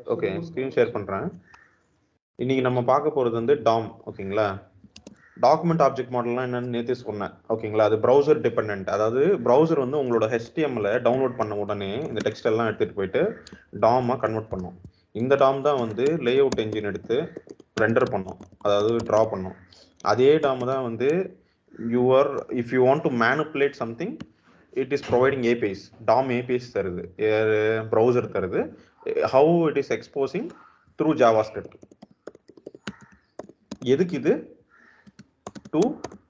Okay screen share பண்ணுறேன் இன்னைக்கு நம்ம பார்க்க போகிறது வந்து டாம் ஓகேங்களா டாக்குமெண்ட் ஆப்ஜெக்ட் மாடல்லாம் என்னன்னு நேற்று சொன்னேன் ஓகேங்களா அது ப்ரௌசர் டிபெண்ட் அதாவது ப்ரௌசர் வந்து உங்களோட ஹெச்டிஎம்ல டவுன்லோட் பண்ண உடனே இந்த டெக்ஸ்ட் எல்லாம் எடுத்துகிட்டு போயிட்டு டாமாக கன்வெர்ட் பண்ணும் இந்த டாம் தான் வந்து லே அவுட் என்ஜின் எடுத்து ரெண்டர் பண்ணும் அதாவது ட்ரா பண்ணும் அதே டாம் தான் வந்து your if you want to manipulate something it is providing APIs DOM APIs தருது ப்ரௌசர் தருது how it is exposing through JavaScript எதுக்கு இது to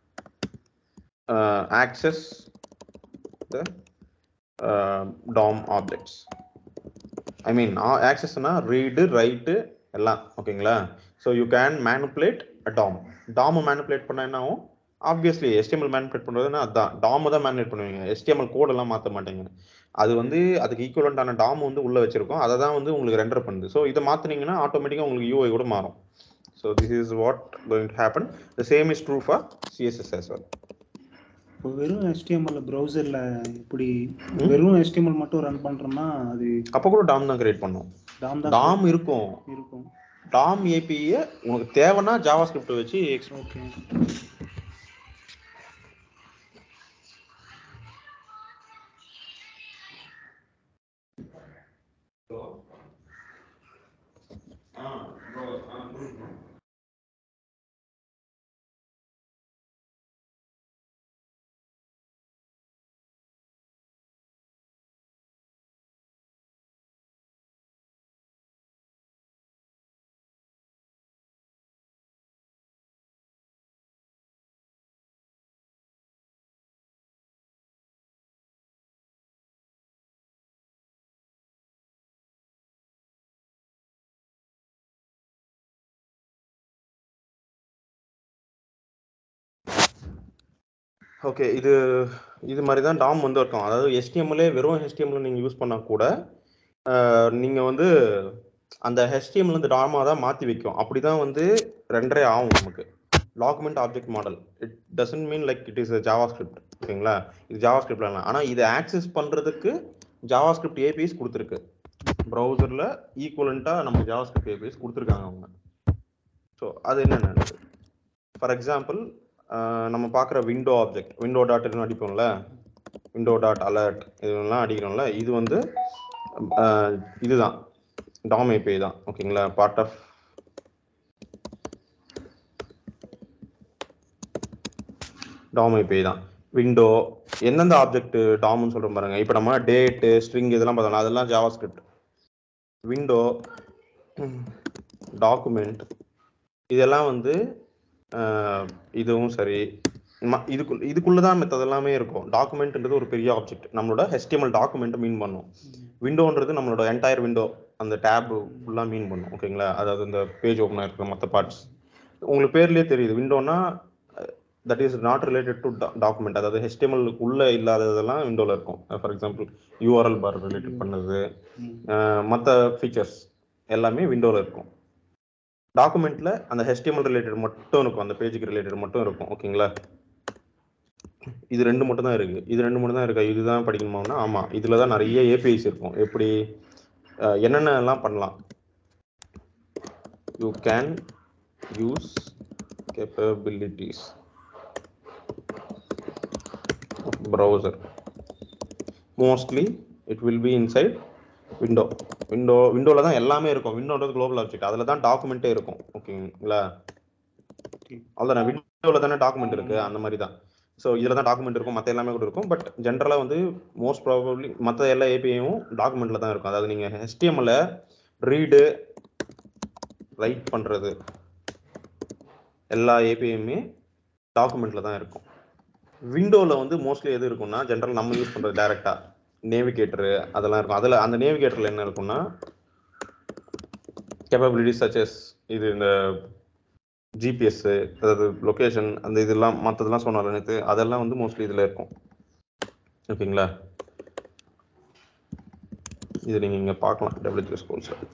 access the DOM objects I mean ஆக்சஸ்னா ரீடு ரைட்டு எல்லாம் ஓகேங்களா so you can manipulate DOM டாமை manipulate பண்ண என்ன ஆகும் ஆப்வியஸ்லி எஸ்டிஎம்எல் மேனுப்புலேட் பண்ணுறதுன்னா அதான் டாமை தான் மேனுப்புலேட் பண்ணுவீங்க எஸ்டிஎம்எல் கோடெல்லாம் மாற்ற மாட்டீங்க அது வந்து அதுக்கு ஈக்குவலண்டான டாம் வந்து உள்ளே வச்சிருக்கோம் அதை தான் வந்து உங்களுக்கு ரெண்டர் பண்ணுது ஸோ இதை மாற்றினீங்கன்னா ஆட்டோமேட்டிக்காக உங்களுக்கு யூஐ கூட மாறும் so this is what going to happen the same is true for CSS as well இப்போ வெறும் HTML ப்ரௌசர்ல இப்படி வெறும் HTML மட்டும் ரன் பண்றோம்னா அது அப்போ கூட டாம் தான் கிரியேட் பண்ணும் டாம் தான் டாம் இருக்கும் இருக்கும் டாம் ஏபிஐ உனக்கு தேவைன்னா ஜாவா ஸ்கிரிப்ட் வச்சு ஓகே ஓகே இது இது மாதிரி தான் டாம் வந்து இருக்கும் அதாவது HTML வெறும் HTML நீங்கள் யூஸ் பண்ணால் கூட நீங்கள் வந்து அந்த HTML வந்து டாமாக தான் மாற்றி வைக்கும் அப்படி தான் வந்து ரெண்டரே ஆகும் நமக்கு document object model it doesn't mean like it is JavaScript ஓகேங்களா இது ஜாவா ஸ்கிரிப்ட்லாம் ஆனால் இதை ஆக்சஸ் பண்ணுறதுக்கு ஜாவா ஸ்கிரிப்ட் ஏபிஎஸ் கொடுத்துருக்கு ப்ரௌசரில் ஈக்குவலண்ட்டாக நம்ம ஜாவா ஸ்கிரிப்ட் ஏபிஎஸ் கொடுத்துருக்காங்க அவங்க ஸோ அது என்னென்ன ஃபார் எக்ஸாம்பிள் நம்ம பார்க்குற விண்டோ ஆப்ஜெக்ட் விண்டோ டாட் அடிப்போம்ல விண்டோ டாட் அலர்ட் இதெல்லாம் அடிக்கிறோம்ல இது வந்து அஹ், இதுதான் டாம் ஏபிஐ தான் ஓகேங்களா பார்ட் ஆஃப் டாம் ஏபிஐ தான் விண்டோ எந்தெந்த ஆப்ஜெக்ட் டாம்னு சொல்கிறோம் பாருங்க இப்போ நம்ம டேட்டு ஸ்ட்ரிங் இதெல்லாம் பார்த்தோம்ல அதெல்லாம் ஜாவா ஸ்கிரிப்ட் விண்டோ டாக்குமெண்ட் இதெல்லாம் வந்து அஹ், இதுவும் சரி ம- இதுக்குள்ள இதுக்குள்ள தான் மெத்தட் எல்லாமே இருக்கும் டாக்குமெண்ட்ன்றது ஒரு பெரிய ஆப்ஜெக்ட் நம்மளோட ஹெச்டிஎம்எல் டாக்குமெண்ட் மீன் பண்ணும் விண்டோன்றது நம்மளோட என்டையர் விண்டோ அந்த டேப் ஃபுல்லாக மீன் பண்ணும் ஓகேங்களா அதாவது இந்த பேஜ் ஓப்பனாக இருக்கிற மற்ற பார்ட்ஸ் உங்களுக்கு பேர்லயே தெரியுது விண்டோனா that is not related to document அதாவது HTML உள்ள இல்லாததெல்லாம் விண்டோவில் இருக்கும் for example URL bar related பண்ணது மற்ற ஃபீச்சர்ஸ் எல்லாமே விண்டோவில் இருக்கும் டாக்குமெண்ட்ல அந்த HTML ரிலேட்டட் மட்டும் இருக்கும் அந்த பேஜுக்கு ரிலேட்டட் மட்டும் இருக்கும் ஓகேங்களா இது ரெண்டு மட்டும் தான் இருக்கு இது ரெண்டு மட்டும் தான் இருக்கா இதுதான் படிக்கணுமானா ஆமா இதுல தான் நிறைய ஏபிஐஸ் இருக்கும் எப்படி அஹ், என்னென்ன எல்லாம் பண்ணலாம் you can use capabilities browser mostly it will be inside window window விண்டோவில் தான் எல்லாமே இருக்கும் விண்டோன்றது குளோபல் ஆப்ஜெக்ட் அதில் தான் டாக்குமெண்ட்டே இருக்கும் ஓகேங்களா அவ்வளோதானே விண்டோவில் தானே டாக்குமெண்ட் இருக்கு அந்த மாதிரி தான் ஸோ இதில் தான் டாக்குமெண்ட் இருக்கும் மற்ற எல்லாமே கூட இருக்கும் பட் ஜென்ரலாக வந்து மோஸ்ட் ப்ராபப்ளி மற்ற எல்லா ஏபிஐயும் டாக்குமெண்ட்டில் தான் இருக்கும் அதாவது நீங்கள் ஹெச்டிஎம்ல ரீடு ரைட் பண்ணுறது எல்லா ஏபிஐயுமே டாக்குமெண்ட்டில் தான் இருக்கும் விண்டோவில் வந்து மோஸ்ட்லி எது இருக்கும்னா ஜென்ரல் நம்ம யூஸ் பண்ணுறது டேரெக்டாக நேவிகேட்டரு அதெல்லாம் இருக்கும் அதில் அந்த நேவிகேட்டரில் என்ன இருக்கும்னா கேப்பபிலிட்டிஸ் சச்சஸ் இது இந்த ஜிபிஎஸ் அதாவது லொக்கேஷன் அந்த இதெல்லாம் மற்றதெல்லாம் சொன்னால நேற்று அதெல்லாம் வந்து மோஸ்ட்லி இதில் இருக்கும் ஓகேங்களா இது நீங்கள் இங்கே பார்க்கலாம் டபிள்யூஜிஎஸ் கோல்ஸில்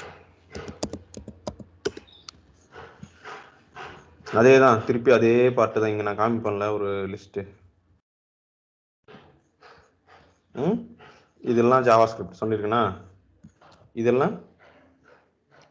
அதே தான் திருப்பி அதே பார்ட்டு தான் இங்கே நான் காமிப்பேன்ல ஒரு லிஸ்ட்டு ம் இதெல்லாம் ஜாவா ஸ்கிரிப்ட் சொல்லியிருக்கேனா இதெல்லாம்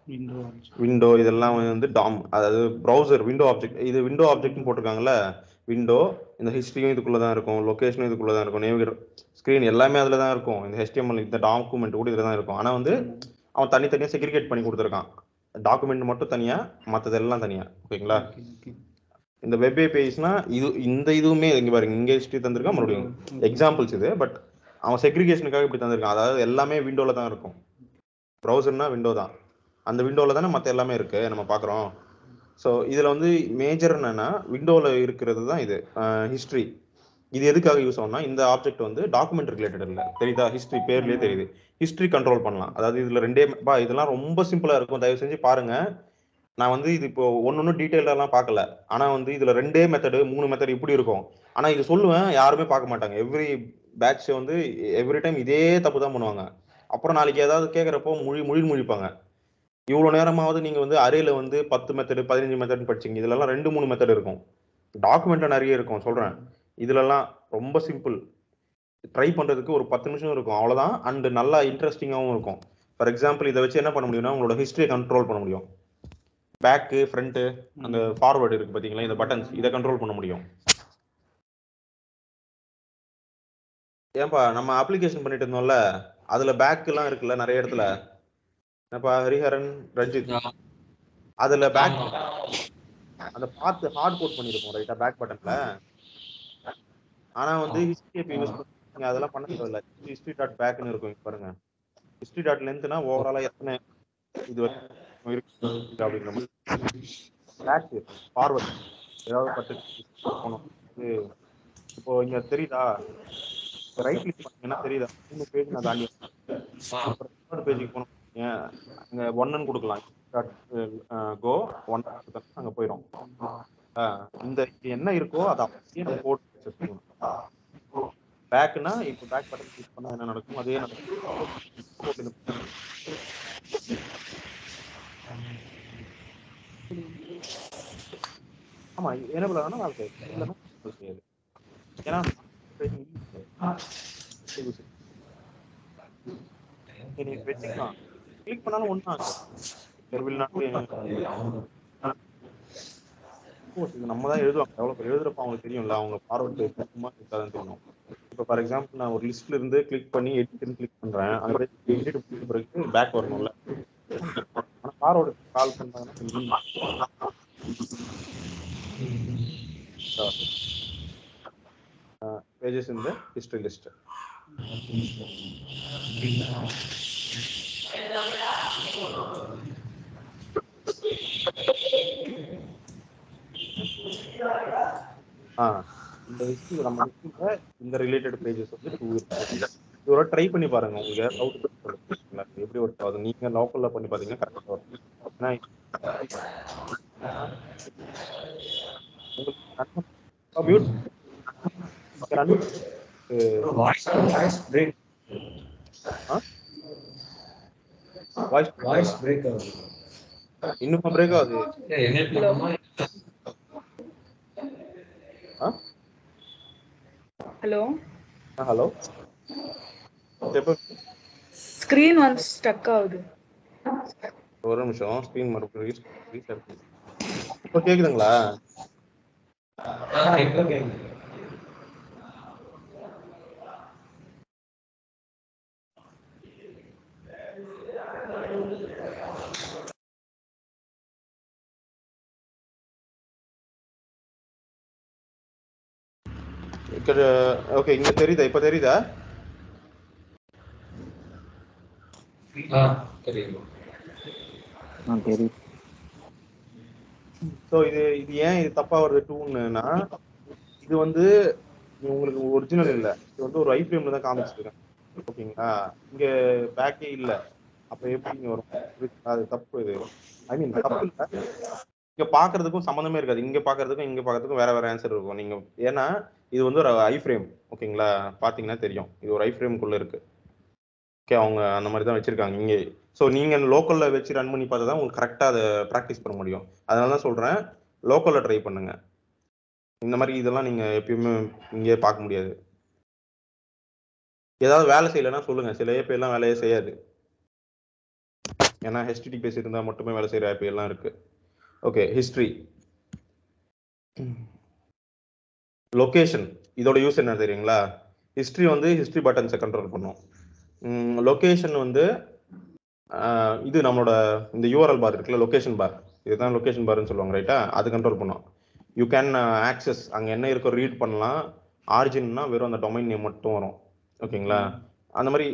விண்டோ விண்டோ இதெல்லாம் வந்து டாம் அதாவது ப்ரௌசர் விண்டோ ஆப்ஜெக்ட் இது விண்டோ ஆப்ஜெக்ட்னு போட்டிருக்காங்கல்ல விண்டோ இந்த ஹிஸ்ட்ரியும் இதுக்குள்ள தான் இருக்கும் லொகேஷனும் இதுக்குள்ள தான் இருக்கும் நேவிகேட்டர் ஸ்க்ரீன் எல்லாமே அதில் தான் இருக்கும் இந்த HTML இந்த டாக்குமெண்ட் கூட இதில் தான் இருக்கும் ஆனால் வந்து அவன் தனித்தனியாக செக்ரிகேட் பண்ணி கொடுத்துருக்கான் டாக்குமெண்ட் மட்டும் தனியாக மற்றதெல்லாம் தனியாக ஓகேங்களா இந்த வெப் ஏபிஐஸ்னா இது இந்த இதுவுமே இங்க பாருங்க இங்க ஹிஸ்ட்ரி தந்திருக்கான் மறுபடியும் எக்ஸாம்பிள்ஸ் இது பட் அவன் செக்ரிகேஷனுக்காக இப்படி தந்திருக்கான் அதாவது எல்லாமே விண்டோல தான் இருக்கும் ப்ரௌசர்னா விண்டோ தான் அந்த விண்டோல தானே மற்ற எல்லாமே இருக்கு நம்ம பார்க்குறோம் ஸோ இதில் வந்து மேஜர் என்னன்னா விண்டோவில் இருக்கிறது தான் இது ஹிஸ்ட்ரி இது எதுக்காக யூஸ் ஆகும்னா இந்த ஆப்ஜெக்ட் வந்து டாக்குமெண்ட் ரிலேட்டட் இல்லை தெரியுதா ஹிஸ்ட்ரி பேர்லயே தெரியுது ஹிஸ்ட்ரி கண்ட்ரோல் பண்ணலாம் அதாவது இதுல ரெண்டே பா இதெல்லாம் ரொம்ப சிம்பிளா இருக்கும் தயவு செஞ்சு பாருங்க நான் வந்து இது இப்போ ஒன்னு ஒன்று டீட்டெயிலெல்லாம் பார்க்கல ஆனா வந்து இதுல ரெண்டே மெத்தடு மூணு மெத்தட் இப்படி இருக்கும் ஆனா இது சொல்லுவேன் யாருமே பார்க்க மாட்டாங்க எவ்ரி பேட்ச் வந்து எவ்ரி டைம் இதே தப்பு தான் பண்ணுவாங்க அப்புறம் நாளைக்கு ஏதாவது கேட்குறப்போ மொழி மொழி மொழிப்பாங்க இவ்வளோ நேரமாவது நீங்க வந்து அரையில வந்து பத்து மெத்தடு பதினஞ்சு மெத்தட் படிச்சீங்க இதுலலாம் ரெண்டு மூணு மெத்தட் இருக்கும் டாக்குமெண்ட்ல நிறைய இருக்கும் சொல்றேன் இதுலலாம் ரொம்ப சிம்பிள் ட்ரை பண்றதுக்கு ஒரு பத்து நிமிஷம் இருக்கும் அவ்வளவுதான் அண்ட் நல்லா இன்ட்ரெஸ்டிங்காகவும் இருக்கும் ஃபார் எக்ஸாம்பிள் இதை வச்சு என்ன பண்ண முடியும்னா உங்களோட ஹிஸ்டரியை கண்ட்ரோல் பண்ண முடியும் பேக்கு ஃப்ரண்ட்டு அந்த ஃபார்வர்டு இருக்கு பாத்தீங்களா இந்த பட்டன்ஸ் இதை கண்ட்ரோல் பண்ண முடியும் ஏன்பா நம்ம அப்ளிகேஷன் பண்ணிட்டு இருந்தோம்ல அதுல பேக் எல்லாம் இருக்குல்ல நிறைய இடத்துல என்னப்பா ஹரிஹரன் ரஞ்சித் அதுல பேக் அந்த பார்த்து ஹார்ட் கோட் பண்ணிருக்கோம் ரைட்டா பேக் பட்டன்ல ஆனா வந்து ஹிஸ்டரி எப்ப யூஸ் பண்ணுங்க அதெல்லாம் பண்ண தேவையில்ல ஹிஸ்டரி டாட் பேக்னு இருக்கும் இங்க பாருங்க ஹிஸ்டரி டாட் லென்த்னா ஓவராலா எத்தனை இது வரைக்கும் இருக்கு அப்படிங்கிற மாதிரி பேக் ஃபார்வர்ட் ஏதாவது பட்டு போகணும் இது இப்போ இங்க தெரியுதா ரைட் கிளிக் பண்ணீங்கன்னா தெரியுதா மூணு பேஜ் நான் தாண்டி அப்புறம் தேர்ட் பேஜுக்கு போனோம் ஏன் அங்க ஒன்னு கொடுக்கலாம் கோ ஒன் அங்க போயிடும் ஆஹ் இந்த இது என்ன இருக்கோ அதை அப்படியே நம்ம போட்டு வச்சிருக்கணும் பேக்னா இப்போ பேக் பட்டன் கிளிக் பண்ணா என்ன நடக்கும் அதே நடக்கும் ஆமா என்ன பண்ணலாம் நான் செய்யுது இல்லைன்னா செய்யாது ஏன்னா நீங்க வச்சுக்கலாம் கிளிக் பண்ணாலும் ஒன்றும் தெருவில் இது நம்ம தான் எழுதுவாங்க எவ்வளோ பேர் எழுதுறப்ப அவங்களுக்கு தெரியும்ல அவங்க ஃபார்வர்ட் பேஜ் சும்மா இருக்காதுன்னு தெரியும் இப்போ ஃபார் எக்ஸாம்பிள் நான் ஒரு லிஸ்ட்ல இருந்து கிளிக் பண்ணி எடிட்னு கிளிக் பண்றேன் அந்த எடிட் முடிச்ச பிறகு பேக் வரணும்ல ஆனா ஃபார்வர்டு கால் பண்ணாங்கன்னா பேஜஸ் இந்த ஹிஸ்டரி லிஸ்ட் ஆ இந்த ஹிஸ்டரி நம்ம ஹிஸ்டரியில இந்த ரிலேட்டட் பேஜஸ் வந்து டூ இருக்கு இதோட ட்ரை பண்ணி பாருங்க உங்களுக்கு டவுட் எப்படி ஒர்க் ஆகுது நீங்க லோக்கல்ல பண்ணி பாத்தீங்கன்னா கரெக்டா வரும் ஏன்னா உங்களுக்கு மியூட் வாய்ஸ் வாய்ஸ் பிரேக் ஆகுது இன்னும் பிரேக் ஆகுது ஹலோ ஹலோ எப்போ ஸ்க்ரீன் வந்து ஸ்டக் ஆகுது ஒரு நிமிஷம் ஸ்க்ரீன் மறுபடியும் ரீஸ்டார்ட் பண்ணு. இப்போ கேக்குதுங்களா இப்போ கேக்குது ஓகே இங்க தெரியுதா இப்போ தெரியுதா ஆ தெரியுது ஸோ இது இது ஏன் இது தப்பா வருது டூன்னா இது வந்து உங்களுக்கு ஒரிஜினல் இல்ல இது வந்து ஒரு ஐ ஃப்ரேம்ல தான் காமிச்சிருக்கேன் ஓகேங்களா இங்க பேக்கே இல்ல அப்ப எப்படிங்க வரும் இது- அது தப்பு இது ஐ மீன் தப்பு இல்ல இங்க பாக்குறதுக்கும் சம்மந்தமே இருக்காது இங்க பாக்குறதுக்கும் இங்க பாக்குறதுக்கும் வேற வேற ஆன்சர் இருக்கும் நீங்க ஏன்னா இது வந்து ஒரு ஐ ஃப்ரேம் ஓகேங்களா பாத்தீங்கன்னா தெரியும் இது ஒரு ஐ ஃப்ரேம்குள்ள இருக்கு ஓகே அவங்க அந்த மாதிரி தான் வச்சிருக்காங்க இங்கே ஸோ நீங்க லோக்கல்ல வச்சு ரன் பண்ணி பார்த்தா தான் உங்களுக்கு கரெக்டாக அதை ப்ராக்டிஸ் பண்ண முடியும் அதனால தான் சொல்றேன் லோக்கல்ல ட்ரை பண்ணுங்க இந்த மாதிரி இதெல்லாம் நீங்க எப்பயுமே இங்கே பார்க்க முடியாது ஏதாவது வேலை செய்யலைன்னா சொல்லுங்க சில ஏபி எல்லாம் வேலையே செய்யாது ஏன்னா ஹெச்டிடிபிஎஸ் இருந்தால் மட்டுமே வேலை செய்கிற ஆப் எல்லாம் இருக்கு ஓகே ஹிஸ்ட்ரி லொகேஷன் இதோட யூஸ் என்ன தெரியுங்களா ஹிஸ்ட்ரி வந்து ஹிஸ்ட்ரி பட்டன்ஸை கண்ட்ரோல் பண்ணும் லொகேஷன் வந்து ஆஹ், இது நம்மளோட இந்த யூஆர்எல் பார் இருக்குல்ல லொகேஷன் பார் இதுதான் லொகேஷன் பார்னு சொல்லுவாங்க ரைட்டா அது கண்ட்ரோல் பண்ணும் யூ கேன் ஆக்சஸ் அங்கே என்ன இருக்கோ ரீட் பண்ணலாம் ஆரிஜின்னா வெறும் அந்த டொமைன் நேம் மட்டும் வரும் ஓகேங்களா அந்த மாதிரி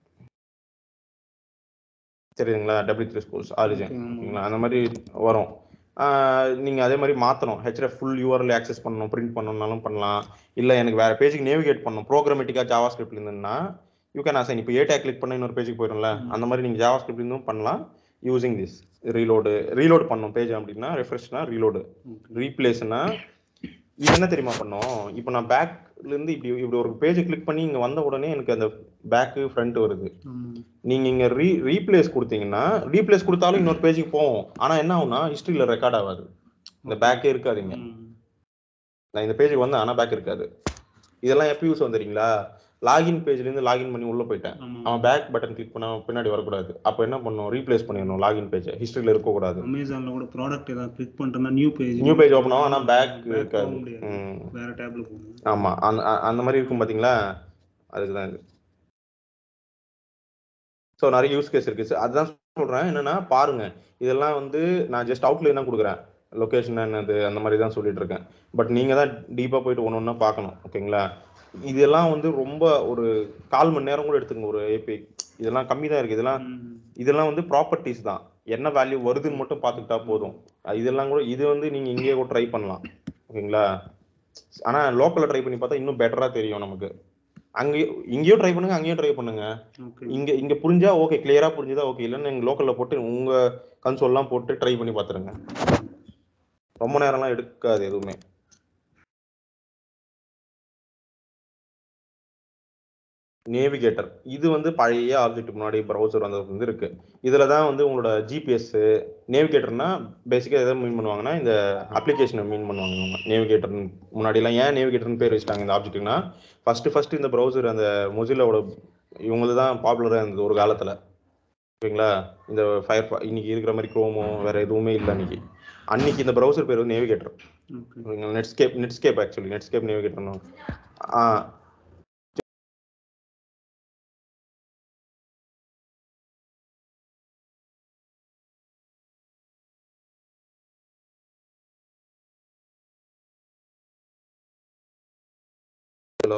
தெரியுதுங்களா W three schools origin Okay, ஆமா. ஓகேங்களா அந்த மாதிரி வரும் ஆஹ் நீங்க அதே மாதிரி மாத்தணும் ஹெச்எஃப் ஃபுல் யூஆர்எல் ஆக்சஸ் பண்ணணும் பிரிண்ட் பண்ணணும்னாலும் பண்ணலாம் இல்ல எனக்கு வேற பேஜுக்கு நேவிகேட் பண்ணணும் ப்ரோக்ராமேட்டிக்கா ஜாவா ஸ்கிரிப்ட்ல இருந்ததுன்னா யூ கேன் அசைன் இப்போ ஏடா கிளிக் பண்ண இன்னொரு பேஜுக்கு போயிடும்ல அந்த மாதிரி நீங்க ஜாவா ஸ்கிரிப்ட்ல இருந்தும் பண்ணலாம் யூசிங் திஸ் ரீலோடு ரீலோட் பண்ணணும் பேஜ் அப்படின்னா ரெஃப்ரெஷ்னா ரீலோடு ரீப்ளேஸ்னா இது என்ன தெரியுமா பண்ணோம் இப்போ நான் பேக்ல இருந்து இப்படி இப்படி ஒரு பேஜ் கிளிக் பண்ணி இங்க வந்த உடனே எனக்கு அந்த பேக் ஃப்ரண்ட் வருது ஆமா நீங்க இங்க ரீ ரீப்ளேஸ் கொடுத்தீங்கன்னா ரீப்ளேஸ் கொடுத்தாலும் இன்னொரு பேஜுக்கு போகும் ஆனா என்ன ஆகும்னா ஹிஸ்டரியில ரெக்கார்ட் ஆகாது இந்த பேக்கே இருக்காதுங்க ம். நான் இந்த பேஜுக்கு வந்தேன் ஆனா பேக் இருக்காது இதெல்லாம் எப்போ யூஸ் வந்துறீங்களா லாகின் பேஜ்ல இருந்து லாகின் பண்ணி உள்ள போயிட்டேன் ஆமா அவன் பேக் பட்டன் கிளிக் பண்ண பின்னாடி வரக்கூடாது அப்போ என்ன பண்ணும் ரீப்ளேஸ் பண்ணிடணும் லாகின் பேஜ் ஹிஸ்டரியில இருக்கக்கூடாது அமேசான்ல கூட ப்ராடக்ட் ஏதாவது கிளிக் பண்றேன்னா new page new page open ஆகும் ஆனா பேக் போக இருக்காது முடியாது ம். வேற டேப்ல போகணும் ஆமா அந்த அ- அந்த மாதிரி இருக்கும் பாத்தீங்களா அதுக்கு தான் இது ஸோ நிறைய யூஸ் கேஸ் இருக்கு So, அதுதான் சொல்றேன் என்னன்னா பாருங்க இதெல்லாம் வந்து நான் ஜஸ்ட் அவுட்லைன் தான் கொடுக்குறேன் லொகேஷன் என்னது அந்த மாதிரி தான் சொல்லிட்டு இருக்கேன் பட் நீங்க தான் டீப்பா போயிட்டு ஒன்று ஒன்றா பார்க்கணும் ஓகேங்களா இதெல்லாம் வந்து ரொம்ப ஒரு கால் மணி நேரம் கூட எடுத்துங்க ஒரு ஏபி இதெல்லாம் கம்மி தான் இருக்கு இதெல்லாம் ம். இதெல்லாம் வந்து ப்ராப்பர்ட்டிஸ் தான் என்ன வேல்யூ வருதுன்னு மட்டும் பார்த்துக்கிட்டா போதும் அஹ் இதெல்லாம் கூட இது வந்து நீங்க இங்கேயே கூட ட்ரை பண்ணலாம் ஓகேங்களா ஆனா லோக்கல்ல ட்ரை பண்ணி பார்த்தா இன்னும் பெட்டரா தெரியும் நமக்கு அங்கேயும் இங்கேயும் ட்ரை பண்ணுங்க அங்கேயும் ட்ரை பண்ணுங்க ஓகே இங்க இங்க புரிஞ்சா ஓகே கிளியரா புரிஞ்சுதா ஓகே இல்லைன்னு எங்க லோக்கல்ல போட்டு உங்க கன்சோல்லாம் போட்டு ட்ரை பண்ணி பார்த்துருங்க ரொம்ப நேரம்லாம் எடுக்காது எதுவுமே நேவிகேட்டர் இது வந்து பழைய ஆப்ஜெக்ட் முன்னாடி ப்ரௌசர் வந்தது வந்து இருக்கு இதுல தான் வந்து உங்களோட ஜிபிஎஸ் நேவிகேட்டர்னா பேசிக்கா எதை மீன் பண்ணுவாங்கன்னா இந்த அப்ளிகேஷனை மீன் பண்ணுவாங்க இவங்க நேவிகேட்டர் முன்னாடி எல்லாம் ஏன் நேவிகேட்டர்னு பேர் வச்சிட்டாங்க இந்த ஆப்ஜெக்ட்னா ஃபர்ஸ்ட் ஃபர்ஸ்ட் இந்த ப்ரௌசர் அந்த மொசிலாவோட இவங்களது தான் பாப்புலரா இருந்தது ஒரு காலத்துல ஓகேங்களா இந்த ஃபயர் இன்னைக்கு இருக்கிற மாதிரி குரோமோ வேற எதுவுமே இல்லை அன்னைக்கு அன்னைக்கு இந்த ப்ரௌசர் பேர் வந்து navigator okay Netscape Netscape actually Netscape நேவிகேட்டர்னு ஆ ஹலோ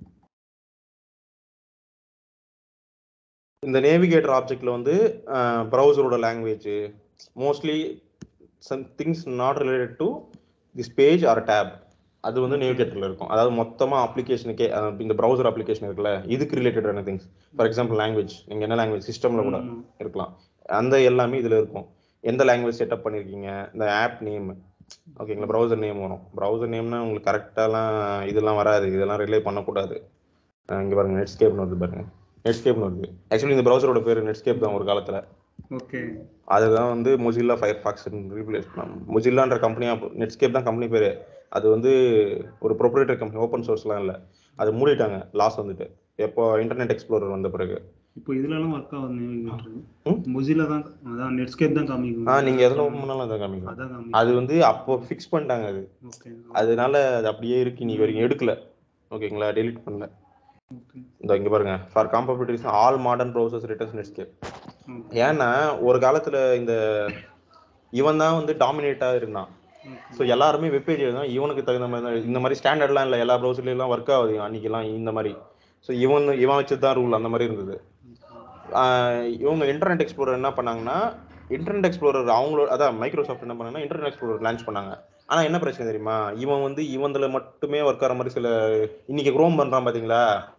இந்த நேவிகேட்டர் ஆப்ஜெக்ட்ல வந்து ப்ரௌசரோட language mostly some things not related to this page or tab அது வந்து நேவிகேட்டர்ல இருக்கும் அதாவது மொத்தமா அப்ளிகேஷனுக்கே இந்த ப்ரௌசர் அப்ளிகேஷன் இருக்குல்ல இதுக்கு ரிலேட்டடான திங்ஸ் ஃபார் எக்ஸாம்பிள் லாங்குவேஜ் நீங்க என்ன லாங்குவேஜ் சிஸ்டம்ல கூட ஆமா. இருக்கலாம் அந்த எல்லாமே இதுல இருக்கும் எந்த லாங்குவேஜ் செட்டப் பண்ணிருக்கீங்க இந்த ஆப் நேம் ஓகேங்களா ப்ரௌசர் நேம் வரும் ப்ரௌசர் நேம்னா உங்களுக்கு கரெக்டாலாம் இதெல்லாம் வராது இதெல்லாம் ரிலே பண்ணக்கூடாது அஹ் இங்க பாருங்க நெட்ஸ்கேப்னு வருது பாருங்க நெட்ஸ்கேப்னு வருது ஆக்சுவலி இந்த ப்ரௌசரோட பேர் நெட்ஸ்கேப் தான் ஒரு காலத்துல ஓகே அதுதான் வந்து மொசில்லா ஃபயர் ஃபாக்ஸ் ரீப்ளேஸ் பண்ணாங்க மொசில்லான்ற கம்பெனியா நெட்ஸ்கேப் தான் கம்பெனி பேரு அது வந்து ஒரு ப்ரொப்ரேட்டர் கம்பெனி ஓப்பன் சோர்ஸ்லாம் இல்லை அது மூடிட்டாங்க லாஸ் வந்துட்டு எப்போ இன்டர்நெட் எக்ஸ்ப்ளோரர் வந்த பிறகு இப்போ இதுலலாம் ஒர்க் ஆகுது நேவிகேட்டர் ம்? மொசிலா தான் அதான் நெட்ஸ்கேப் தான் காமிக்கும் ஆ நீங்க எதுல ஓப்பன் பண்ணாலும் அதை காமிக்கும் அதான் காமிக்கும் அது வந்து அப்போ ஃபிக்ஸ் பண்ணிட்டாங்க அது ஓகே அதனால அது அப்படியே இருக்கு நீ வரைக்கும் எடுக்கல ஓகேங்களா டெலீட் பண்ணல ஓகே இந்த இங்க பாருங்க for compatibilities all modern browsers returns Netscape okay ஏன்னா ஒரு காலத்துல இந்த இவன் தான் வந்து டாமினேட்டா இருந்தான் ஸோ எல்லாருமே வெப்பேஜ் எழுதுனா இவனுக்கு தகுந்த மாதிரி தான் இந்த மாதிரி ஸ்டாண்டர்ட்லாம் இல்லை எல்லா ப்ரௌசர்லாம் ஒர்க் ஆகுது அன்னைக்கெல்லாம் இந்த மாதிரி ஸோ இவன் இவன் வச்சது தான் ரூல் அந்த மாதிரி இருந்தது ஆஹ் இவங்க இன்டர்நெட் எக்ஸ்ப்ளோரர் என்ன பண்ணாங்கன்னா இன்டர்நெட் எக்ஸ்ப்ளோரர் அவங்களோட அதான் மைக்ரோசாஃப்ட் என்ன பண்ணாங்கன்னா இன்டர்நெட் எக்ஸ்ப்ளோரர் லான்ச் பண்ணாங்க ஆனா என்ன பிரச்சனை தெரியுமா இவன் வந்து இவன்ல மட்டுமே ஒர்க் ஆகிற மாதிரி சில இன்னைக்கு குரோம் பண்றான் பாத்தீங்களா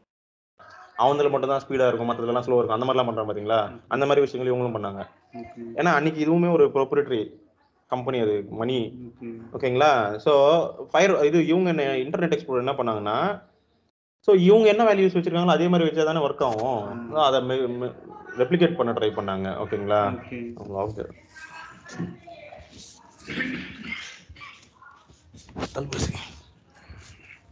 அவன்ல மட்டும் தான் ஸ்பீடா இருக்கும் மற்றதெல்லாம் ஸ்லோ இருக்கும் அந்த மாதிரிலாம் பண்றான் பாத்தீங்களா அந்த மாதிரி விஷயங்கள் இவங்களும் பண்ணாங்க ஓகே ஏன்னா அன்னைக்கு இதுவுமே ஒரு ப்ரொப்ரேட்டரி கம்பெனி அது மணி ஓகே ஓகேங்களா ஸோ ஃபயர் இது இவங்க என்ன இன்டர்நெட் எக்ஸ்ப்ளோர் என்ன பண்ணாங்கன்னா ஸோ இவங்க என்ன வேல்யூஸ் வச்சிருக்காங்களோ அதே மாதிரி வச்சா தானே ஒர்க் ஆகும் So, அதை ரெப்ளிகேட் பண்ண ட்ரை பண்ணாங்க ஓகேங்களா ஓகே ஓகே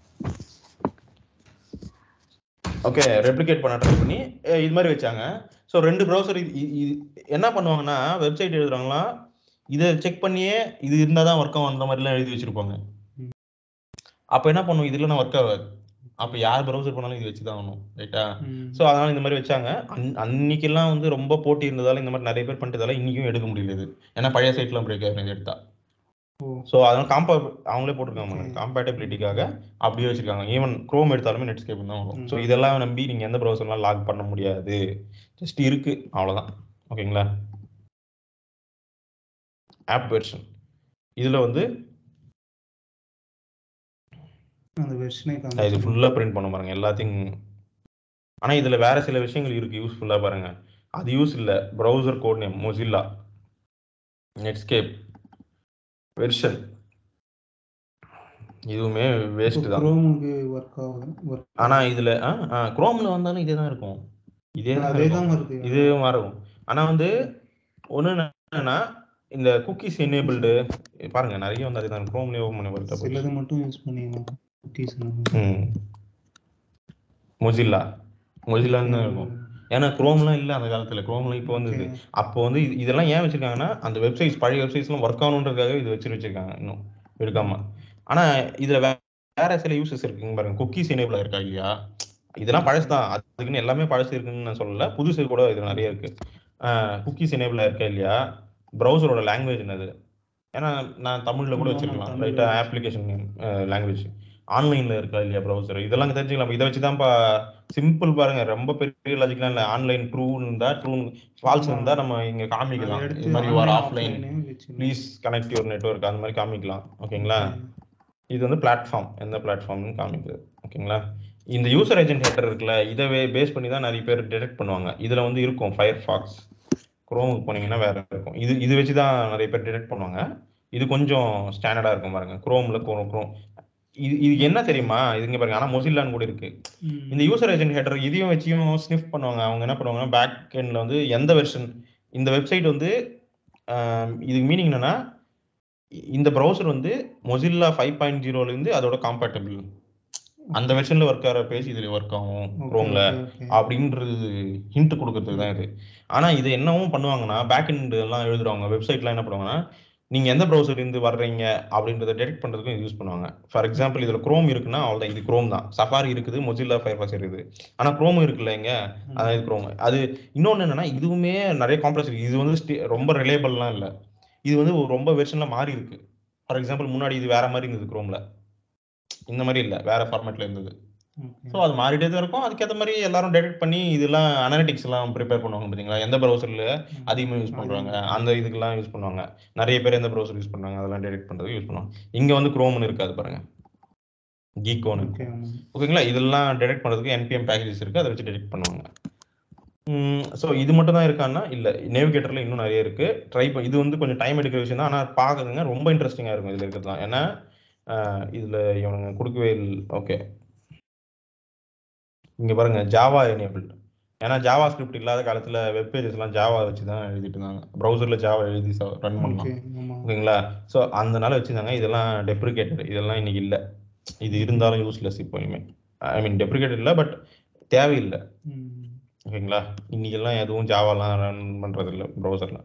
ஓகே ரெப்ளிகேட் பண்ண ட்ரை பண்ணி அஹ் இது மாதிரி வச்சாங்க ஸோ ரெண்டு ப்ரௌசர் என்ன பண்ணுவாங்கன்னா வெப்சைட் எழுதுறாங்களா இதை செக் பண்ணியே இது இருந்தால் தான் ஒர்க் ஆகுன்ற மாதிரிலாம் எழுதி வச்சிருப்பாங்க ம். அப்போ என்ன பண்ணும் இதுல நான் ஒர்க் ஆகாது அப்போ யார் ப்ரௌசர் பண்ணாலும் இது வச்சு தான் ஆகணும் ரைட்டா ம். ஸோ அதனால இந்த மாதிரி வச்சாங்க அன் அன்னைக்கெல்லாம் வந்து ரொம்ப போட்டி இருந்ததால இந்த மாதிரி நிறைய பேர் பண்ணிட்டதால இன்னைக்கும் எடுக்க முடியல இது ஏன்னா பழைய சைட்லாம் பிரேக் ஆகும் இது எடுத்தா ஓ ஸோ அதனால காம்பா அவங்களே போட்டிருக்காங்க Okay. காம்பேட்டபிலிட்டிக்காக அப்படியே வச்சிருக்காங்க ஈவன் க்ரோம் எடுத்தாலுமே நெட்ஸ்கேப் தான் வரும் ம். ஸோ இதெல்லாம் நம்பி நீங்க எந்த ப்ரௌசர்லாம் லாக் பண்ண முடியாது ஜஸ்ட் இருக்கு அவ்வளவுதான் ஓகேங்களா ஆப் வெர்ஷன் இதுல வந்து அந்த வெர்ஷனே நான் இது ஃபுல்லா பிரிண்ட் பண்ண பாருங்க எல்லாத்தையும் ஆனா இதுல வேற சில விஷயங்கள் இருக்கு யூஸ்ஃபுல்லா பாருங்க அது யூஸ் இல்ல browser code name Mozilla Netscape version இதுவுமே வேஸ்ட் தான் குரோமுக்கு ஒர்க் ஆகுது ஒர்க் ஆனா இதுல குரோம்ல வந்தாலும் இதே தான் இருக்கும் இதே தான் அதே இருக்கும். தான் வருது இதே மாதிரி இருக்கும் ஆனா வந்து ஒண்ணு என்னன்னா இந்த குக்கீஸ் எனேபிள்டு பாருங்க நிறைய வந்து அதுதான் குரோம்லயே ஓபன் பண்ணி பார்த்தா போச்சு. சிலது மட்டும் யூஸ் பண்ணிக்கலாம் குக்கீஸ் ம் மொசில்லா மொசில்லான்னு தான் இருக்கும் ஏன்னா குரோம்லாம் இல்ல அந்த காலத்துல குரோம்லாம் இப்போ வந்தது அப்போ வந்து இது- இதெல்லாம் ஏன் வச்சிருக்காங்கன்னா அந்த வெப்சைட்ஸ் பழைய வெப்சைட்ஸ்லாம் ஒர்க் ஆகணுன்றதுக்காக இது வச்சு வச்சிருக்காங்க இன்னும் எடுக்காம ஆனா இதுல வே- வேற சில யூசஸ் இருக்குங்க பாருங்க குக்கீஸ் எனேபிள் இருக்கா இல்லையா இதெல்லாம் பழசு தான் அதுக்குன்னு எல்லாமே பழசு இருக்குன்னு நான் சொல்லல புதுசு கூட இது நிறைய இருக்கு குக்கீஸ் எனேபிள் இருக்கா இல்லையா ப்ரௌசரோட லாங்குவேஜ் என்னது ஏன்னா நான் தமிழ்ல கூட ஆமா, வச்சிருக்கலாம் தமிழ்ல ரைட்டா ஆப்ளிகேஷன் லாங்குவேஜ் ஆன்லைன்ல இருக்கா இல்லையா ப்ரௌசர் இதெல்லாம் தெரிஞ்சுக்கலாம் இதை வச்சுதான்ப்பா சிம்பிள் பாருங்க ரொம்ப பெரிய லாஜிக்லாம் இல்ல ஆன்லைன் ட்ரூ இருந்தா ட்ரூ ஃபால்ஸ் ஆமா. இருந்தா நம்ம இங்க காமிக்கலாம் இது மாதிரி you're offline please please connect your network அந்த மாதிரி காமிக்கலாம் ஓகேங்களா இது வந்து பிளாட்ஃபார்ம் எந்த பிளாட்ஃபார்ம்னு காமிக்குது ஓகேங்களா இந்த யூசர் ஏஜென்ட் ஹெட்டர் இருக்குல்ல இதை பேஸ் பண்ணி தான் நிறைய பேர் டிடெக்ட் பண்ணுவாங்க இதுல வந்து இருக்கும் ஃபயர் ஃபாக்ஸ் குரோமுக்கு போனீங்கன்னா வேற இருக்கும் இது இது வச்சு தான் நிறைய பேர் டிடெக்ட் பண்ணுவாங்க இது கொஞ்சம் ஸ்டாண்டர்டா இருக்கும் பாருங்க குரோம்ல குரோம் குரோம் இது இது என்ன தெரியுமா இதுங்க பாருங்க ஆனா மொசில்லான்னு கூட இருக்கு இந்த யூசர் ஏஜென்ட் ஹெட்டர் இதையும் வச்சியும் ஸ்னிஃப் பண்ணுவாங்க அவங்க என்ன பண்ணுவாங்கன்னா பேக் எண்ட்ல வந்து எந்த வெர்ஷன் இந்த வெப்சைட் வந்து ஆம், இதுக்கு மீனிங் என்னன்னா இ- இந்த ப்ரௌசர் வந்து மொசில்லா ஃபைவ் பாயிண்ட் ஜீரோல இருந்து அதோட காம்பேட்டபிள் அந்த வெர்ஷன்ல ஒர்க் ஆகிற பேஜ் இதுல ஒர்க் ஆகும் குரோம்ல அப்படின்றது ஹிண்ட் கொடுக்கறதுக்கு தான் இது ஆனா இது என்னவும் பண்ணுவாங்கன்னா பேக் எண்ட் எல்லாம் எழுதுறவங்க வெப்சைட்லாம் என்ன பண்ணுவாங்கன்னா நீங்க எந்த ப்ரௌசர் இருந்து வர்றீங்க அப்படின்றத டெடெக்ட் பண்றதுக்கும் யூஸ் பண்ணுவாங்க ஃபார் எக்ஸாம்பிள் இதுல குரோம் இருக்குன்னா அவ்வளவுதான் இது குரோம் தான் சஃபாரி இருக்குது மொசில்லா ஃபயர்பாக்ஸ் இருக்குது ஆனா குரோம் இருக்குல்ல இங்க அதாவது குரோம் அது இன்னொன்னு என்னன்னா இதுவுமே நிறைய காம்ப்ளெக்ஸ் இருக்கு இது வந்து sti- ரொம்ப ரிலேபிள்லாம் இல்ல இது வந்து ஒரு ரொம்ப வெர்ஷன்ல மாறி இருக்கு ஃபார் எக்ஸாம்பிள் முன்னாடி இது வேற மாதிரி இருந்தது குரோம்ல இந்த மாதிரி இல்ல வேற ஃபார்மேட்ல இருந்தது ஸோ அது மாறிட்டே தான் இருக்கும் அதுக்கேற்ற மாதிரி எல்லாரும் டெடெக்ட் பண்ணி இதெல்லாம் அனலிட்டிக்ஸ் எல்லாம் ப்ரிப்பேர் பண்ணுவாங்க பார்த்தீங்களா எந்த ப்ரௌசர்ல அதிகமாக யூஸ் பண்றாங்க அந்த இதுக்கெல்லாம் யூஸ் பண்ணுவாங்க நிறைய பேர் எந்த ப்ரௌசர் யூஸ் பண்றாங்க அதெல்லாம் டெடெக்ட் பண்றதுக்கு யூஸ் பண்ணுவாங்க இங்க வந்து குரோம்னு இருக்காது பாருங்க கீகோன்னு ஓகே ஓகேங்களா இதெல்லாம் டெடெக்ட் பண்றதுக்கு என்பிஎம் பேக்கேஜஸ் இருக்கு அதை வச்சு டெடெக்ட் பண்ணுவாங்க ஸோ இது மட்டும் தான் இருக்கான்னா இல்ல நேவிகேட்டர்ல இன்னும் நிறைய இருக்கு ட்ரை இது வந்து கொஞ்சம் டைம் எடுக்கிற விஷயம் தான் ஆனா பாக்குறதுங்க ரொம்ப இன்ட்ரெஸ்டிங்கா இருக்கும் இதுல இருக்கிறதுலாம் ஏன்னா ஆஹ் இதுல இவனுங்க கொடுக்கவே ஓகே இங்க பாருங்க ஜாவா எனேபிள் ஏன்னா ஜாவா ஸ்கிரிப்ட் இல்லாத காலத்துல வெப் பேஜஸ் எல்லாம் ஜாவா வச்சு தான் எழுதிட்டு இருந்தாங்க ப்ரௌசர்ல ஜாவா எழுதி ரன் பண்ணலாம் ஓகே ஆமா ஓகேங்களா ஸோ அந்த நாள் வச்சிருந்தாங்க இதெல்லாம் டெப்ரிகேட்டட் இதெல்லாம் இன்னைக்கு இல்லை இது இருந்தாலும் யூஸ்லெஸ் இப்போயுமே ஐ மீன் டெப்ரிகேட்டட் இல்லை பட் தேவையில்லை ம். ஓகேங்களா இன்னைக்கெல்லாம் எதுவும் ஜாவாலாம் ரன் பண்றது இல்லை ப்ரௌசர்ல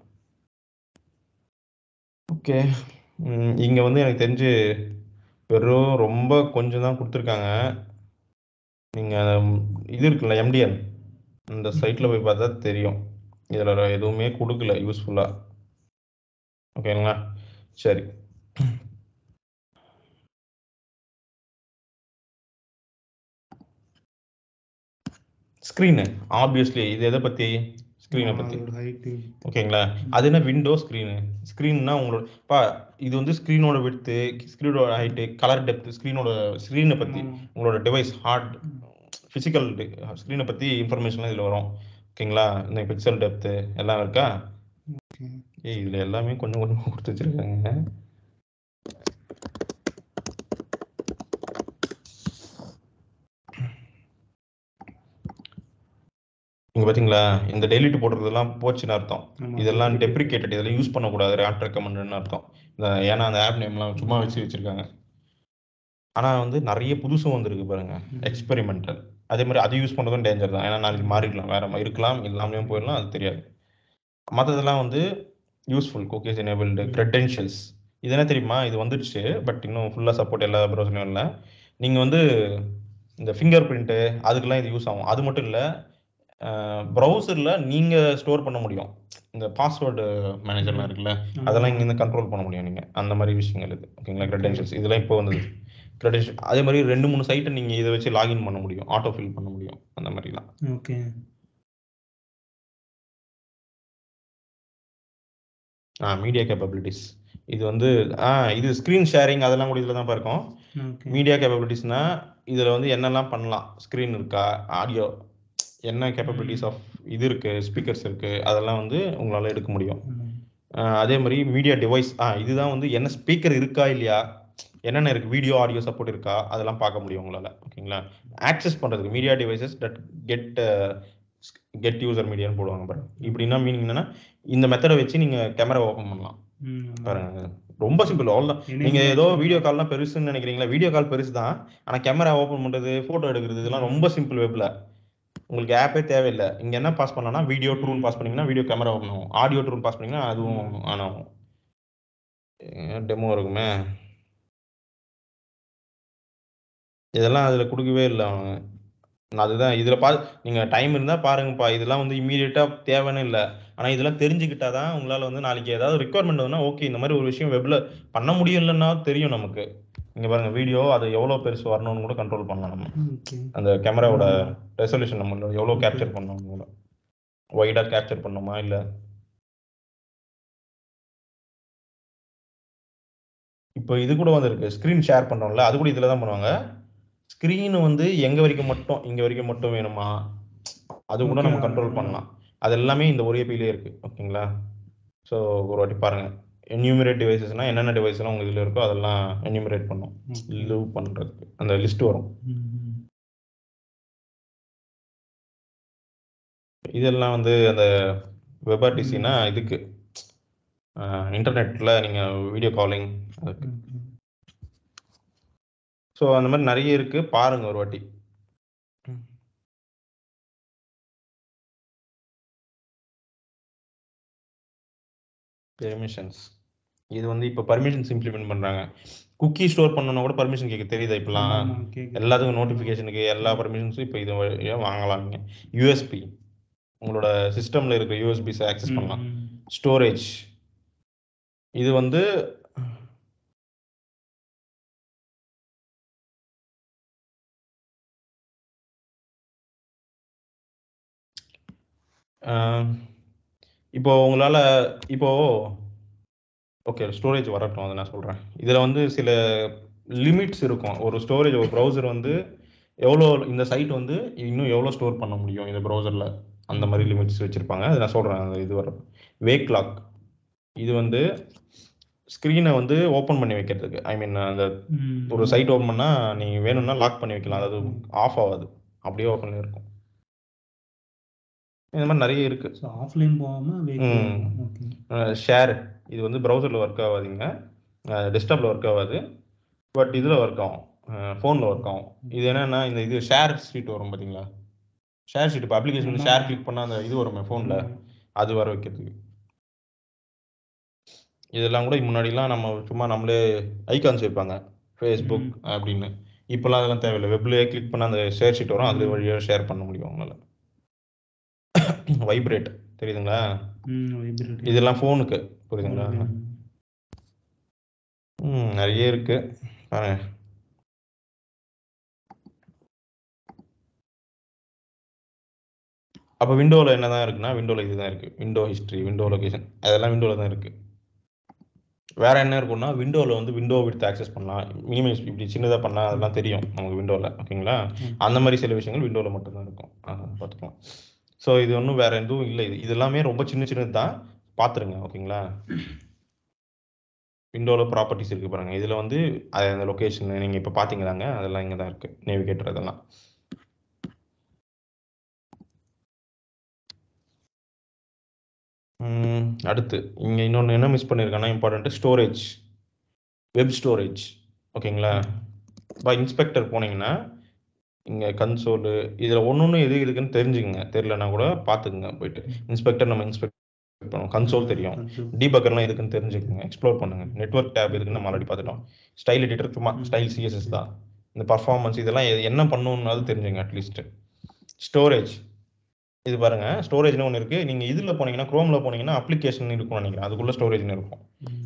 ஓகே இங்க வந்து எனக்கு தெரிஞ்சு வெறும் ரொம்ப கொஞ்சம் தான் கொடுத்துருக்காங்க நீங்க ம், இது இருக்குல்ல எம்டிஎன் அந்த சைட்ல போய் பார்த்தா தெரியும் இதுல எதுவுமே கொடுக்கல யூஸ்ஃபுல்லா ஓகேங்களா சரி ஸ்க்ரீனு ஆப்வியஸ்லி இது எதை பத்தி ஸ்க்ரீனை பத்தி அதோட height. ஓகேங்களா அது என்ன விண்டோ ஸ்க்ரீனு ஸ்க்ரீன்னா உங்களோட பா இது வந்து ஸ்க்ரீனோட விட்த்து ஸ்க்ரீனோட ஹைட்டு கலர் டெப்த் ஸ்க்ரீனோட ஸ்க்ரீனை பத்தி ஆமா. உங்களோட டிவைஸ் ஹார்ட் ஃபிசிக்கல் ஸ்க்ரீனை பத்தி இன்ஃபர்மேஷன்லாம் இதில் வரும் ஓகேங்களா இந்த பிக்சல் டெப்த்து எல்லாம் இருக்கா ஓகே. ஏய் இதுல எல்லாமே கொஞ்சம் கொஞ்சமா கொடுத்து வச்சிருக்காங்க இங்க பாத்தீங்களா இந்த டெலிட் போடுறதெல்லாம் போச்சுன்னு அர்த்தம் ஆமா. இதெல்லாம் டெப்ரிகேட்டட் இதெல்லாம் யூஸ் பண்ணக்கூடாது ரேட் ரெக்கமெண்ட்னு அர்த்தம் இந்த ஏன்னா அந்த ஆப் நேம்லாம் சும்மா வச்சு வச்சிருக்காங்க ஆனா வந்து நிறைய புதுசும் வந்திருக்கு பாருங்க எக்ஸ்பெரிமெண்டல் அதே மாதிரி அது யூஸ் பண்ணுறதும் டேஞ்சர் தான் ஏன்னா நாளைக்கு மாறிடலாம் வேற மாதிரி இருக்கலாம் இல்லாமலேயும் போயிடலாம் அது தெரியாது மற்றதெல்லாம் வந்து யூஸ்ஃபுல் குக்கீஸ் எனேபிள்டு க்ரெடென்ஷியல்ஸ் இது என்ன தெரியுமா இது வந்துடுச்சு பட் இன்னும் ஃபுல்லாக சப்போர்ட் எல்லா ப்ரௌசர்லையும் இல்லை நீங்கள் வந்து இந்த ஃபிங்கர் பிரிண்ட்டு அதுக்கெல்லாம் இது யூஸ் ஆகும் அது மட்டும் இல்லை ப்ரௌசரில் நீங்கள் ஸ்டோர் பண்ண முடியும் இந்த பாஸ்வேர்டு மேனேஜர்லாம் இருக்குல்ல அதெல்லாம் இங்கேருந்து கண்ட்ரோல் பண்ண முடியும் நீங்கள் அந்த மாதிரி விஷயங்கள் இது ஓகேங்களா க்ரெடென்ஷியல்ஸ் இதெல்லாம் இப்போ வந்தது க்ரெடென்ஷியல் அதே மாதிரி ரெண்டு மூணு சைட்டை நீங்கள் இதை வச்சு லாகின் பண்ண முடியும் ஆட்டோ ஃபில் பண்ண முடியும் அந்த மாதிரிலாம் ஓகே ஆ மீடியா கேப்பபிலிட்டிஸ் இது வந்து ஆ இது ஸ்க்ரீன் ஷேரிங் அதெல்லாம் கூட இதில் தான் இருக்கும் ஓகே மீடியா கேப்பபிலிட்டிஸ்னா இதில் வந்து என்னெல்லாம் பண்ணலாம் ஸ்க்ரீன் இருக்கா ஆடியோ என்ன கேப்பபிலிட்டிஸ் ஆஃப் இது இருக்கு ஸ்பீக்கர்ஸ் இருக்கு அதெல்லாம் வந்து உங்களால் எடுக்க முடியும் ஆஹ் அதே மாதிரி மீடியா டிவைஸ் ஆ இதுதான் வந்து என்ன ஸ்பீக்கர் இருக்கா இல்லையா என்னென்ன இருக்கு வீடியோ ஆடியோ சப்போர்ட் இருக்கா அதெல்லாம் பார்க்க முடியும் உங்களால் ஓகேங்களா ஆக்சஸ் பண்ணுறதுக்கு media devices that get get user மீடியான்னு போடுவாங்க பாருங்க இப்படின்னா மீனிங் என்னன்னா இந்த மெத்தடை வச்சு நீங்கள் கேமரா ஓப்பன் பண்ணலாம் பாருங்க ரொம்ப சிம்பிள் அவ்வளோதான் நீங்க ஏதோ வீடியோ கால்லாம் பெருசுன்னு நினைக்கிறீங்களா வீடியோ கால் பெருசு தான் ஆனா கேமரா ஓபன் பண்றது போட்டோ எடுக்கிறது இதெல்லாம் ரொம்ப சிம்பிள் வெப்ல உங்களுக்கு ஆப்பே தேவையில்லை இங்க என்ன பாஸ் பண்ணலாம்னா வீடியோ ட்ரூன் பாஸ் பண்ணீங்கன்னா வீடியோ கேமரா ஓப்பன் ஆகும் ஆடியோ ட்ரூன் பாஸ் பண்ணீங்கன்னா அதுவும் ஆன் ஆகும் டெமோ இருக்குமே இதெல்லாம் அதுல கொடுக்கவே இல்லை அவங்க நான் அதுதான் இதுல பா நீங்க டைம் இருந்தா பாருங்கப்பா இதெல்லாம் வந்து இமீடியட்டா தேவைன்னு இல்லை ஆனா இதெல்லாம் தெரிஞ்சுக்கிட்டாதான் உங்களால வந்து நாளைக்கு ஏதாவது ரெக்குவயர்மெண்ட் வந்தா ஓகே இந்த மாதிரி ஒரு விஷயம் வெப்ல பண்ண முடியலன்னா தெரியும் நமக்கு இங்க பாருங்க வீடியோ அது எவ்வளவு பெருசு வரணும்னு கூட கண்ட்ரோல் பண்ணலாம் நம்ம ஓகே அந்த கேமராவோட ரெசல்யூஷன் நம்ம எவ்வளவு கேப்சர் பண்ணணும் கூட ஒய்டா கேப்சர் பண்ணணுமா இல்ல இப்போ இது கூட வந்திருக்கு ஸ்க்ரீன் ஷேர் பண்ணோம்ல அது கூட இதுல தான் பண்ணுவாங்க ஸ்க்ரீன் வந்து எங்க வரைக்கும் மட்டும் இங்க வரைக்கும் மட்டும் வேணுமா அது கூட நம்ம Okay. கண்ட்ரோல் பண்ணலாம் அது எல்லாமே இந்த ஒரே பிலே இருக்கு ஓகேங்களா ஸோ ஒரு வாட்டி பாருங்க என்யூமரேட் டிவைசஸ்னா என்னென்ன டிவைஸ் எல்லாம் உங்க இதுல இருக்கோ அதெல்லாம் என்யூமரேட் பண்ணும் லூவ் பண்றதுக்கு அந்த லிஸ்ட் வரும் இதெல்லாம் வந்து அந்த வெப்ஆர்டிசினா இதுக்கு இன்டர்நெட்ல நீங்க வீடியோ காலிங் அதுக்கு ஸோ அந்த மாதிரி நிறைய இருக்கு பாருங்க ஒரு வாட்டி பெர்மிஷன்ஸ் இது வந்து இப்போ பர்மிஷன்ஸ் இம்ப்ளிமெண்ட் பண்றாங்க குக்கி ஸ்டோர் பண்ணணும்னா கூட பர்மிஷன் கேட்க தெரியுதா இப்பெல்லாம் எல்லாத்துக்கும் நோட்டிஃபிகேஷனுக்கு எல்லா பர்மிஷன்ஸும் இப்போ இது வழியா வாங்கலாம் நீங்க யூஎஸ்பி உங்களோட சிஸ்டம்ல இருக்க யூஎஸ்பிஸ் ஆக்சஸ் பண்ணலாம் ஸ்டோரேஜ் இது வந்து ஆஹ், இப்போ உங்களால இப்போ ஓகே ஸ்டோரேஜ் வரட்டும் அதை நான் சொல்றேன் இதுல வந்து சில லிமிட்ஸ் இருக்கும் ஒரு ஸ்டோரேஜ் ஒரு ப்ரௌசர் வந்து எவ்வளோ இந்த சைட் வந்து இன்னும் எவ்வளோ ஸ்டோர் பண்ண முடியும் இந்த ப்ரௌசர்ல அந்த மாதிரி லிமிட்ஸ் வச்சிருப்பாங்க அதை நான் சொல்றேன் அந்த இது வர வேக் லாக் இது வந்து ஸ்க்ரீனை வந்து ஓப்பன் பண்ணி வைக்கிறதுக்கு ஐ மீன் அந்த ஒரு சைட் ஓப்பன் பண்ணா நீங்க வேணும்னா லாக் பண்ணி வைக்கலாம் அதாவது ஆஃப் ஆகாது அப்படியே ஓப்பன் இருக்கும் இந்த மாதிரி நிறைய இருக்கு ஸோ ஆஃப்லைன் போகாம ம். ஓகே ஷேர் இது வந்து ப்ரௌசரில் ஒர்க் ஆகாதுங்க டெஸ்க்டாப்பில் ஒர்க் ஆகாது பட் இதில் ஒர்க் ஆகும் ஃபோனில் ஒர்க் ஆகும் இது என்னன்னா இந்த இது ஷேர் ஸ்ட்ரீட் வரும் பார்த்தீங்களா ஷேர் ஸ்ட்ரீட் இப்போ அப்ளிகேஷன் வந்து ஷேர் கிளிக் பண்ணால் அந்த இது வருமே ஃபோனில் அது வர வைக்கிறதுக்கு இதெல்லாம் கூட முன்னாடிலாம் நம்ம சும்மா நம்மளே ஐகான்ஸ் வைப்பாங்க ஃபேஸ்புக் அப்படின்னு இப்போல்லாம் அதெல்லாம் தேவையில்லை வெப்லேயே கிளிக் பண்ண அந்த ஷேர் ஷீட் வரும் அது வழியாக ஷேர் பண்ண முடியும் உங்களால் வைப்ரேட் தெரியுதுங்களா ம் வைப்ரேட் இதெல்லாம் ஃபோனுக்கு புரியுதுங்களா ம் நிறைய இருக்கு பாருங்க அப்போ விண்டோவில் என்னதான் இருக்குன்னா விண்டோவில் இதுதான் இருக்கு விண்டோ ஹிஸ்ட்ரி விண்டோ லொகேஷன் அதெல்லாம் விண்டோவில் தான் இருக்கு வேற என்ன இருக்கும்னா விண்டோவில் வந்து விண்டோ விடுத்து ஆக்சஸ் பண்ணலாம் மினிமைஸ் இப்படி சின்னதாக பண்ணால் அதெல்லாம் தெரியும் நமக்கு விண்டோவில் ஓகேங்களா ம். அந்த மாதிரி சில விஷயங்கள் விண்டோவில் மட்டும்தான் இருக்கும் அதை பார்த்துக்கலாம் ஸோ இது ஒன்றும் வேற எதுவும் இல்லை இது இது எல்லாமே ரொம்ப சின்ன சின்னது தான் பார்த்துருங்க ஓகேங்களா விண்டோவில் ப்ராப்பர்ட்டிஸ் இருக்கு பாருங்க இதில் வந்து அது அந்த லொக்கேஷன் நீங்கள் இப்போ பார்த்தீங்களாங்க அதெல்லாம் இங்கே தான் இருக்கு நேவிகேட்டர் அதெல்லாம் ம், அடுத்து இங்கே இன்னொன்று என்ன மிஸ் பண்ணியிருக்கேன்னா இம்பார்ட்டன்ட்டு ஸ்டோரேஜ் வெப் ஸ்டோரேஜ் ஓகேங்களா இப்போ இன்ஸ்பெக்டர் போனீங்கன்னா இங்க கன்சோலு இதுல ஒன்னொன்னு எது இருக்குன்னு தெரிஞ்சுக்கங்க தெரியலனா கூட பாத்துக்குங்க போயிட்டு இன்ஸ்பெக்டர் நம்ம இன்ஸ்பெக்ட் பண்ணுவோம் கன்சோல் தெரியும் டீபக்கர்லாம் எதுக்குன்னு தெரிஞ்சுக்கங்க எக்ஸ்ப்ளோர் பண்ணுங்க நெட்வொர்க் டேப் எதுக்குன்னு நம்ம ஆல்ரெடி பார்த்துட்டோம் ஸ்டைல் எடிட்டர் சும்மா ஸ்டைல் சிஎஸ்எஸ் தான் இந்த பர்ஃபார்மன்ஸ் இதெல்லாம் எ- என்ன பண்ணணும்னாலும் தெரிஞ்சுங்க அட்லீஸ்ட் ஸ்டோரேஜ் இது பாருங்க ஸ்டோரேஜ்னு ஒன்று இருக்கு நீங்க இதுல போனீங்கன்னா குரோம்ல போனீங்கன்னா அப்ளிகேஷன் இருக்கும்னு நினைக்கிறேன் அதுக்குள்ள ஸ்டோரேஜ்னு இருக்கும்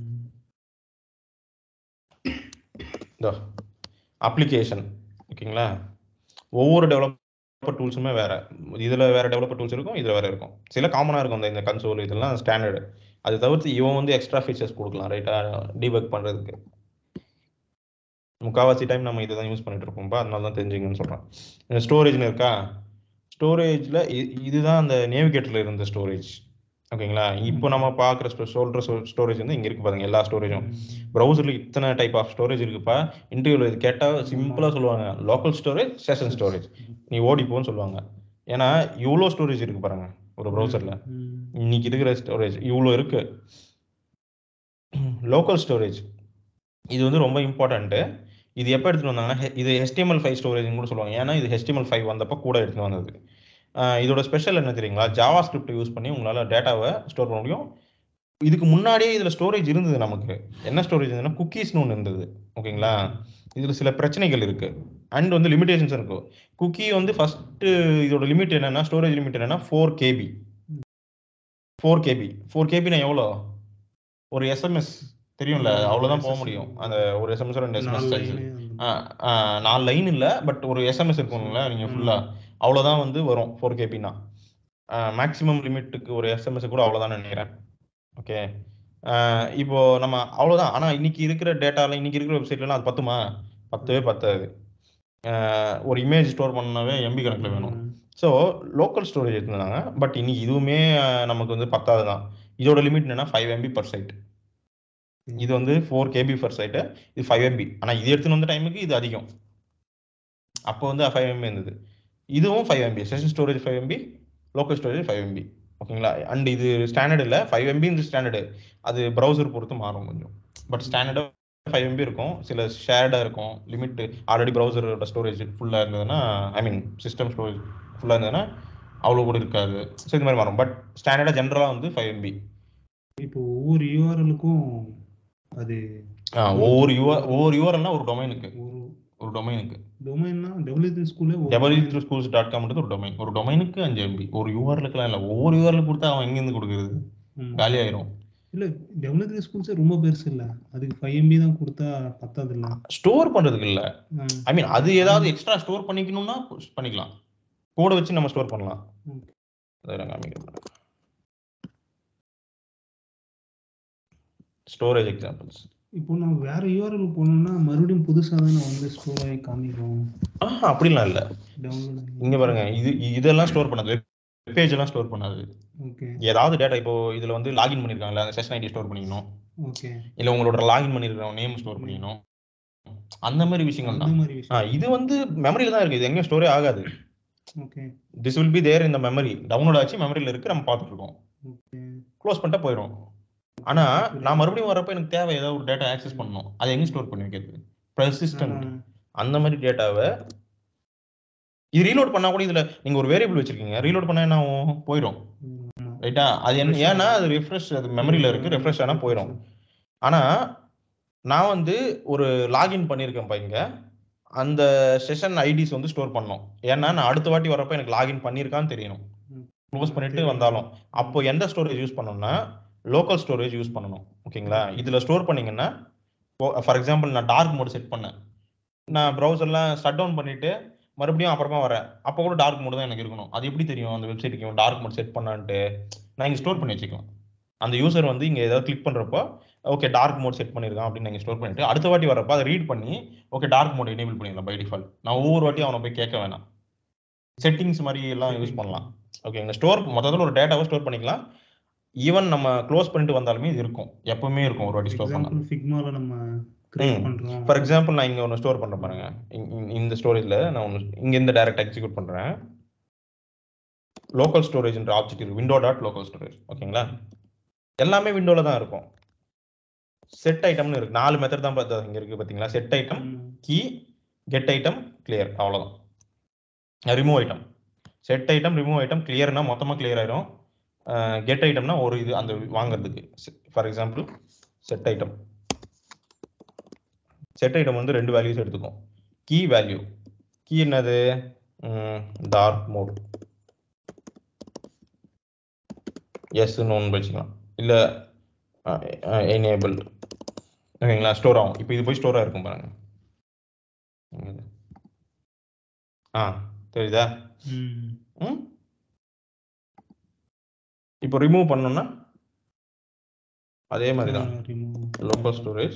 இதோ அப்ளிகேஷன் ஓகேங்களா ஒவ்வொரு டெவலப்பர் டூல்ஸுமே வேற இதுல வேற டெவலப்பர் டூல்ஸ் இருக்கும் இதுல வேற இருக்கும் சில காமனா இருக்கும் இந்த இந்த கன்சோல் இதெல்லாம் ஸ்டாண்டர்டு அது தவிர்த்து இவன் வந்து எக்ஸ்ட்ரா ஃபீச்சர்ஸ் கொடுக்கலாம் ரைட்டா டீபக் பண்றதுக்கு முக்காவாசி டைம் நம்ம இதை தான் யூஸ் பண்ணிட்டு இருப்போம்ப்பா அதனால தான் தெரிஞ்சுங்கன்னு சொல்றேன் ஸ்டோரேஜ்னு இருக்கா ஸ்டோரேஜ்ல இதுதான் அந்த நேவிகேட்டர்ல இருந்த ஸ்டோரேஜ் ஓகேங்களா இப்போ நம்ம பார்க்குற சொல்ற ஸ்டோரேஜ் வந்து இங்க இருக்கு பாருங்க எல்லா ஸ்டோரேஜும் ப்ரௌசர்ல இத்தனை டைப் ஆஃப் ஸ்டோரேஜ் இருக்குப்பா இன்டர்வியூல இது கேட்டா சிம்பிளா சொல்லுவாங்க லோக்கல் ஸ்டோரேஜ் செஷன் ஸ்டோரேஜ் நீ ஓடிப்போன்னு சொல்லுவாங்க ஏன்னா இவ்வளோ ஸ்டோரேஜ் இருக்கு பாருங்க ஒரு ப்ரௌசர்ல இன்னைக்கு இருக்கிற ஸ்டோரேஜ் இவ்வளோ இருக்கு லோக்கல் ஸ்டோரேஜ் இது வந்து ரொம்ப இம்பார்ட்டன்ட்டு இது எப்போ எடுத்துட்டு வந்தாங்கன்னா he- இது HTML5 ஃபைவ் ஸ்டோரேஜ்னு கூட சொல்லுவாங்க ஏன்னா இது HTML5 ஃபைவ் வந்தப்போ கூட எடுத்துட்டு வந்தது ஆஹ் இதோட ஸ்பெஷல் என்ன தெரியுங்களா ஜாவா ஸ்கிரிப்ட் யூஸ் பண்ணி உங்களால் டேட்டாவை ஸ்டோர் பண்ண முடியும் இதுக்கு முன்னாடியே இதில் ஸ்டோரேஜ் இருந்தது நமக்கு என்ன ஸ்டோரேஜ் இருந்ததுன்னா குக்கீஸ்னு ஒன்று இருந்தது ஓகேங்களா இதில் சில பிரச்சனைகள் இருக்கு அண்ட் வந்து லிமிடேஷன்ஸ் இருக்கும் குக்கி வந்து ஃபர்ஸ்ட் இதோட லிமிட் என்னன்னா ஸ்டோரேஜ் லிமிட் என்னன்னா four KB four KB four கேபினா எவ்வளோ ஒரு எஸ்எம்எஸ் தெரியும்ல அவ்வளோதான் போக முடியும் அந்த ஒரு எஸ்எம்எஸ் ரெண்டு எஸ்எம்எஸ் சைஸ் நாலு லைன் இல்லை பட் ஒரு எஸ்எம்எஸ் இருக்கும்ல நீங்கள் ஃபுல்லாக அவ்வளோதான் வந்து வரும் ஃபோர் கேபினா மேக்ஸிமம் லிமிட்டுக்கு ஒரு எஸ்எம்எஸ் கூட அவ்வளோதான் நினைக்கிறேன் ஓகே இப்போ நம்ம அவ்வளோதான் ஆனால் இன்னைக்கு இருக்கிற டேட்டால இன்னைக்கு இருக்கிற வெப்சைட்லாம் அது பத்துமா பத்தவே பத்தாது ஆஹ் ஒரு இமேஜ் ஸ்டோர் பண்ணாவே எம்பி கணக்கில் வேணும் ஸோ லோக்கல் ஸ்டோரேஜ் எடுத்துருந்தாங்க பட் இன்னைக்கு இதுவுமே ஆஹ் நமக்கு வந்து பத்தாது தான் இதோட லிமிட் என்னன்னா ஃபைவ் எம்பி பர் சைட் இது வந்து ஃபோர் கேபி பர் சைட்டு இது ஃபைவ் எம்பி ஆனால் இது எடுத்துன்னு வந்த டைமுக்கு இது அதிகம் அப்போ வந்து ஃபைவ் எம்பி இருந்தது இதுவும் five MB session storage five MB local storage five MB ஓகேங்களா அண்ட் இது ஸ்டாண்டர்ட் இல்லை ஃபைவ் எம்பி இந்த ஸ்டாண்டர்டு அது ப்ரௌசர் பொறுத்து மாறும் கொஞ்சம் பட் ஸ்டாண்டர்டாக ஃபைவ் எம்பி இருக்கும் சில ஷேர்டாக இருக்கும் லிமிட் ஆல்ரெடி ப்ரௌசரோட ஸ்டோரேஜ் ஃபுல்லாக இருந்ததுன்னா ஐ மீன் சிஸ்டம் ஸ்டோரேஜ் ஃபுல்லாக இருந்ததுன்னா அவ்வளோ கூட இருக்காது ஸோ இது மாதிரி மாறும் பட் ஸ்டாண்டர்டாக ஜென்ரலாக வந்து ஃபைவ் எம்பி இப்போ ஒவ்வொரு யூஆர்எலுக்கும் அது ஒவ்வொரு யூஆர் ஒவ்வொரு யூஆர்எல்னா ஒரு டொமைனுக்கு ஒரு ஒரு டொமைனுக்கு டொமைன்னா டபிள்யூ ஸ்கூலே டபிள்யூ ஸ்கூல்ஸ் டாட் காம்ன்றது ஒரு டொமைன் ஒரு டொமைனுக்கு அஞ்சு எம்பி ஒரு யூஆர்லுக்குலாம் இல்லை ஒவ்வொரு யூஆர்ல கொடுத்தா அவன் எங்கேருந்து கொடுக்குறது காலி ஆயிரும் இல்ல டபிள்யூ ஸ்கூல்ஸே ரொம்ப பெருசு இல்ல அதுக்கு ஃபைவ் எம்பி தான் கொடுத்தா பத்தாது இல்ல ஸ்டோர் பண்றதுக்கு இல்ல ஐ மீன் அது ஏதாவது எக்ஸ்ட்ரா ஸ்டோர் பண்ணிக்கணும்னா பண்ணிக்கலாம் கோட வச்சு நம்ம ஸ்டோர் பண்ணலாம் Okay. அதை நான் காமிக்கிறேன் ஸ்டோரேஜ் எக்ஸாம்பிள்ஸ் இப்போ நம்ம வேற யூஆர்எல் போனோம்னா மறுபடியும் புதுசா தானே வந்து ஸ்டோர் ஆகி காமிக்கும் ஆஹ் அப்படிலாம் இல்ல டவுன்லோட் இங்க பாருங்க இது இதெல்லாம் ஸ்டோர் பண்ணாது வெப்பேஜ் எல்லாம் ஸ்டோர் பண்ணாது ஓகே ஏதாவது டேட்டா இப்போ இதுல வந்து லாகின் பண்ணிருக்காங்கல்ல அந்த செஷன் ஐடி ஸ்டோர் பண்ணிக்கணும் ஓகே இல்ல உங்களோட லாகின் பண்ணிருக்கிற நேம் ஸ்டோர் பண்ணிக்கணும் அந்த மாதிரி விஷயங்கள் அந்த தான் மாதிரி ஆ, விஷயம் இது வந்து மெமரியில தான் இருக்கு இது எங்கேயும் ஸ்டோரே ஆகாது okay this will be there இந்த மெமரி டவுன்லோட் ஆச்சு மெமரியில இருக்கு நம்ம பார்த்துட்டு இருக்கோம் ஓகே க்ளோஸ் பண்ணிட்டா போயிடும் ஆனா நான் மறுபடியும் வரப்ப எனக்கு தேவை ஏதாவது ஒரு டேட்டா ஆக்சஸ் பண்ணணும் அதை எங்க ஸ்டோர் பண்ணி வைக்கிறது பெர்சிஸ்டன்ட் அந்த மாதிரி டேட்டாவை இது ரீலோட் பண்ணா கூட இதுல நீங்க ஒரு வேரியபிள் வச்சிருக்கீங்க ரீலோட் பண்ணா என்ன ஆகும்? போயிடும் ரைட்டா அது என்ன ஏன்னா அது ரெஃப்ரெஷ் அது மெமரியில இருக்கு ரெஃப்ரெஷ் ஆனா போயிடும் ஆனா நான் வந்து ஒரு லாகின் பண்ணியிருக்கேன்ப்பா இங்க அந்த செஷன் ஐடிஸ் வந்து ஸ்டோர் பண்ணோம் ஏன்னா நான் அடுத்த வாட்டி வரப்ப எனக்கு லாகின் பண்ணியிருக்கான்னு தெரியணும் க்ளோஸ் பண்ணிட்டு வந்தாலும் அப்போ எந்த ஸ்டோரேஜ் யூஸ் பண்ணணும்னா லோக்கல் ஸ்டோரேஜ் யூஸ் பண்ணணும் ஓகேங்களா இதுல ஸ்டோர் பண்ணீங்கன்னா ஃபார் எக்ஸாம்பிள் நான் டார்க் மோட் செட் பண்ணேன் நான் ப்ரௌசர்லாம் ஷட் டவுன் பண்ணிட்டு மறுபடியும் அப்புறமா வரேன் அப்போ கூட டார்க் மோட் தான் எனக்கு இருக்கணும் அது எப்படி தெரியும் அந்த வெப்சைட்டுக்கு டார்க் மோட் செட் பண்ணான்ட்டு நான் இங்கே ஸ்டோர் பண்ணி வச்சுக்கலாம் அந்த யூசர் வந்து இங்கே ஏதாவது கிளிக் பண்ணுறப்போ ஓகே டார்க் மோட் செட் பண்ணியிருக்கான் அப்படின்னு நீங்கள் ஸ்டோர் பண்ணிட்டு அடுத்த வாட்டி வரப்போ அதை ரீட் பண்ணி ஓகே டார்க் மோட் எனேபிள் பண்ணிடலாம் பை டிஃபால்ட் நான் ஒவ்வொரு வாட்டியும் அவனை போய் கேட்க வேணாம் செட்டிங்ஸ் மாதிரி எல்லாம் யூஸ் பண்ணலாம் ஓகேங்க ஸ்டோர் மொத்தத்தில் ஒரு டேட்டாவை ஸ்டோர் பண்ணிக்கலாம் ஈவன் நம்ம க்ளோஸ் பண்ணிட்டு வந்தாலுமே இது இருக்கும் எப்பவுமே இருக்கும் ஒரு வாட்டி ஸ்டோர் பண்ணலாம் எக்ஸாம்பிள் ஃபிக்மால நம்ம கிரியேட் ம். பண்றோம் ஃபார் எக்ஸாம்பிள் நான் இங்க ஒன்று ஸ்டோர் பண்றேன் பாருங்க இங்க- இங்க- இந்த ஸ்டோரேஜ்ல நான் ஒன்று இங்க இந்த டைரக்ட் எக்ஸிக்யூட் பண்றேன் லோக்கல் ஸ்டோரேஜ்ன்ற ஆப்ஜெக்ட் இருக்கு விண்டோ டாட் லோக்கல் ஸ்டோரேஜ் ஓகேங்களா எல்லாமே விண்டோல தான் இருக்கும் செட் ஐட்டம்னு இருக்கு நாலு மெத்தட் தான் பார்த்தா இங்க இருக்கு பாத்தீங்களா செட் ஐட்டம் ம். கீ கெட் ஐட்டம் கிளியர் அவ்வளவுதான் remove item set item remove item கிளியர்னா மொத்தமாக கிளியர் ஆயிரும் கெட் ஐட்டம்னா ஒரு இது அந்த வாங்குறதுக்கு for example set item set item வந்து ரெண்டு வேல்யூஸ் எடுத்துக்கும் கீ வேல்யூ கீ என்னது டார்க் மோட் எஸ்ன்னு ஒன்று வச்சுக்கலாம் இல்லை எனேபிள் ஓகேங்களா ஸ்டோர் ஆகும் இப்போ இது போய் ஸ்டோர் ஆகிருக்கும் பாருங்க இங்க. ஆ தெரியுதா ம். ம் இப்போ ரிமூவ் பண்ணோம்னா அதே மாதிரி தான் ஆ, remove. லோக்கல் ஸ்டோரேஜ்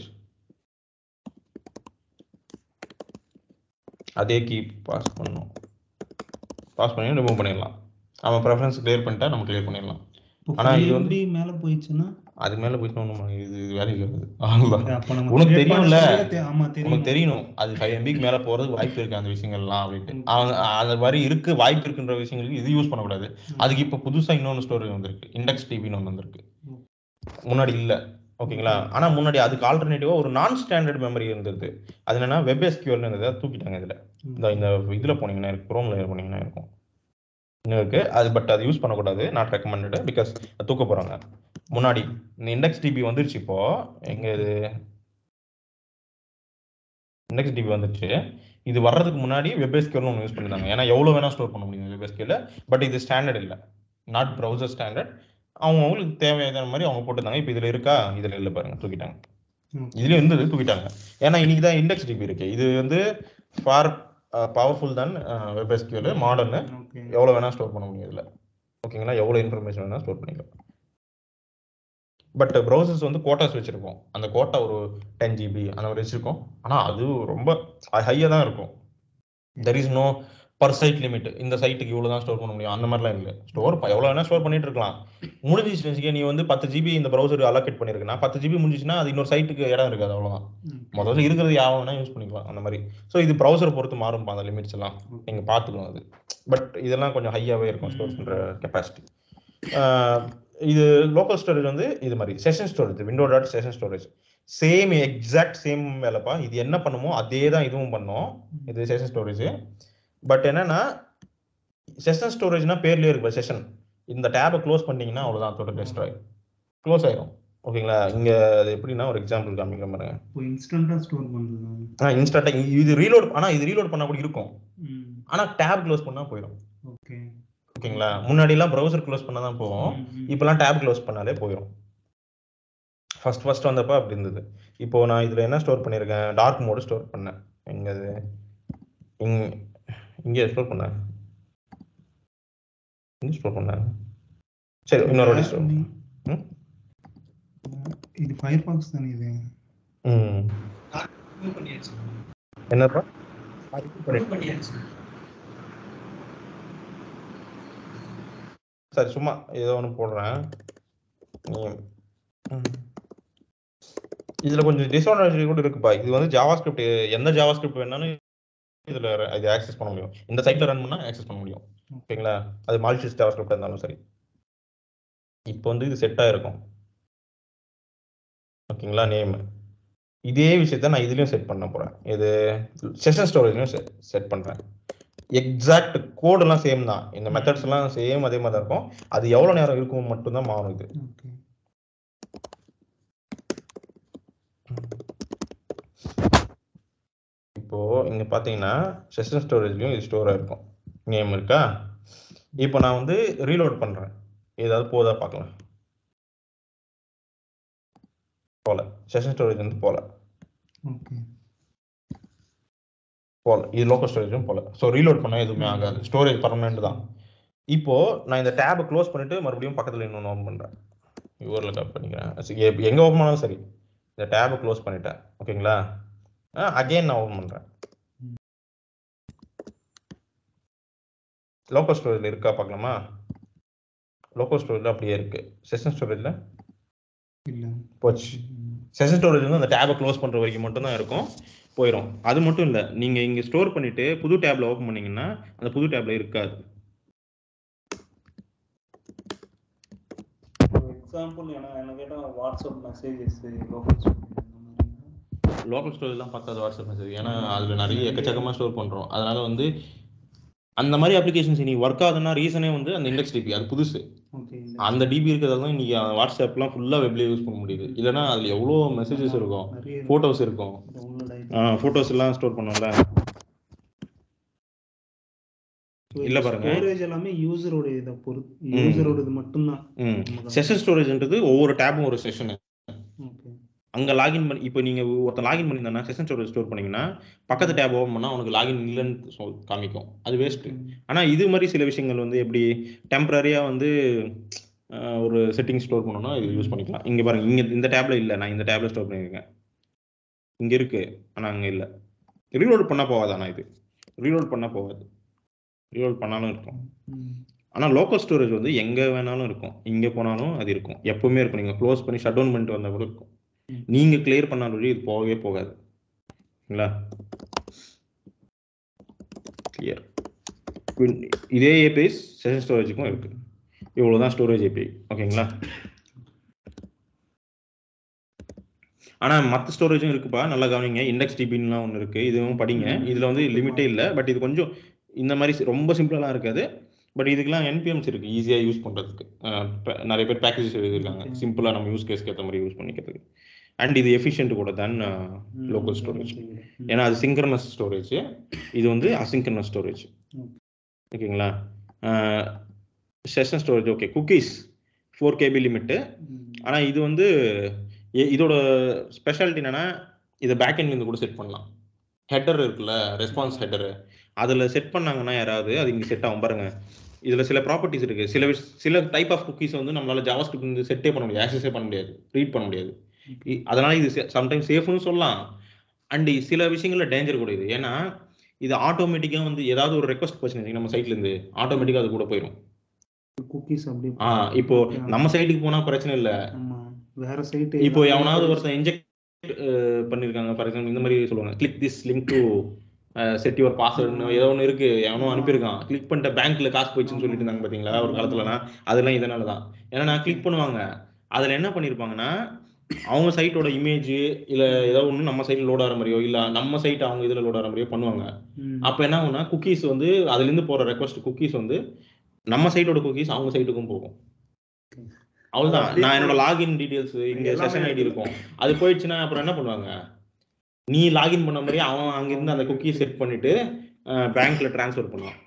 அதே கீ பாஸ் பண்ணணும் பாஸ் பண்ணி ரிமூவ் பண்ணிடலாம் அவன் ப்ரெஃபரன்ஸ் கிளியர் பண்ணிட்டா நம்ம கிளியர் பண்ணிடலாம் இப்போ ஆனா இது 5 வந்து- MB மேல போயிடுச்சுன்னா அதுக்கு மேலே போயிட்டு ஒண்ணும் இது இது வேலைக்கு வருது அவ்வளோதான் அப்ப நம்ம உனக்கு create தெரியும்ல? பண்ணதே தெ- ஆமா தெரியும் உனக்கு தெரியணும் அது ஃபைவ் எம்பிக்கு மேலே போகிறதுக்கு வாய்ப்பு இருக்கு அந்த விஷயங்கள்லாம் அப்படின்ட்டு அவங்க அந்த மாதிரி இருக்கு வாய்ப்பு இருக்குன்ற விஷயங்களுக்கு இது யூஸ் பண்ணக்கூடாது அதுக்கு இப்போ புதுசாக இன்னொன்று ஸ்டோரி வந்திருக்கு இண்டெக்ஸ் டிவின்னு ஒன்று வந்திருக்கு ம். முன்னாடி இல்லை ஓகேங்களா ஆனால் முன்னாடி அதுக்கு ஆல்டர்னேட்டிவாக ஒரு நான் ஸ்டாண்டர்ட் மெமரி இருந்தது அது என்னன்னா வெப் எஸ்கியூஎல் இருந்தது அதை தூக்கிட்டாங்க இதில் இந்த இந்த இதில் போனீங்கன்னா இருக்கு குரோமில் போனீங்கன்னா இருக்கும் இன்னும் இருக்கு அது பட் அது யூஸ் பண்ணக்கூடாது நாட் ரெக்கமெண்டட் பிகாஸ் தூக்க போகிறாங்க முன்னாடி இந்த இண்டெக்ஸ் டிபி வந்துருச்சு இப்போ எங்க இது இண்டெக்ஸ் டிபி வந்துருச்சு இது வர்றதுக்கு முன்னாடி வெப்எஸ்கியூல் ஒன்று யூஸ் பண்ணிருந்தாங்க ஏன்னா எவ்வளோ வேணா ஸ்டோர் பண்ண முடியும் வெப்எஸ்கியூல பட் இது ஸ்டாண்டர்ட் இல்லை நாட் ப்ரௌசர் ஸ்டாண்டர்ட் அவங்க அவங்களுக்கு தேவையான மாதிரி அவங்க போட்டிருந்தாங்க இப்போ இதில் இருக்கா இதில் இல்லை பாருங்க தூக்கிட்டாங்க ம். இதுல இருந்தது தூக்கிட்டாங்க ஏன்னா இன்னைக்கு தான் இண்டெக்ஸ் டிபி இருக்கு இது வந்து ஃபார் பவர்ஃபுல் தான் வெப்எஸ்கியூல் மாடர்னு ஓகே எவ்வளோ வேணா ஸ்டோர் பண்ண முடியும் இதில் ஓகேங்களா எவ்வளோ இன்ஃபர்மேஷன் வேணா ஸ்டோர் பண்ணிக்கலாம் பட் ப்ரௌசர்ஸ் வந்து கோட்டாஸ் வச்சிருக்கோம் அந்த கோட்டா ஒரு டென் ஜிபி அந்த மாதிரி வச்சிருக்கோம் ஆனால் அது ரொம்ப ஹையாக தான் இருக்கும் there is no per site limit இந்த சைட்டுக்கு இவ்வளோ தான் ஸ்டோர் பண்ண முடியும் அந்த மாதிரிலாம் இல்லை ஸ்டோர் எவ்வளோ வேணா ஸ்டோர் பண்ணிட்டு இருக்கலாம் முடிஞ்சிச்சு வச்சுக்க நீ வந்து பத்து ஜிபி இந்த ப்ரௌசர் அலோகேட் பண்ணிருக்குன்னா பத்து ஜிபி முடிஞ்சிச்சுன்னா அது இன்னொரு சைட்டுக்கு இடம் இருக்காது அவ்வளோதான் ம். முதல்ல இருக்கிறது யாவும் வேணா யூஸ் பண்ணிக்கலாம் அந்த மாதிரி ஸோ இது ப்ரௌசர் பொறுத்து மாறும் அந்த லிமிட்ஸ் எல்லாம் நீங்க பார்த்துக்கணும் அது பட் இதெல்லாம் கொஞ்சம் ஹையாவே இருக்கும் ஸ்டோர் பண்ற கெப்பாசிட்டி இது லோக்கல் ஸ்டோரேஜ் வந்து இது மாதிரி session storage window dot session storage same exact same வேலைப்பா இது என்ன பண்ணுமோ அதே தான் இதுவும் பண்ணும் இது செஷன் ஸ்டோரேஜ் பட் என்னன்னா செஷன் ஸ்டோரேஜ்னா பேர்லயே இருக்கு செஷன் இந்த டேபை க்ளோஸ் பண்ணீங்கன்னா அவ்வளவுதான் அதோட டெஸ்ட்ராய் க்ளோஸ் ஆயிரும் ஓகேங்களா இங்க அது எப்படின்னா ஒரு எக்ஸாம்பிள் காமிக்கிற பாருங்க இப்போ இன்ஸ்டன்டா ஸ்டோர் பண்றது ஆ இன்ஸ்டாட்டா இது ரீலோட் ஆனா இது ரீலோட் பண்ணா கூட இருக்கும் ம் ஆனா டேப் க்ளோஸ் பண்ணா போயிடும் ஓகே ஓகேங்களா முன்னாடி எல்லாம் ப்ரௌசர் க்ளோஸ் பண்ணா தான் போகும் இப்போலாம் டேப் க்ளோஸ் பண்ணாலே போயிடும் ஃபர்ஸ்ட் ஃபர்ஸ்ட் வந்தப்ப அப்படி இருந்தது இப்போ நான் இதுல என்ன ஸ்டோர் பண்ணியிருக்கேன் டார்க் மோடு ஸ்டோர் பண்ணேன் எங்க அது இங் இங்கே ஸ்டோர் பண்ணேன் எங்க ஸ்டோர் பண்ணேன் சரி இன்னொரு வாட்டி ஸ்டோர் ம்? இது ஃபயர்பாக்ஸ் தானே இது ம் Remove பண்ணியாச்சு என்னப்பா Remove பண்ணியாச்சு சரி சும்மா ஏதோ ஒன்று போடுறேன் நீ ம். இதுல கொஞ்சம் டிஸ்அட்வான்டேஜ் கூட இருக்குப்பா இது வந்து ஜாவா ஸ்கிரிப்ட் எந்த ஜாவா ஸ்கிரிப்ட் வேணாலும் இதுல இது ஆக்சஸ் பண்ண முடியும் இந்த சைட்ல ரன் பண்ணா ஆக்சஸ் பண்ண முடியும் ஓகேங்களா அது மால்டிஸ் ஜாவா ஸ்கிரிப்ட் இருந்தாலும் சரி இப்போ வந்து இது செட் ஆயிருக்கும் ஓகேங்களா நேம் இதே விஷயத்த நான் இதுலயும் செட் பண்ண போறேன் இது செஷன் ஸ்டோரேஜ்லயும் செட் பண்றேன் எக்ஸாக்ட் கோட் எல்லாம் சேம் தான் இந்த மெத்தட்ஸ் எல்லாம் சேம் அதே மாதிரி தான் இருக்கும் அது எவ்வளவு நேரம் இருக்கும் மட்டும்தான் மாறும் இது ஓகே இப்போ இங்க பாத்தீங்கன்னா செஷன் ஸ்டோரேஜ்லயும் இது ஸ்டோர் ஆயிருக்கும் நேம் இருக்கா இப்போ நான் வந்து ரீலோட் பண்றேன் ஏதாவது போதா பார்க்கலாம் போல செஷன் ஸ்டோரேஜ் வந்து போல ஓகே போல இது லோக்கல் ஸ்டோரேஜும் போல ஸோ ரீலோட் பண்ணா எதுவுமே ஆகாது ஸ்டோரேஜ் பர்மனெண்ட் தான் இப்போ நான் இந்த டேபை க்ளோஸ் பண்ணிட்டு மறுபடியும் பக்கத்துல இன்னொன்று ஓப்பன் பண்றேன் யூஆர்ல கட் பண்ணிக்கிறேன் சரி, எ- எங்க ஓப்பன் பண்ணாலும் சரி இந்த டேபை க்ளோஸ் பண்ணிட்டேன் ஓகேங்களா அகைன் நான் ஓப்பன் பண்றேன் லோக்கல் ஸ்டோரேஜ்ல இருக்கா பார்க்கலாமா லோக்கல் ஸ்டோரேஜ்ல அப்படியே இருக்கு செஷன் ஸ்டோரேஜ்ல இல்ல போச்சு ம். செஷன் ஸ்டோரேஜ் வந்து அந்த டேபை க்ளோஸ் பண்ற வரைக்கும் மட்டும் தான் இருக்கும் போயிடும் அது மட்டும் இல்ல நீங்க இங்க ஸ்டோர் பண்ணிட்டு புது டேப்ல ஓபன் பண்ணீங்கன்னா அந்த புது டேப்ல இருக்காது எக்ஸாம்பிள் என்ன என்ன கேட்டா வாட்ஸ்அப் மெசேஜஸ் லோக்கல் ஸ்டோரேஜ் அந்த மாதிரி லோக்கல் ஸ்டோரேஜ் தான் பார்க்காது வாட்ஸ்அப் மெசேஜ் ஏன்னா அதுல நிறைய எக்கச்சக்கமா ஸ்டோர் பண்றோம் அதனால வந்து அந்த மாதிரி அப்ளிகேஷன்ஸ் நீ ஒர்க் ஆகுதுன்னா ரீசனே வந்து அந்த இண்டெக்ஸ் டிபி அது புதுசு ஓகே அந்த டிபி இருக்கிறதால தான் இன்னைக்கு வாட்ஸ்அப்லாம் ஃபுல்லாக வெப்லேயே யூஸ் பண்ண முடியுது இல்லைன்னா அதில் எவ்வளோ மெசேஜஸ் இருக்கும் நிறைய ஃபோட்டோஸ் இருக்கும் டவுன்லோட் ஆயிடுச்சு ஃபோட்டோஸ் எல்லாம் ஸ்டோர் பண்ணோம்ல இல்ல பாருங்க. ஸ்டோரேஜ் எல்லாமே யூசரோட இதை பொறுத்து யூசரோட இது மட்டும்தான் ம் செஷன் ஸ்டோரேஜ்ன்றது ஒவ்வொரு டேபும் ஒரு செஷன் ஓகே அங்க லாகின் பண்ணி இப்போ நீங்க ஒருத்தன் லாகின் பண்ணியிருந்தானா செஷன் ஸ்டோரேஜ் ஸ்டோர் பண்ணீங்கன்னா பக்கத்து டேப் ஓப்பன் பண்ணா உனக்கு லாகின் இல்லைன்னு சொல் காமிக்கும் அது வேஸ்ட் ஆனா இது மாதிரி சில விஷயங்கள் வந்து எப்படி டெம்பரரியா வந்து அஹ், ஒரு செட்டிங் ஸ்டோர் பண்ணணும்னா இது யூஸ் பண்ணிக்கலாம் இங்க பாருங்க இங்க இந்த டேப்ல இல்ல நான் இந்த டேப்ல ஸ்டோர் பண்ணியிருக்கேன் இங்க இருக்கு ஆனா அங்க இல்ல ரீலோட் பண்ணா போகாது ஆனா இது ரீலோட் பண்ணா போகாது ரீலோட் பண்ணாலும் இருக்கும் ஆனா லோக்கல் ஸ்டோரேஜ் வந்து எங்க வேணாலும் இருக்கும் இங்க போனாலும் அது இருக்கும் எப்பவுமே இருக்கும் நீங்க க்ளோஸ் பண்ணி ஷட் டவுன் பண்ணிட்டு வந்தா கூட இருக்கும் ம். நீங்க கிளியர் பண்ணாலும் வழி இது போகவே போகாது சரிங்களா கிளியர் இதே ஏபிஐஸ் செஷன் ஸ்டோரேஜுக்கும் இருக்கு இவ்வளவுதான் ஸ்டோரேஜ் ஏபிஐ ஓகேங்களா ஆனா மத்த ஸ்டோரேஜும் இருக்குப்பா நல்லா கவனிங்க இண்டெக்ஸ் டிபின்லாம் ஒன்று இருக்கு இதுவும் படிங்க இதுல வந்து லிமிட்டே இல்லை பட் இது கொஞ்சம் இந்த மாதிரி சி- ரொம்ப சிம்பிளாலாம் இருக்காது பட் இதுக்கெல்லாம் என்பிஎம்ஸ் இருக்கு ஈஸியா யூஸ் பண்றதுக்கு அஹ் ப- நிறைய பேர் பேக்கேஜஸ் எழுதிருக்காங்க Okay. சிம்பிளா நம்ம யூஸ் கேஸ்க்கு ஏற்ற மாதிரி யூஸ் பண்ணிக்கிறதுக்கு அண்ட் இது எஃபிஷியன்ட் கூட தான் லோக்கல் ஸ்டோரேஜ் ஏன்னா அது சிங்க்ரனஸ் ஸ்டோரேஜ் இது வந்து அசிங்க்ரனஸ் ஸ்டோரேஜ் Okay. ஓகேங்களா session storage okay cookies four KB limit ஆனா இது வந்து எ- இதோட ஸ்பெஷாலிட்டி என்னன்னா இதை பேக் இருந்து கூட செட் பண்ணலாம் ஹெட்டர் இருக்குல்ல ரெஸ்பான்ஸ் ஹெட்டர் அதுல செட் பண்ணாங்கன்னா யாராவது அது இங்க செட் ஆகும் பாருங்க இதுல சில ப்ராப்பர்ட்டிஸ் இருக்கு சில விஷ்- சில டைப் ஆஃப் குக்கீஸ் வந்து நம்மளால ஜாவாஸ்கிரிப்ட் வந்து செட்டே பண்ண முடியாது ஆக்சஸே பண்ண முடியாது ரீட் பண்ண முடியாது இ- அதனால இது சம்டைம்ஸ் சேஃப்னு சொல்லலாம் அண்ட் சில விஷயங்கள்ல டேஞ்சர் கூட இது ஏன்னா இது ஆட்டோமேட்டிக்கா வந்து ஏதாவது ஒரு ரெக்வஸ்ட் போச்சு நம்ம சைட்ல இருந்து ஆட்டோமேட்டிக்கா அது கூட போயிடும் குக்கீஸ் அப்படி ஆ இப்போ நம்ம சைட்டுக்கு போனா பிரச்சனை இல்ல ஆமா வேற சைட் இப்போ எவனாவது ஒருத்தன் இன்ஜெக்ட் பண்ணிருக்காங்க ஃபார் எக்ஸாம்பிள் இந்த மாதிரி சொல்லுவாங்க click this link to set your பாஸ்வேர்ட்னு ஏதோ ஒன்று இருக்கு எவனோ அனுப்பியிருக்கான் கிளிக் பண்ணிட்ட பேங்க்ல காசு போயிடுச்சுன்னு சொல்லிட்டு இருந்தாங்க பாத்தீங்களா ஒரு காலத்துலலாம் அதெல்லாம் இதனால தான் ஏன்னா நான் கிளிக் பண்ணுவாங்க அதுல என்ன பண்ணிருப்பாங்கன்னா அவங்க சைட்டோட இமேஜ் இல்ல ஏதோ ஒன்று நம்ம சைட்ல லோட் ஆகிற மாதிரியோ இல்ல நம்ம சைட் அவங்க இதுல லோட் ஆகிற மாதிரியோ பண்ணுவாங்க அப்ப என்ன ஆகும்னா குக்கீஸ் வந்து அதுல இருந்து போற ரெக்வஸ்ட் குக்கீஸ் வந்து நம்ம சைட்டோட குக்கீஸ் அவங்க சைட்டுக்கும் போகும் அவ்வளவுதான் நான் என்னோட லாகின் டீடைல்ஸ் இங்க எல்லாமே செஷன் ஐடி இருக்கும் அது போயிடுச்சுன்னா அப்புறம் என்ன பண்ணுவாங்க நீ லாகின் பண்ண மாதிரி அவன் அங்கிருந்து அந்த குக்கி செட் பண்ணிட்டு பேங்க்ல ட்ரான்ஸ்ஃபர் பண்ணுவான்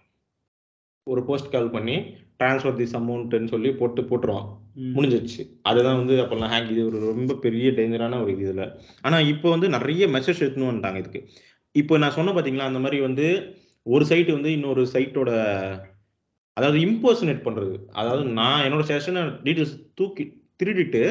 ஒரு போஸ்ட் கால் பண்ணி ட்ரான்ஸ்ஃபர் திஸ் அமௌண்ட்னு சொல்லி போட்டு போட்டுருவான் முடிஞ்சிருச்சு அதுதான் வந்து அப்பெல்லாம் ஹேக் இது ஒரு ரொம்ப பெரிய டேஞ்சரான ஒரு இது இதுல ஆனா இப்போ வந்து நிறைய மெசேஜ் எடுத்துன்னு வந்துட்டாங்க இதுக்கு இப்போ நான் சொன்ன பாத்தீங்களா அந்த மாதிரி வந்து ஒரு சைட் வந்து இன்னொரு சைட்டோட அதாவது இம்போர்ஷனேட் பண்றது அதாவது நான் என்னோட செஷனை டீட்டெயில்ஸ் தூக்கி திருடிட்டு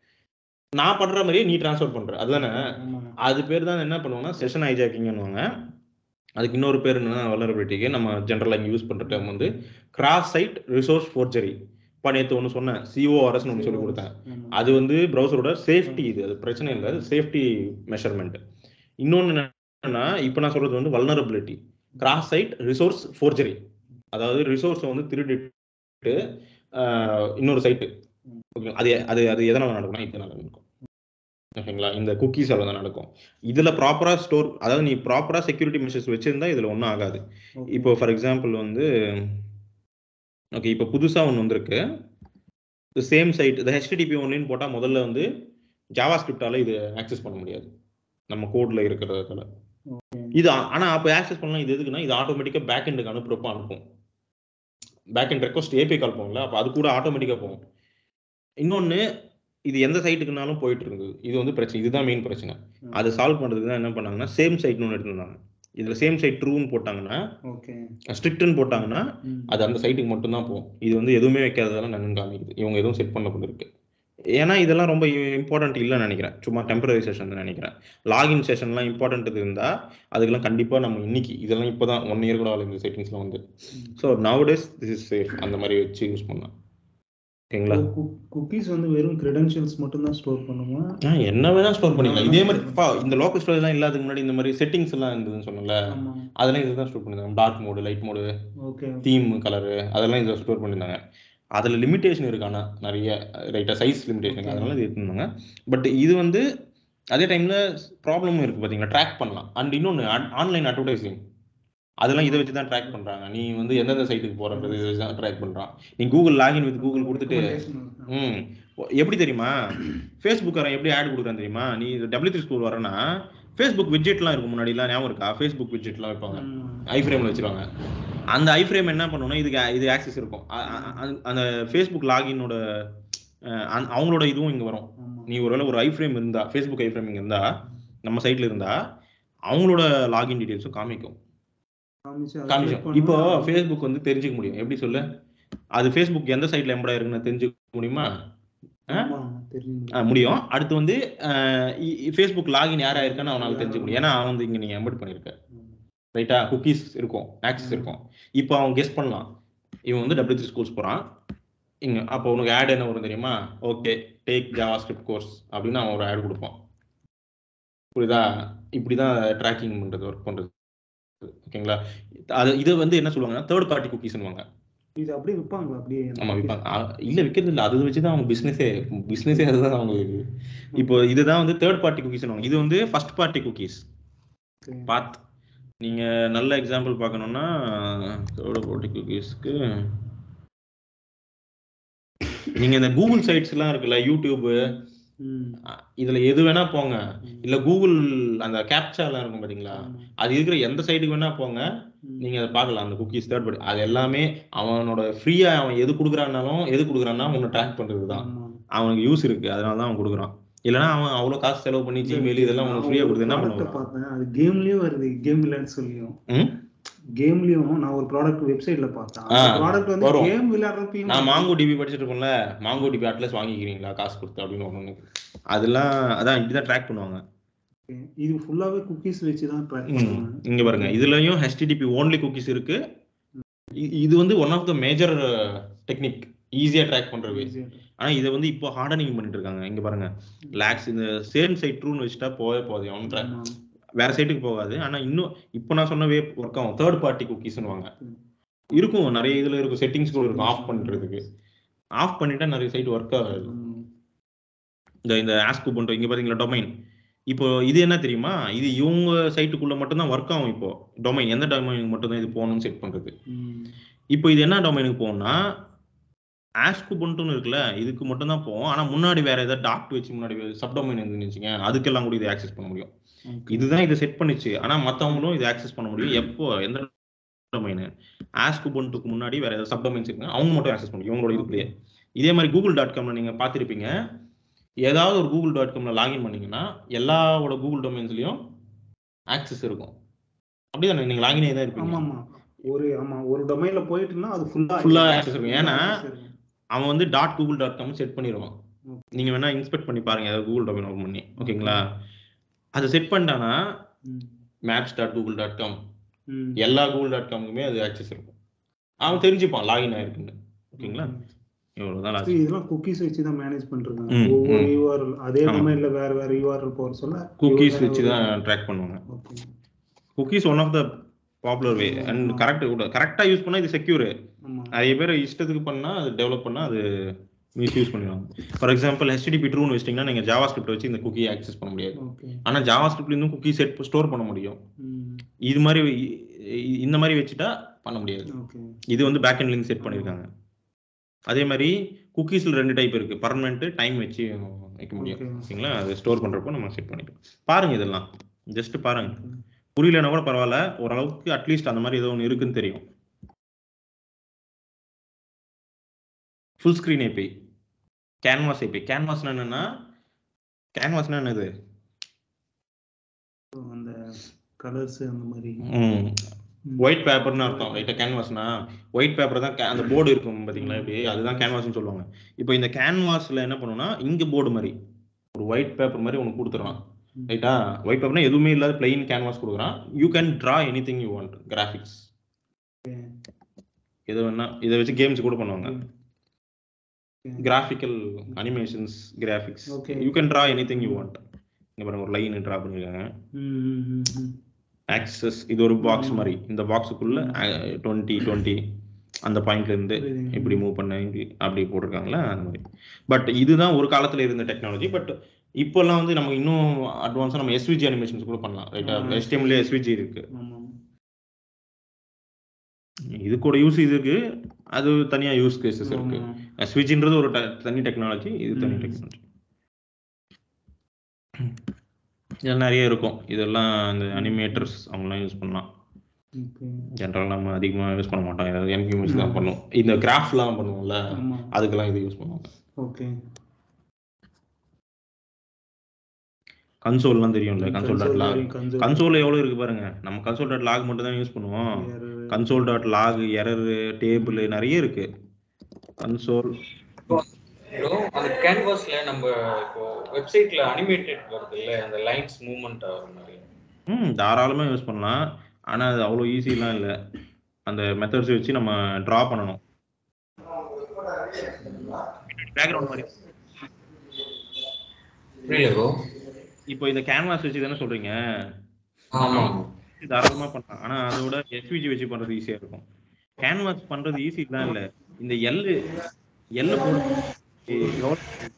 நான் பண்ற மாதிரியே நீ ட்ரான்ஸ்ஃபர் பண்ற அதுதானே அது பேர் தான் என்ன பண்ணுவாங்கன்னா செஷன் ஹைஜாக்கிங்னுவாங்க அதுக்கு இன்னொரு பேர் என்னன்னா வல்லரபிலிட்டிக்கு நம்ம ஜென்ரலாக இங்கே யூஸ் பண்ற டேர்ம் வந்து கிராஸ் சைட் ரிசோர்ஸ் ஃபோர்ஜரி இப்போ நேற்று ஒன்று சொன்னேன் சிஓஆர்எஸ்னு ஒன்று சொல்லி கொடுத்தேன் அது வந்து ப்ரௌசரோட சேஃப்டி இது அது பிரச்சனை இல்லை சேஃப்டி மெஷர்மெண்ட் இன்னொன்று என்னன்னா இப்போ நான் சொல்றது வந்து vulnerability cross site resource forgery அதாவது ரிசோர்ஸை வந்து திருடிட்டு ஆஹ், இன்னொரு சைட்டு ஓகே அது அது அது எதனால நடக்கும்னா இதனால நடக்கும் ஓகேங்களா இந்த குக்கீஸால தான் நடக்கும் இதுல ப்ராப்பரா ஸ்டோர் அதாவது நீ ப்ராப்பரா செக்யூரிட்டி மெஷர்ஸ் வச்சிருந்தா இதுல ஒன்றும் ஆகாது இப்போ ஃபார் எக்ஸாம்பிள் வந்து ஓகே இப்போ புதுசா ஒன்று வந்திருக்கு சேம் சைட் இந்த ஹெச்டிடிபி ஒன்லின்னு போட்டால் முதல்ல வந்து ஜாவா ஸ்கிரிப்டால இது ஆக்சஸ் பண்ண முடியாது நம்ம கோட்ல இருக்கிறதால இது ஆ- ஆனா அப்போ ஆக்சஸ் பண்ணலாம் இது எதுக்குன்னா இது ஆட்டோமேட்டிக்கா பேக் எண்டுக்கு அனுப்புறப்ப அனுப்பும் back end request API call போகும்ல அப்போ அது கூட ஆட்டோமேட்டிக்கா போகும் இன்னொன்னு இது எந்த சைட்டுக்குனாலும் போயிட்டு இருந்தது இது வந்து பிரச்சனை இதுதான் மெயின் பிரச்சனை அதை சால்வ் பண்றதுக்கு தான் என்ன பண்ணாங்கன்னா சேம் சைட்னு ஒன்று எடுத்திருந்தாங்க இதுல சேம் சைட் ட்ரூன்னு போட்டாங்கன்னா ஓகே ஸ்ட்ரிக்ட்னு போட்டாங்கன்னா அது அந்த சைட்டுக்கு மட்டும்தான் போகும் இது வந்து எதுவுமே வைக்காததால நன்னு காமிக்குது இவங்க எதுவும் செட் பண்ண இருக்கு ஏன்னா இதெல்லாம் ரொம்ப இம்பார்ட்டன்ட் இல்லைன்னு நினைக்கிறேன் சும்மா டெம்பரரி செஷன் நினைக்கிறேன் லாகின் செஷன்லாம் இம்பார்ட்டன்ட் இருந்தா அதுக்கெல்லாம் கண்டிப்பா நம்ம இன்னைக்கு இதெல்லாம் இப்போதான் ஒன் இயர் கூட ஆகல இந்த செட்டிங்ஸ்லாம் வந்து so nowadays this is safe அந்த மாதிரி வச்சு யூஸ் பண்ணலாம் ஓகேங்களா குக்கீஸ் வந்து வெறும் கிரெடென்ஷியல்ஸ் மட்டும் தான் ஸ்டோர் பண்ணுமா ஆ, என்ன வேணா ஸ்டோர் பண்ணிக்கலாம் இதே மாதிரி பா இந்த லோக்கல் ஸ்டோரேஜ் எல்லாம் இல்லாததுக்கு முன்னாடி இந்த மாதிரி செட்டிங்ஸ் எல்லாம் இருந்ததுன்னு சொன்னல ஆமா அதெல்லாம் இதுதான் ஸ்டோர் பண்ணிருந்தாங்க dark mode light mode okay theme colour அதெல்லாம் இதில் ஸ்டோர் பண்ணியிருந்தாங்க அதில் லிமிட்டேஷன் இருக்கு ஆனால் நிறைய ரைட்டாக சைஸ் லிமிட்டேஷன் Okay. அதனால இது எடுத்திருந்தாங்க பட் இது வந்து அதே டைமில் ப்ராப்ளமும் இருக்குது பார்த்தீங்களா ட்ராக் பண்ணலாம் அண்ட் இன்னொன்று ஆன்லைன் அட்வர்டைசிங் அதெல்லாம் இதை வச்சு தான் ட்ராக் பண்றாங்க நீ வந்து எந்தெந்த சைட்டுக்கு போறன்றது இதை வச்சு தான் ட்ராக் பண்றான் நீ கூகுள் லாகின் வித் கூகுள் கொடுத்துட்டு ம் எப்படி தெரியுமா ஃபேஸ்புக்காரன் எப்படி ஆட் கொடுக்குறான் தெரியுமா நீ டபிள்யூ த்ரீ ஸ்கூல் வரனா ஃபேஸ்புக் விட்ஜெட்லாம் இருக்கும் முன்னாடிலாம் ஞாபகம் இருக்கா ஃபேஸ்புக் விட்ஜெட்லாம் வைப்பாங்க ஐ ஃப்ரேம்ல வச்சிருவாங்க அந்த ஐ ஃப்ரேம் என்ன பண்ணணும்னா இதுக்கு இது ஆக்சஸ் இருக்கும் அ- அ- அ- அந்த ஃபேஸ்புக் லாகினோட அவங்களோட இதுவும் இங்க வரும் நீ ஒருவேளை ஒரு ஐ ஃப்ரேம் இருந்தா ஃபேஸ்புக் ஐ ஃப்ரேம் இங்க இருந்தா நம்ம சைட்ல இருந்தா அவங்களோட லாகின் டீடைல்ஸும் காமிக்கும் காமிக்கும் இப்போ ஃபேஸ்புக் வந்து தெரிஞ்சுக்க முடியும் எப்படி சொல்லு அது ஃபேஸ்புக் எந்த சைட்ல எம்படா இருக்குன்னு தெரிஞ்சுக்க முடியுமா ஆ, முடியும் அடுத்து வந்து ஃபேஸ்புக் லாகின் யாரா இருக்கான்னு அவனால தெரிஞ்சுக்க முடியும் ஏன்னா அவன் வந்து இங்க நீ எம்பட் பண்ணிருக்க ரைட்டா குக்கீஸ் இருக்கும் ஆக்சஸ் இருக்கும் இப்போ அவன் கெஸ் பண்ணலாம் இவன் வந்து டபிள்யூ த்ரீ ஸ்கூல்ஸ் போறான் இங்க அப்போ உனக்கு ஆட் என்ன வரும் தெரியுமா okay tag JavaScript course அப்படின்னு அவன் ஒரு ஆட் கொடுப்பான் புரியுதா இப்படிதான் ட்ராக்கிங் பண்றது ஒர்க் பண்றது ஓகேங்களா அது இதை வந்து என்ன சொல்லுவாங்கன்னா தேர்ட் பார்ட்டி குக்கீஸ்னுவாங்க இது அப்படியே விற்பாங்களா அப்படியே ஆமா விற்பாங்க ஆ, இல்ல விற்கிறது இல்ல அது வச்சுதான் அவங்க பிசினஸே பிசினஸே அதுதான் அவங்களுக்கு இப்போ இதுதான் வந்து தேர்ட் பார்ட்டி குக்கீஸ் இது வந்து ஃபர்ஸ்ட் பார்ட்டி குக்கீஸ் Okay. பாத் நீங்க நல்ல எக்ஸாம்பிள் பார்க்கணும்னா தேர்ட் பார்ட்டி குக்கீஸ்க்கு நீங்க இந்த கூகுள் சைட்ஸ் எல்லாம் இருக்குல்ல யூடியூப் ம். இதுல எது வேணா போங்க இல்ல கூகுள் அந்த கேப்சா எல்லாம் இருக்கும் பாத்தீங்களா அது இருக்கிற எந்த சைடுக்கு வேணா போங்க ம். நீங்க அதை பார்க்கலாம் அந்த குக்கீஸ் தேர்ட் பார்ட்டி அது எல்லாமே அவனோட ஃப்ரீயா அவன் எது கொடுக்குறான்னாலும் எது கொடுக்குறான்னா உன்னை ட்ராக் பண்றதுதான் ஆமா. அவனுக்கு யூஸ் இருக்கு அதனால தான் அவன் கொடுக்குறான் இல்லைன்னா அவன் அவ்வளவு காசு செலவு பண்ணி ஜிமெயில் இதெல்லாம் உனக்கு ஃப்ரீயா கொடுத்து என்ன product பண்ணுவான் பார்த்தேன் அது கேம்லயும் வருது கேம் இல்லைன்னு சொல்லியும் ம்? கேம்லயும் நான் ஒரு ப்ராடக்ட் வெப்சைட்ல பார்த்தேன் ஆ, ப்ராடக்ட் வந்து வரும். கேம் விளையாடுறப்பையும் நான் மாங்கோ டிபி படிச்சுட்டு இருக்கோம்ல மாங்கோ டிபி அட்லஸ் வாங்கிக்கிறீங்களா காசு கொடுத்து அப்படின்னு ஒண்ணு அதெல்லாம் அதான் இப்படிதான் ட்ராக் பண்ணுவாங்க இது ஃபுல்லாவே குக்கீஸ் வச்சு தான் ட்ராக் ம். பண்ணுவாங்க இங்க பாருங்க இதுலயும் HTTP ஓன்லி குக்கீஸ் இருக்கு இ- இது வந்து one of the major technique ஈஸியா ட்ராக் பண்ற வே ஆனா இதை வந்து இப்போ ஹார்டனிங் பண்ணிட்டு இருக்காங்க இங்க பாருங்க லேக்ஸ் இந்த சேம் சைட் ட்ரூன்னு வச்சுட்டா போவே போகுது அவன் track- ஆமா. வேற சைட்டுக்கு போகாது ஆனா இன்னும் இப்போ நான் சொன்ன வே ஒர்க் ஆகும் தேர்ட் பார்ட்டி குக்கீஸ்னுவாங்க ம். இருக்கும் நிறைய இதுல இருக்கும் செட்டிங்ஸ் கூட இருக்கும் ஆஃப் பண்றதுக்கு ஆஃப் பண்ணிட்டா நிறைய சைட் ஒர்க் ஆகாது ம். இந்த இந்த ஆஸ்கு பண்றோம் இங்க பாத்தீங்களா டொமைன் இப்போ இது என்ன தெரியுமா இது இவங்க சைட்டுக்குள்ள மட்டும்தான் ஒர்க் ஆகும் இப்போ டொமைன் எந்த டொமைனுக்கு மட்டும்தான் இது போகணும்னு செட் பண்றது ம். இப்போ இது என்ன டொமைனுக்கு போகும்னா ஆஸ்கு பண்ட்டுன்னு இருக்குல்ல இதுக்கு மட்டும் தான் போகும் ஆனா முன்னாடி வேற ஏதாவது டாட் வச்சு முன்னாடி சப் டொமைன் இருந்துச்சுங்க அதுக்கெல்லாம் கூட இதை ஆக்சஸ் பண்ண முடியும் Okay. இதுதான் இதை செட் பண்ணிச்சு ஆனா மத்தவங்களும் இதை ஆக்சஸ் பண்ண முடியும் எப்போ எந்த டொமைன் ஆஸ்கு பண்ட்டுக்கு முன்னாடி வேற ஏதாவது சப் டொமைன்ஸ் இருக்குங்க அவங்க மட்டும் ஆக்சஸ் பண்ண முடியும் இவங்களோட இதுக்குள்ளேயே இதே மாதிரி கூகுள் டாட் காம்ல நீங்க பார்த்திருப்பீங்க ஏதாவது ஒரு கூகுள் டாட் காம்ல லாகின் பண்ணீங்கன்னா எல்லாவோட கூகுள் டொமைன்ஸ்லயும் ஆக்சஸ் இருக்கும் அப்படிதானே நீங்க லாகினே தான் ஆமா இருப்பீங்க ஆமா ஒரு ஆமா ஒரு டொமைன்ல போயிட்டுனா அது ஃபுல்லா Full ஆ access இருக்கும். ஏன்னா, அவன் வந்து dot Google dot com set பண்ணிடுவான் நீங்க வேணா இன்ஸ்பெக்ட் பண்ணி பாருங்க ஏதாவது கூகுள் டொமைன் ஓப்பன் பண்ணி ஓகேங்களா அதை செட் பண்ணிட்டானா maps dot Google dot com எல்லா கூகுள் டாட் காமுக்குமே அது ஆக்சஸ் இருக்கும் அவன் தெரிஞ்சுப்பான் லாகின் ஆயிருக்குன்னு ஓகேங்களா இவ்வளவுதான் logic. இதெல்லாம் குக்கீஸ் வச்சு தான் மேனேஜ் பண்றாங்க ம், ஒவ்வொரு ம். யூஆர்எல் அதே ஆமா. டொமைன்ல வேற வேற யூஆர்எல் போற சொல்ல குக்கீஸ் வச்சு தான் ட்ராக் பண்ணுவாங்க Okay. Cookies one of the popular way and correct கூட கரெக்டா யூஸ் பண்ணா இது செக்யூர் ஆமா நிறைய பேர் இஷ்டத்துக்கு பண்ணா அது டெவலப் பண்ணா அது மிஸ்யூஸ் பண்ணிடுவாங்க ஃபார் எக்ஸாம்பிள் HTTP ட்ரூன்னு வச்சிட்டீங்கன்னா நீங்க ஜாவா ஸ்கிரிப்ட் வச்சு இந்த குக்கி ஆக்சஸ் பண்ண முடியாது ஓகே ஆனா ஜாவா ஸ்கிரிப்ட்ல இருந்தும் குக்கி செட் ஸ்டோர் பண்ண முடியும் ம் இது மாதிரி இ- இ- இந்த மாதிரி வச்சுட்டா பண்ண முடியாது ஓகே இது வந்து பேக் அண்ட் லிங்க் செட் பண்ணிருக்காங்க அதே மாதிரி குக்கீஸ்ல ரெண்டு டைப் இருக்கு பர்மனெண்ட் டைம் வச்சு வைக்க முடியும் Okay. ஓகேங்களா அது ஸ்டோர் பண்றப்போ நம்ம செட் பண்ணிக்கலாம் பாருங்க இதெல்லாம் ஜஸ்ட் பாருங்க புரியலன்னா கூட பரவாயில்ல ஓரளவுக்கு அட்லீஸ்ட் அந்த மாதிரி ஏதோ ஒன்று இருக்குன்னு தெரியும் ஃபுல் ஸ்க்ரீன் ஏபி கேன்வாஸ் ஏபி கேன்வாஸ்னா என்னன்னா கேன்வாஸ்னா என்னது அந்த கலர்ஸ் அந்த மாதிரி ஒயிட் பேப்பர்னு அர்த்தம் ரைட்டா கேன்வாஸ்னா ஒயிட் பேப்பர் தான் ca- அந்த போர்டு இருக்கும் பாத்தீங்களா இப்படி அதுதான் கேன்வாஸ்னு சொல்லுவாங்க இப்போ இந்த கேன்வாஸ்ல என்ன பண்ணுவோம்னா இங்க போர்டு மாதிரி ஒரு ஒயிட் பேப்பர் மாதிரி ஒன்று கொடுத்துறான் ம். ரைட்டா ஒயிட் பேப்பர்னா எதுவுமே இல்லாத பிளெயின் கேன்வாஸ் கொடுக்குறான் you can draw anything you want graphics எது வேணா இதை வச்சு கேம்ஸ் கூட பண்ணுவாங்க graphical animations graphics Okay. You can draw anything you want இங்க பாருங்க ஒரு லைன் டிரா பண்ணிருக்காங்க ஆக்சஸ் இது ஒரு பாக்ஸ் மாதிரி இந்த பாக்ஸுக்குள்ள டுவெண்ட்டி டுவெண்ட்டி அந்த பாயிண்ட்ல இருந்து புரியுது. இப்படி மூவ் பண்ண இப்படி அப்படி போட்டிருக்காங்களா அந்த மாதிரி பட் இதுதான் ஒரு காலத்துல இருந்த டெக்னாலஜி பட் இப்போல்லாம் வந்து நமக்கு இன்னும் அட்வான்ஸா நம்ம எஸ்விஜி அனிமேஷன்ஸ் கூட பண்ணலாம் ரைட்டா ஆமா. HTML எஸ்விஜி இருக்கு ஆமா இது கூட யூஸ் இதுக்கு அது தனியா யூஸ் கேசஸ் இருக்கு ஆமா. ஸ்விட்ச்ன்றது ஒரு ட- தனி டெக்னாலஜி இது தனி ம். டெக்னாலஜி இதெல்லாம் நிறைய இருக்கும் இதெல்லாம் இந்த அனிமேட்டர்ஸ் அவங்கலாம் யூஸ் பண்ணலாம் Okay. ஜென்ரலாக நம்ம அதிகமாக யூஸ் பண்ண மாட்டோம் ஏதாவது என்கியூஎஸ் தான் ம். பண்ணுவோம் இந்த கிராஃப்ட்லாம் பண்ணுவோம்ல ஆமா அதுக்கெல்லாம் இது யூஸ் பண்ணுவாங்க ஓகே கன்சோல்லாம் தெரியும்ல console dot log console console எவ்வளோ இருக்கு பாருங்க நம்ம கன்சோல் டாட் லாக் மட்டும் தான் யூஸ் பண்ணுவோம் console dot log error table நிறைய இருக்கு கன்சோல் ப்ரோ அந்த கேன்வாஸ்ல நம்ம இப்போ வெப்சைட்ல அனிமேட்டட் வருது இல்ல அந்த லைன்ஸ் மூவ்மெண்ட் ஆகிற மாதிரி ம் தாராளமாக யூஸ் பண்ணலாம் ஆனால் அது அவ்வளோ ஈஸிலாம் இல்லை அந்த மெத்தட்ஸ் வச்சு நம்ம ட்ரா பண்ணணும் பேக்ரவுண்ட் மாதிரி புரியல ப்ரோ இப்போ இந்த கேன்வாஸ் வச்சு தானே சொல்றீங்க ஆமா தாராளமாக பண்ணலாம் ஆனால் அதோட எஸ்விஜி வச்சு பண்ணுறது ஈஸியாக இருக்கும் கேன்வாஸ் பண்ணுறது ஈஸி தான் இல்லை இந்த எல்லு எல்லு போடு எவ்வளோ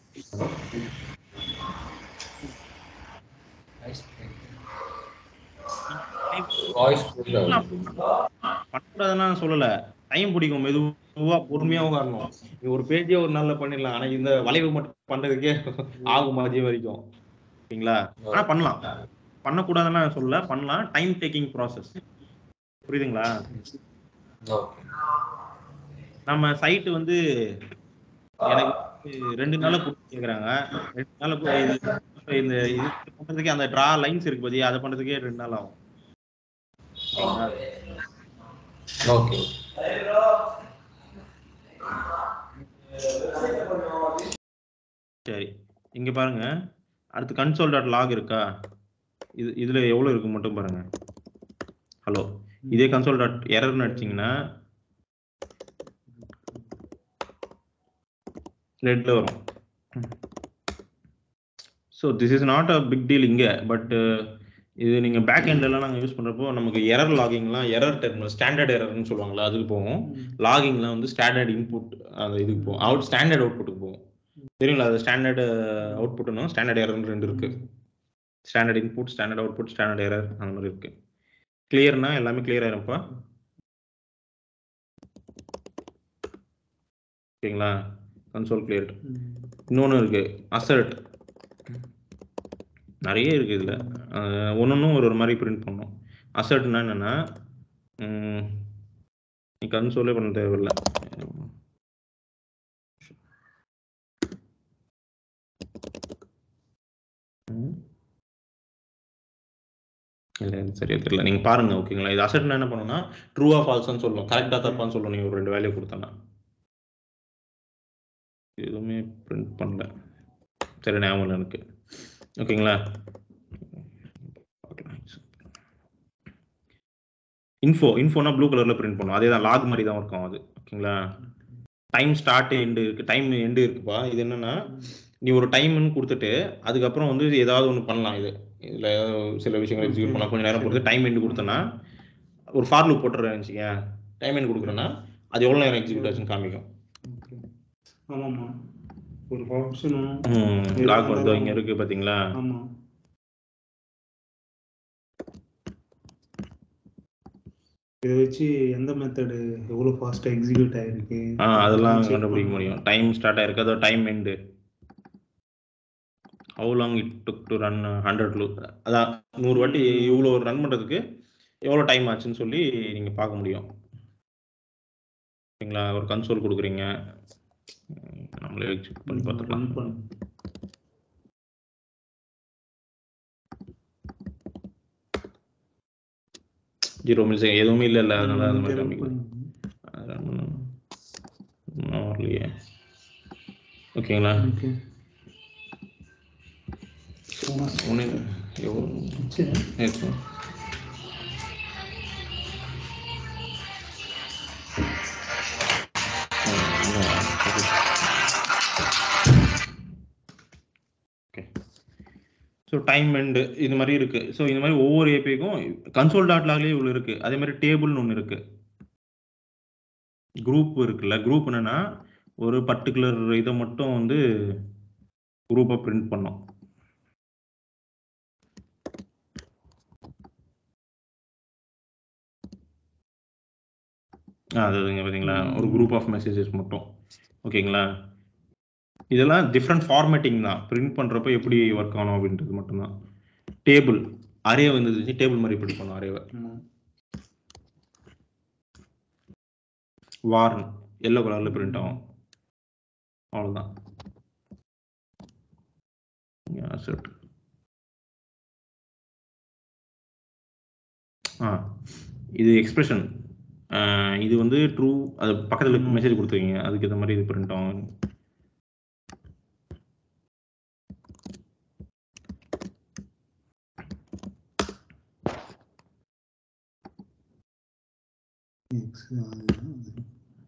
வாய்ஸ் பண்ணக்கூடாதுன்னா சொல்லல டைம் பிடிக்கும் மெதுவா பொறுமையா உட்காரணும் நீ ஒரு பேஜே ஒரு நாள்ல பண்ணிடலாம் ஆனா இந்த வளைவு மட்டும் பண்றதுக்கே ஆகும் மதியம் வரைக்கும் ஓகேங்களா ஆனா பண்ணலாம் பண்ணக்கூடாதுன்னா நான் சொல்லல பண்ணலாம் டைம் டேக்கிங் ப்ராசஸ் புரியுதுங்களா ஓகே நம்ம சைட்டு வந்து எனக்கு வந்து ரெண்டு நாள கொடுத்து கேக்குறாங்க ரெண்டு நாள் இந்த இது பண்றதுக்கே அந்த ட்ரா லைன்ஸ் இருக்கு பாத்தியா அதை பண்றதுக்கே ரெண்டு நாள் ஆகும் ஓகேங்களா? ஓகே சரி இங்க பாருங்க அடுத்து கன்சோல் டாட் லாக் இருக்கா இது இதுல எவ்வளவு இருக்கு மட்டும் பாருங்க ஹலோ இதே கன்சோல் டாட் எரர்னு அடிச்சீங்கன்னா ரெட்ல வரும் so this is not a big deal இங்க பட் இது நீங்க பேக் எண்ட்லாம் நாங்க யூஸ் பண்றப்போ நமக்கு எரர் லாகிங்லாம் எரர் டெர்மினல் ஸ்டாண்டர்ட் எரர்னு சொல்லுவாங்கல்ல அதுக்கு போகும் லாகிங்லாம் வந்து ஸ்டாண்டர்ட் இன்புட் அந்த இதுக்கு போகும் அவுட் ஸ்டாண்டர்ட் அவுட்புட்டுக்கு போகும் தெரியுங்களா அது ஸ்டாண்டர்ட் அவுட்புட்னும் ஸ்டாண்டர்ட் எரர்னு ரெண்டு இருக்கு standard input standard output standard error அந்த மாதிரி இருக்கு கிளியர்னா எல்லாமே கிளியர் ஆயிரும்ப்பா ஓகேங்களா கன்சோல் கிளியர் இன்னொன்று இருக்கு அசர்ட் நிறைய இருக்கு இதுல ஒன்னொன்னும் ஒரு ஒரு மாதிரி பிரிண்ட் பண்ணும் அசர்ட்னா என்னன்னா ம், நீ கன்சோலே பண்ண தேவையில்லை ம். இல்ல இது சரியா தெரியல நீங்க பாருங்க ஓகேங்களா இது அசட்னா என்ன பண்ணுன்னா ட்ரூவா ஃபால்ஸ்னு சொல்லும் கரெக்டா தப்பான்னு சொல்லும் நீங்க ஒரு ரெண்டு வேலையை கொடுத்தனா எதுவுமே பிரிண்ட் பண்ணல சரி ஞாபகம் இல்லை எனக்கு ஓகேங்களா இன்ஃபோ இன்ஃபோனா ப்ளூ கலர்ல பிரிண்ட் பண்ணும் அதே தான் லாக் மாதிரி தான் இருக்கும் அது ஓகேங்களா டைம் ஸ்டார்ட் எண்டு இருக்கு டைம் எண்டு இருக்குப்பா இது என்னன்னா நீ ஒரு டைம்னு கொடுத்துட்டு அதுக்கப்புறம் வந்து ஏதாவது ஒன்று பண்ணலாம் இது இதுல ஏதாவது சில விஷயங்கள் எக்ஸிக்யூட் பண்ணலாம் கொஞ்சம் நேரம் கொடுத்து டைம் எண்டு கொடுத்தனா ஒரு ஃபார் லூப் போட்டுறேன் வச்சுக்க டைம் எண்டு கொடுக்குறேன்னா அது எவ்வளோ நேரம் எக்ஸிக்யூட் ஆச்சுன்னு காமிக்கும் ஆமாம்மா ஒரு ஃபங்க்ஷனும் லாக் வந்து இங்க இருக்கு பாத்தீங்களா ஆமா இதை வச்சு எந்த மெத்தடு எவ்வளவு ஃபாஸ்டா எக்ஸிக்யூட் ஆயிருக்கு ஆ அதெல்லாம் check கண்டுபிடிக்க பண்ணலாம். முடியும் டைம் ஸ்டார்ட் ஆயிருக்கு அதோட time end how long it took to run hundred லூ அதான் நூறு வாட்டி இவ்வளோ ரன் பண்ணுறதுக்கு எவ்வளோ டைம் ஆச்சுன்னு சொல்லி நீங்கள் பார்க்க முடியும் ஓகேங்களா ஒரு கன்சோல் கொடுக்குறீங்க உம், நம்மளே செக் பண்ணி பார்த்துக்கலாம் run பண்ணு. ஜீரோ மில்ஸ் எதுவுமே இல்லை இல்லை அதனால அந்த மாதிரி run காமிக்கல பண்ணு. run பண்ணணும். இன்னும் வரலையே ஓகேங்களா Okay. போனா ஒன்று எவ்வளோ சரி. நேற்று ஸோ டைம் எண்டு இது மாதிரி இருக்கு ஸோ இந்த மாதிரி ஒவ்வொரு ஏபிக்கும் கன்சோல் டாட் லாக்லேயே இவ்வளோ இருக்கு அதே மாதிரி டேபிள்னு ஒன்று இருக்கு குரூப் இருக்குல்ல குரூப் என்னன்னா ஒரு பர்டிகுலர் இதை மட்டும் வந்து குரூப்பை பிரிண்ட் பண்ணோம் ஆ அதுங்க பார்த்தீங்களா ஒரு குரூப் ஆஃப் மெசேஜஸ் மட்டும் ஓகேங்களா இதெல்லாம் டிஃப்ரெண்ட் ஃபார்மேட்டிங் தான் பிரிண்ட் பண்ணுறப்ப எப்படி ஒர்க் ஆகணும் அப்படின்றது மட்டும்தான் டேபிள் அரே வந்துச்சு டேபிள் மாதிரி பிரிண்ட் பண்ணும் அரேவை ஆமா. வார்ன் எல்லோ கலரில் பிரிண்ட் ஆகும் அவ்வளோதான் அசட் ஆ இது எக்ஸ்பிரஷன் இது வந்து ட்ரூ அது பக்கத்தில் ம். மெசேஜ் கொடுத்துருக்கீங்க அதுக்கு ஏற்ற மாதிரி இது பிரிண்ட் ஆகும் X, அது-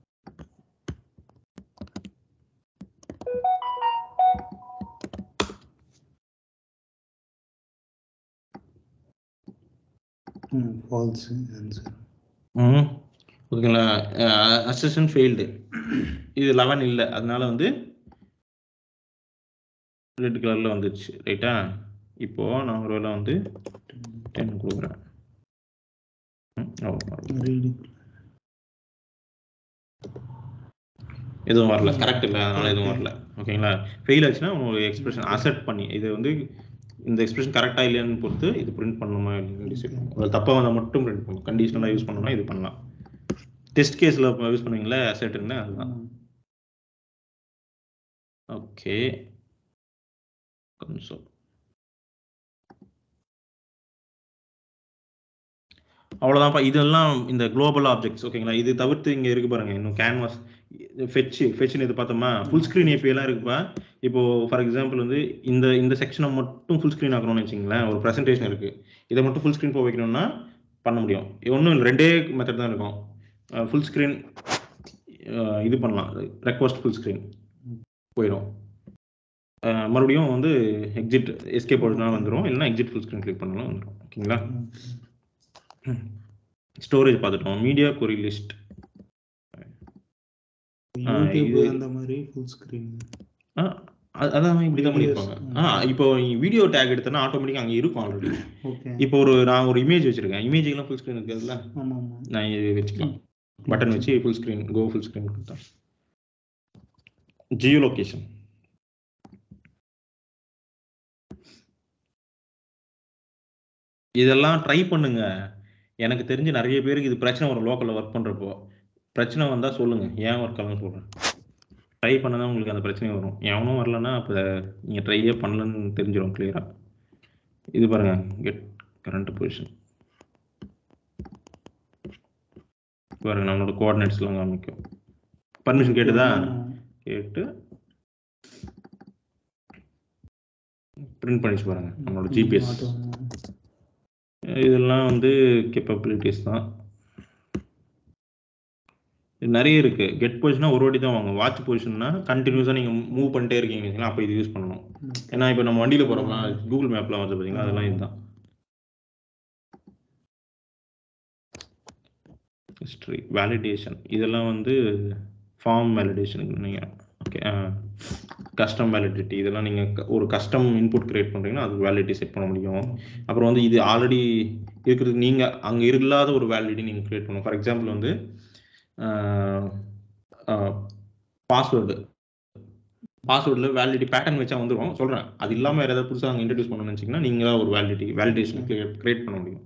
ம் ஃபால்ஸ் ஆன்சர் ம் ஓகேங்களா அசிஸ்டன்ட் ஃபெயில்டு இது லெவன் இல்லை அதனால வந்து ரெட் கலரில் வந்துடுச்சு ரைட்டா இப்போ நான் ஒரு வேளை வந்து டென் கொடுக்குறேன் ம், அவ்வளவுதான். ரீடு எதுவும் வரல கரெக்ட் இல்லை அதனால எதுவும் வரல ஓகேங்களா ஃபெயில் ஆச்சுன்னா உங்களுக்கு எக்ஸ்பிரஷன் அசெப்ட் பண்ணி இது வந்து இந்த எக்ஸ்பிரஷன் கரெக்டாக இல்லையான்னு பொறுத்து இது பிரிண்ட் பண்ணணுமா இல்லைன்னு டிசைட் பண்ணும் ஒரு தப்பாக வந்தால் மட்டும் பிரிண்ட் பண்ணும் கண்டிஷனலாக யூஸ் பண்ணணும்னா இது பண்ணலாம் டெஸ்ட் கேஸில் யூஸ் பண்ணுவீங்களா அசெட்டுன்னு அதுதான் ஓகே கன்சோல் அவ்வளோதான்ப்பா இதெல்லாம் இந்த குளோபல் ஆப்ஜெக்ட்ஸ் ஓகேங்களா இது தவிர்த்து இங்கே இருக்கு பாருங்க இன்னும் கேன்வாஸ் ஃபெட்ச் ஃபெட்ச்னு இது பார்த்தோமா ஃபுல் ஸ்க்ரீன் ஏபிஎல்லாம் இருக்குப்பா இப்போ ஃபார் எக்ஸாம்பிள் வந்து இந்த இந்த செக்ஷனை மட்டும் ஃபுல் ஸ்க்ரீன் ஆக்கணும்னு வச்சுங்களேன் ஒரு ப்ரெசன்டேஷன் இருக்கு இதை மட்டும் ஃபுல் ஸ்க்ரீன் போக வைக்கணும்னா பண்ண முடியும் ஒன்றும் இல்லை ரெண்டே மெத்தட் தான் இருக்கும் ஃபுல் ஸ்க்ரீன் இது பண்ணலாம் ரெக்வஸ்ட் ஃபுல் ஸ்க்ரீன் போயிடும் அஹ் மறுபடியும் வந்து எக்ஸிட் எஸ்கேப் போட்டுனா வந்துடும் இல்லைன்னா எக்ஸிட் ஃபுல் ஸ்க்ரீன் கிளிக் பண்ணலாம் வந்துடும் ஓகேங்களா ஸ்டோரேஜ் பார்த்துட்டோம் மீடியா கொரி லிஸ்ட் ஆ, யூடியூப் இது- அந்த மாதிரி ஃபுல் ஸ்கிரீன் அதான் இப்படி தான் Videos, பண்ணியிருப்பாங்க ஆ இப்போ வீடியோ டேக் எடுத்தனா ஆட்டோமேட்டிக்காக அங்கே இருக்கும் ஆல்ரெடி ஓகே இப்போ ஒரு நான் ஒரு இமேஜ் வச்சிருக்கேன் இமேஜுக்கெல்லாம் ஃபுல் ஸ்க்ரீன் இருக்குதுல்ல ஆமா ஆமா நான் இது வச்சுக்கலாம் பட்டன் வச்சு full screen go full screen கொடுத்தேன் ஜியோ லொகேஷன் இதெல்லாம் ட்ரை பண்ணுங்க எனக்கு தெரிஞ்சு நிறைய பேருக்கு இது பிரச்சனை வரும் லோக்கலில் ஒர்க் பண்ணுறப்போ பிரச்சனை வந்தால் சொல்லுங்க ஏன் ஒர்க் ஆகலன்னு சொல்கிறேன் ட்ரை பண்ண தான் உங்களுக்கு அந்த பிரச்சனை வரும் எவனும் வரலன்னா அப்போ நீங்கள் ட்ரையே பண்ணலன்னு தெரிஞ்சிடும் கிளியராக இது பாருங்க கெட் கரண்ட் பொசிஷன் பாருங்க நம்மளோட கோஆர்டினேட்ஸ்லாம் காமிக்கும் பர்மிஷன் கேட்டுதா கேட்டு பிரிண்ட் பண்ணிச்சு பாருங்க நம்மளோட ஜிபிஎஸ் இதெல்லாம் வந்து கேப்பபிலிட்டிஸ் தான் இது நிறைய இருக்கு கெட் பொசிஷனா ஒரு வாட்டி தான் வாங்க வாட்ச் பொசிஷன்னா கண்டினியூஸாக நீங்கள் மூவ் பண்ணிட்டே இருக்கீங்க அப்போ இது யூஸ் பண்ணணும் ஏன்னா இப்போ நம்ம வண்டியில் போகிறோம்னா கூகுள் மேப்லாம் வந்து பார்த்தீங்கன்னா அதெல்லாம் இதுதான் ஹிஸ்ட்ரி வேலிடேஷன் இதெல்லாம் வந்து ஃபார்ம் வேலிடேஷனுக்கு நீங்கள் ஓகே கஸ்டம் வேலிடிட்டி இதெல்லாம் நீங்கள் ஒரு கஸ்டம் இன்புட் கிரியேட் பண்ணுறீங்கன்னா அதுக்கு வேலிடிட்டி செட் பண்ண முடியும் அப்புறம் வந்து இது ஆல்ரெடி இருக்கிறது நீங்கள் அங்கே இல்லாத ஒரு வேலிடிட்டி நீங்கள் கிரியேட் பண்ணணும் ஃபார் எக்ஸாம்பிள் வந்து பாஸ்வேர்டு பாஸ்வேர்டில் வேலிடிட்டி பேட்டர்ன் வச்சா வந்துடும் சொல்கிறேன் அது இல்லாமல் வேறு ஏதாவது புதுசாக அங்கே இன்ட்ரடியூஸ் பண்ணணும்னு வச்சிங்கன்னா நீங்களாக ஒரு வேலிடிட்டி வேலிடேஷன் கிரியேட் பண்ண முடியும்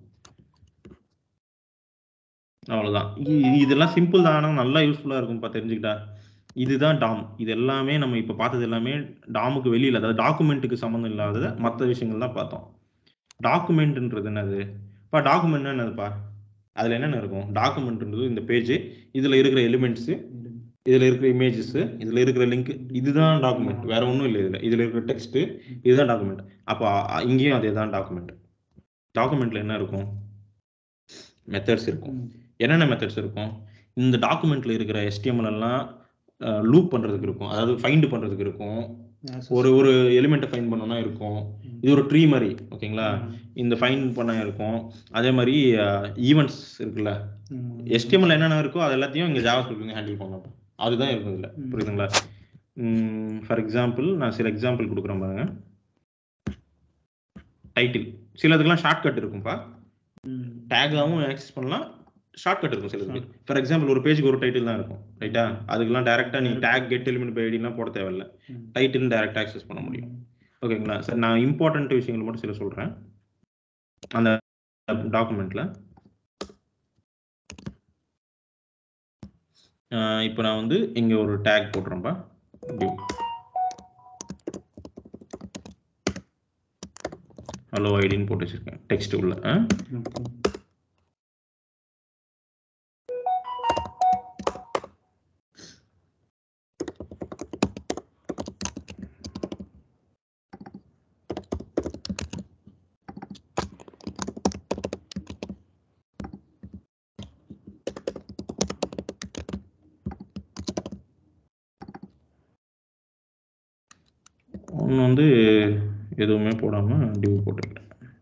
அவ்வளோதான் இதெல்லாம் சிம்பிள் தான் ஆனால் நல்லா யூஸ்ஃபுல்லாக இருக்கும்ப்பா தெரிஞ்சுக்கிட்டா இதுதான் டாம் இது எல்லாமே நம்ம இப்போ பார்த்தது எல்லாமே டாமுக்கு வெளியில் அதாவது டாக்குமெண்ட்டுக்கு சம்மந்தம் இல்லாத மற்ற விஷயங்கள் தான் பார்த்தோம் டாக்குமெண்ட்ன்றது என்னது இப்போ டாக்குமெண்ட் என்னதுப்பா அதில் என்னென்ன இருக்கும் டாக்குமெண்ட்ன்றது இந்த பேஜ் இதில் இருக்கிற எலிமெண்ட்ஸு இதில் இருக்கிற இமேஜஸ் இதில் இருக்கிற லிங்க் இதுதான் டாக்குமெண்ட் வேற ஒன்றும் இல்லை இதில் இதில் இருக்கிற டெக்ஸ்ட்டு இதுதான் டாக்குமெண்ட் அப்போ இங்கேயும் அதே தான் டாக்குமெண்ட் டாக்குமெண்ட்டில் என்ன இருக்கும் மெத்தட்ஸ் இருக்கும் என்னென்ன மெத்தட்ஸ் இருக்கும் இந்த டாக்குமெண்ட்ல இருக்கிற HTML எல்லாம் லூப் பண்றதுக்கு இருக்கும் அதாவது ஃபைண்ட் பண்றதுக்கு இருக்கும் ஒரு ஒரு எலிமெண்ட்டை ஃபைண்ட் பண்ணோம்னா இருக்கும் இது ஒரு ட்ரீ மாதிரி ஓகேங்களா இந்த ஃபைண்ட் பண்ண இருக்கும் அதே மாதிரி ஈவெண்ட்ஸ் இருக்குல்ல HTML என்னென்ன இருக்கோ அது எல்லாத்தையும் இங்கே ஜாவா ஸ்கிரிப்ட் ஹேண்டில் பண்ணலாம் அதுதான் இருக்கும் இதில் ம். புரியுதுங்களா ஃபார் எக்ஸாம்பிள் நான் சில எக்ஸாம்பிள் கொடுக்குறேன் பாருங்க டைட்டில் சிலதுக்கெல்லாம் ஷார்ட்கட் இருக்கும்ப்பா டேகாவும் ஆக்சஸ் பண்ணலாம் ஷார்ட்கட் இருக்கும் சிலது ஃபார் எக்ஸாம்பிள் ஒரு பேஜுக்கு ஒரு டைட்டில் தான் இருக்கும் ரைட்டா அதுக்கெல்லாம் டேரெக்டாக நீ டேக் கெட் எலிமெண்ட் பை ஐடிலாம் போட தேவையில்ல ம். டைட்டில் டேரெக்டாக ஆக்சஸ் பண்ண முடியும் ஓகேங்களா சார் நான் இம்பார்ட்டன்ட் விஷயங்கள் மட்டும் சில சொல்கிறேன் அந்த டாக்குமெண்ட்ல இப்போ நான் வந்து இங்கே ஒரு டேக் போட்டுறேன்ப்பா div ஹலோ ஐடின்னு போட்டு வச்சிருக்கேன் டெக்ஸ்ட் உள்ள ஆ? ஓகே ஒன்று வந்து எதுவுமே போடாமல் டிவ் போட்டுருக்கேன்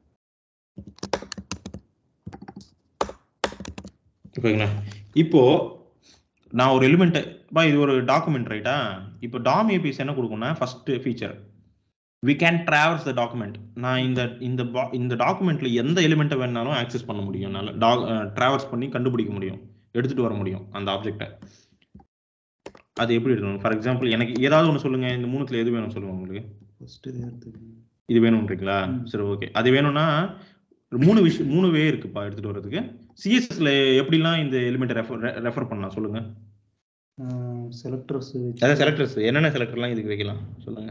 ஓகேங்களா இப்போ நான் ஒரு எலிமெண்ட்டை பா இது ஒரு டாக்குமெண்ட் ரைட்டா இப்போ டாம் ஏபிஎஸ் என்ன கொடுக்கும்னா first feature we can traverse the document நான் இந்த இந்த ba- இந்த டாக்குமெண்ட்ல எந்த எலிமெண்ட்டை வேணாலும் ஆக்சஸ் பண்ண முடியும் என்னால் டாக் ட்ராவல்ஸ் பண்ணி கண்டுபிடிக்க முடியும் எடுத்துட்டு வர முடியும் அந்த ஆப்ஜெக்டை அது எப்படி எடுக்கணும் ஃபார் எக்ஸாம்பிள் எனக்கு ஏதாவது ஒன்று சொல்லுங்க இந்த மூணுத்துல எது வேணும் சொல்லுங்க உங்களுக்கு ஃபர்ஸ்ட் இது எடுத்துக்கணும் இது வேணும்ன்றீங்களா ம். சரி ஓகே அது வேணும்னா மூணு விஷயம் மூணு வே இருக்குப்பா எடுத்துட்டு வர்றதுக்கு சிஎஸ்எஸ்ல எப்படிலாம் இந்த எலிமெண்ட் ரெஃபர் ரெஃபர் பண்ணலாம் சொல்லுங்க செலக்டர்ஸ் அதாவது செலக்டர்ஸ் என்னென்ன செலக்டர்லாம் இதுக்கு வைக்கலாம் சொல்லுங்க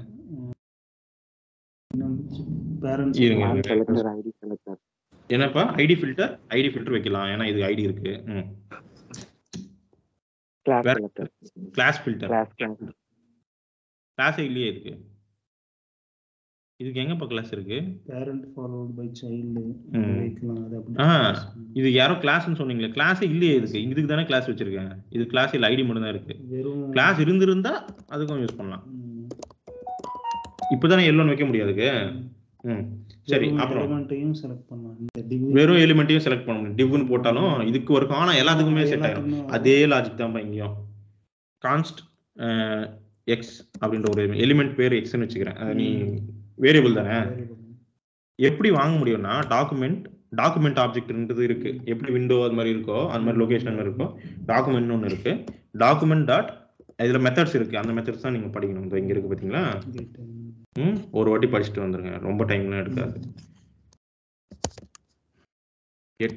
பேரண்ட்ஸ் இருங்க, இருங்க. செலக்டர் ஐடி செலக்டர் என்னப்பா ஐடி ஃபில்டர் ஐடி ஃபில்டர் வைக்கலாம் ஏன்னா இது ஐடி இருக்கு ம் கிளாஸ் வேற- selector class filter class class கிளாஸே இல்லையே இதுக்கு இதுக்கு எங்கப்பா கிளாஸ் இருக்கு பேரண்ட் ஃபாலோட் பை சைல்டு ம். வைக்கலாம் அது ஆ, அப்படி இது யாரோ கிளாஸ்னு சொன்னீங்களே கிளாஸே இல்லையே இதுக்கு இதுக்கு தானே கிளாஸ் வச்சிருக்கேன் இது கிளாஸ் இல்லை ஐடி மட்டும் தான் இருக்கு வெறும் கிளாஸ் இருந்திருந்தா அதுக்கும் யூஸ் பண்ணலாம் ம், இப்போதானே எல்லோன்னு வைக்க முடியாதுக்கு ம் சரி வெறும் அப்புறம் எலிமெண்ட்டையும் செலக்ட் பண்ணலாம் இந்த div வெறும் எலிமெண்ட்டையும் செலக்ட் பண்ண முடியும் டிவ்னு போட்டாலும் இதுக்கு ஒரு ஆனா எல்லாத்துக்குமே செட் ஆயிடும் எல்லாத்துக்குமே அதே லாஜிக் தான் இங்கேயும் கான்ஸ்ட் எக்ஸ் அப்படின்ற ஒரு எலிமெண்ட் பேர் எக்ஸ்னு வச்சுக்கிறேன் அது நீ வேரியபிள் தானே variable. எப்படி வாங்க முடியும்னா டாக்குமெண்ட் டாக்குமெண்ட் ஆப்ஜெக்ட்ன்றது இருக்கு எப்படி விண்டோ அது மாதிரி இருக்கோ அது மாதிரி லொகேஷன் இருக்கோ டாக்குமெண்ட் ஒன்று இருக்கு டாக்குமெண்ட் டாட் இதுல மெத்தட்ஸ் இருக்கு அந்த மெத்தட்ஸ் தான் நீங்க படிக்கணும் இந்த இங்க இருக்கு பாத்தீங்களா Get, ம். ம் ஒரு வாட்டி படிச்சுட்டு வந்துருங்க ரொம்ப டைம்லாம் எடுக்காது கெட்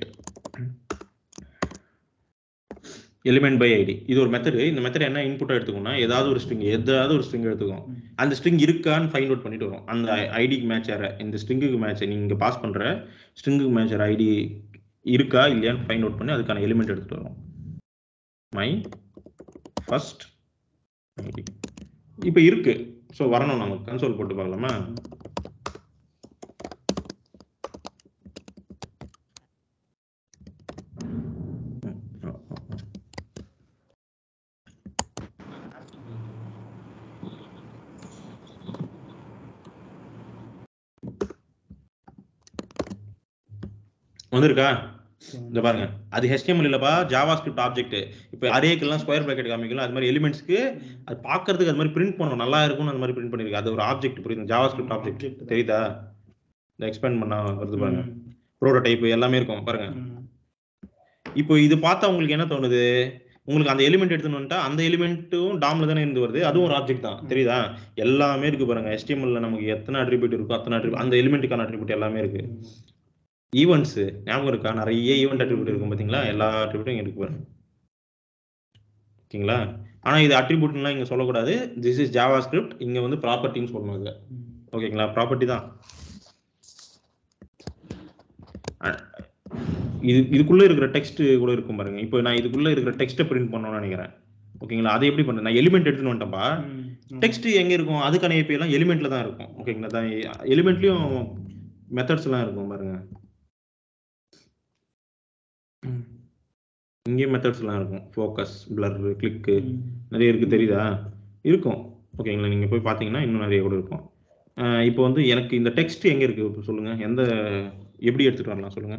எலிமெண்ட் பை ஐடி இது ஒரு மெத்தடு இந்த மெத்தட் என்ன இன்புட்டா எடுத்துக்கோம்னா ஏதாவது ஒரு ஸ்ட்ரிங் எதாவது ஒரு ஸ்ட்ரிங் எடுத்துக்கும் ம். அந்த ஸ்ட்ரிங் இருக்கான்னு ஃபைண்ட் அவுட் பண்ணிட்டு வரும் அந்த ஐடிக்கு மேட்ச் ஆகிற இந்த ஸ்ட்ரிங்குக்கு மேட்ச் நீங்க பாஸ் பண்ற ஸ்ட்ரிங்குக்கு மேட்ச் ஆகிற ஐடி இருக்கா இல்லையான்னு ஃபைண்ட் அவுட் பண்ணி அதுக்கான எலிமெண்ட் எடுத்துட்டு வரும் மை ஃபர்ஸ்ட் ஐடி இப்போ இருக்கு ஸோ வரணும் நமக்கு கன்சோல் போட்டு பார்க்கலாமா வந்திருக்கா இந்த பாருங்க அது HTML இல்லப்பா ஜாவா ஸ்கிரிப்ட் ஆப்ஜெக்ட் இப்போ அரேக்கெல்லாம் ஸ்கொயர் பிராக்கெட் காமிக்கலாம் அது மாதிரி எலிமெண்ட்ஸ்க்கு அது பார்க்கறதுக்கு அது மாதிரி பிரிண்ட் பண்ணணும் நல்லா இருக்கும்னு அந்த மாதிரி பிரிண்ட் பண்ணிருக்கு அது ஒரு ஆப்ஜெக்ட் புரியுது ஜாவா ஸ்கிரிப்ட் ஆப்ஜெக்ட் Object தான். தெரியுதா இந்த எக்ஸ்பேண்ட் பண்ணா வருது பாருங்க ம். ப்ரோட்டோடைப் எல்லாமே இருக்கும் பாருங்க ம். இப்போ இது பார்த்தா உங்களுக்கு என்ன தோணுது உங்களுக்கு அந்த எலிமெண்ட் எடுத்துன்னு வந்துட்டா அந்த எலிமெண்ட்டும் டாம்ல தானே இருந்து வருது அதுவும் ஒரு ஆப்ஜெக்ட் தான் தெரியுதா எல்லாமே இருக்கு பாருங்க HTML ல நமக்கு எத்தனை அட்ரிபியூட் இருக்கோ அத்தனை attribute அந்த எலிமெண்ட்டுக்கான அட்ரிபியூட் எல்லாமே இருக்கு ஈவெண்ட்ஸ் ஞாபகம் இருக்கா நிறைய ஈவெண்ட் அட்ரிபியூட் இருக்கும் பாத்தீங்களா எல்லா அட்ரிபியூட்டும் இங்க இருக்கு பாருங்க ஓகேங்களா ஆனா இது அட்ரிபியூட்லாம் இங்க சொல்லக்கூடாது திஸ் இஸ் ஜாவா ஸ்கிரிப்ட் இங்க வந்து ப்ராப்பர்ட்டின்னு சொல்லணும் இது ம். ஓகேங்களா ப்ராப்பர்ட்டி தான் அஹ் இது இதுக்குள்ள இருக்கிற டெக்ஸ்ட் கூட இருக்கும் பாருங்க இப்போ நான் இதுக்குள்ள இருக்கிற டெக்ஸ்ட்டை பிரிண்ட் பண்ணணும்னு நினைக்கிறேன் ஓகேங்களா அதை எப்படி பண்றேன் நான் எலிமெண்ட் எடுத்துன்னு வந்துட்டேன்ப்பா ம். ம். டெக்ஸ்ட் எங்க இருக்கும் அதுக்கான ஏபி எல்லாம் எலிமெண்ட்ல தான் இருக்கும் ஓகேங்களா தான் எலிமெண்ட்லயும் மெத்தட்ஸ் எல்லாம் இருக்கும் பாருங்க இங்கேயும் மெத்தட்ஸ் எல்லாம் இருக்கும் ஃபோக்கஸ் பிளர் கிளிக்கு ம். நிறைய இருக்கு தெரியுதா இருக்கும் ஓகேங்களா நீங்க போய் பாத்தீங்கன்னா இன்னும் நிறைய கூட இருக்கும் அஹ் இப்போ வந்து எனக்கு இந்த டெக்ஸ்ட் எங்க இருக்கு இப்போ சொல்லுங்க எந்த எப்படி எடுத்துட்டு வரலாம் சொல்லுங்க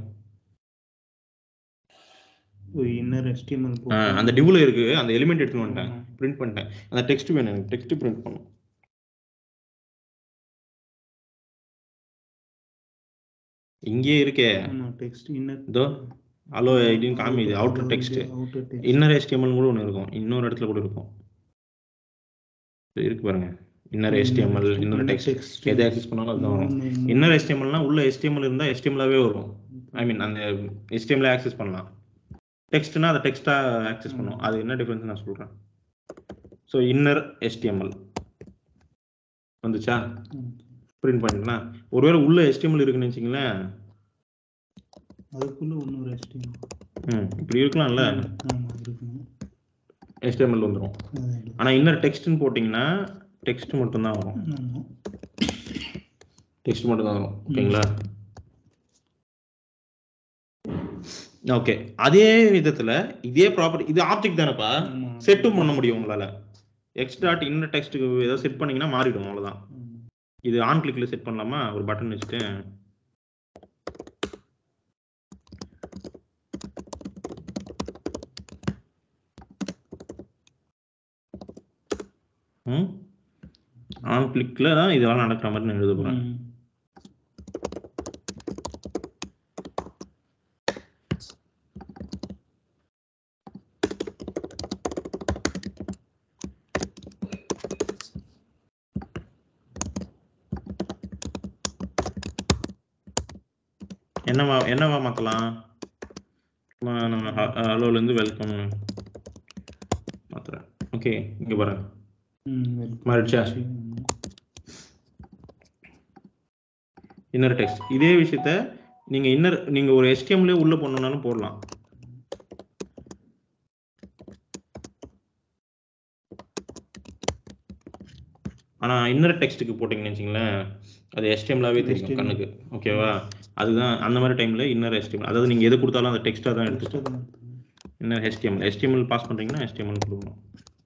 ஒரு இன்னர் HTML அஹ் போட்டு அந்த டிவ்ல இருக்கு அந்த எலிமெண்ட் எடுத்துட்டு வந்துட்டேன் ம். பிரிண்ட் பண்ணிட்டேன் அந்த டெக்ஸ்ட் வேணும் எனக்கு டெக்ஸ்ட் பிரிண்ட் பண்ணும் இங்கேயே இருக்கே ஆமா டெக்ஸ்ட் இன்னர் இதோ அலோ ஐடின்னு காமிது outer text outer text inner HTML கூட ஒன்று இருக்கும் இன்னொரு இடத்துல கூட இருக்கும் இது இருக்கு பாருங்க இன்னர் HTML இன்னொரு டெக்ஸ்ட் எதை ஆக்சஸ் பண்ணாலும் அதுதான் வரும் இன்னர் HTMLனா உள்ள HTML இருந்தால் HTMLாவே வரும் ஐ மீன் அந்த HTML ஆக்சஸ் பண்ணலாம் டெக்ஸ்ட்னா அதை டெக்ஸ்டா ஆக்சஸ் பண்ணும் அது என்ன டிஃபரன்ஸ் நான் சொல்றேன் ஸோ இன்னர் HTML வந்துச்சா பிரிண்ட் பண்ணிக்கலாம் ஒருவேளை உள்ள HTML இருக்குன்னு வச்சுங்களேன் அதுக்குள்ள இன்னொரு HTML ம் இப்படி இருக்கலாம்ல ஆமா இருக்குங்க HTML வந்துடும் அதான் இது. ஆனா இன்னர் டெக்ஸ்ட்னு போட்டிங்கன்னா டெக்ஸ்ட் மட்டும் தான் வரும் ஆமா டெக்ஸ்ட் மட்டும் தான் வரும் ஓகேங்களா ஓகே அதே விதத்துல இதே ப்ராப்பர்ட்டி இது ஆப்ஜெக்ட் தானேப்பா ஆமா. செட்டும் பண்ண முடியும் உங்களால எக்ஸ் டாட் இன்னர் டெக்ஸ்ட்டுக்கு ஏதாவது செட் பண்ணீங்கன்னா மாறிடும் அவ்வளவுதான் ஆமா. இது ஆன் கிளிக்ல செட் பண்ணலாமா ஒரு பட்டன் வச்சுட்டு ம் ஆன் கிளிக்ல தான் இதெல்லாம் நடக்கிற மாதிரி நான் எழுத போறேன் ம். என்னவா என்னவா மாத்தலாம் சும்மா நம்ம ஹலோல இருந்து வெல்கம் மாத்துறேன் ஓகே இங்க பாருங்க ம், welcome. மாறிடுச்சா ஆமா. இன்னர் டெக்ஸ்ட் இதே விஷயத்த நீங்க இன்னர் நீங்க ஒரு HTML உள்ள போடணும்னாலும் போடலாம் ஆனா இன்னர் டெக்ஸ்ட்டுக்கு போட்டீங்கன்னு வச்சுங்களேன் அது HTML-ஆவே தெரியும் HTML. கண்ணுக்கு ஓகேவா அதுதான் அந்த மாதிரி டைம்ல இன்னர் HTML அதாவது நீங்க எது கொடுத்தாலும் அந்த டெக்ஸ்டா தான் எடுத்துக்கும் Text தான் இருக்கு. இன்னர் HTML HTML பாஸ் பண்றீங்கன்னா HTML கொடுக்கணும்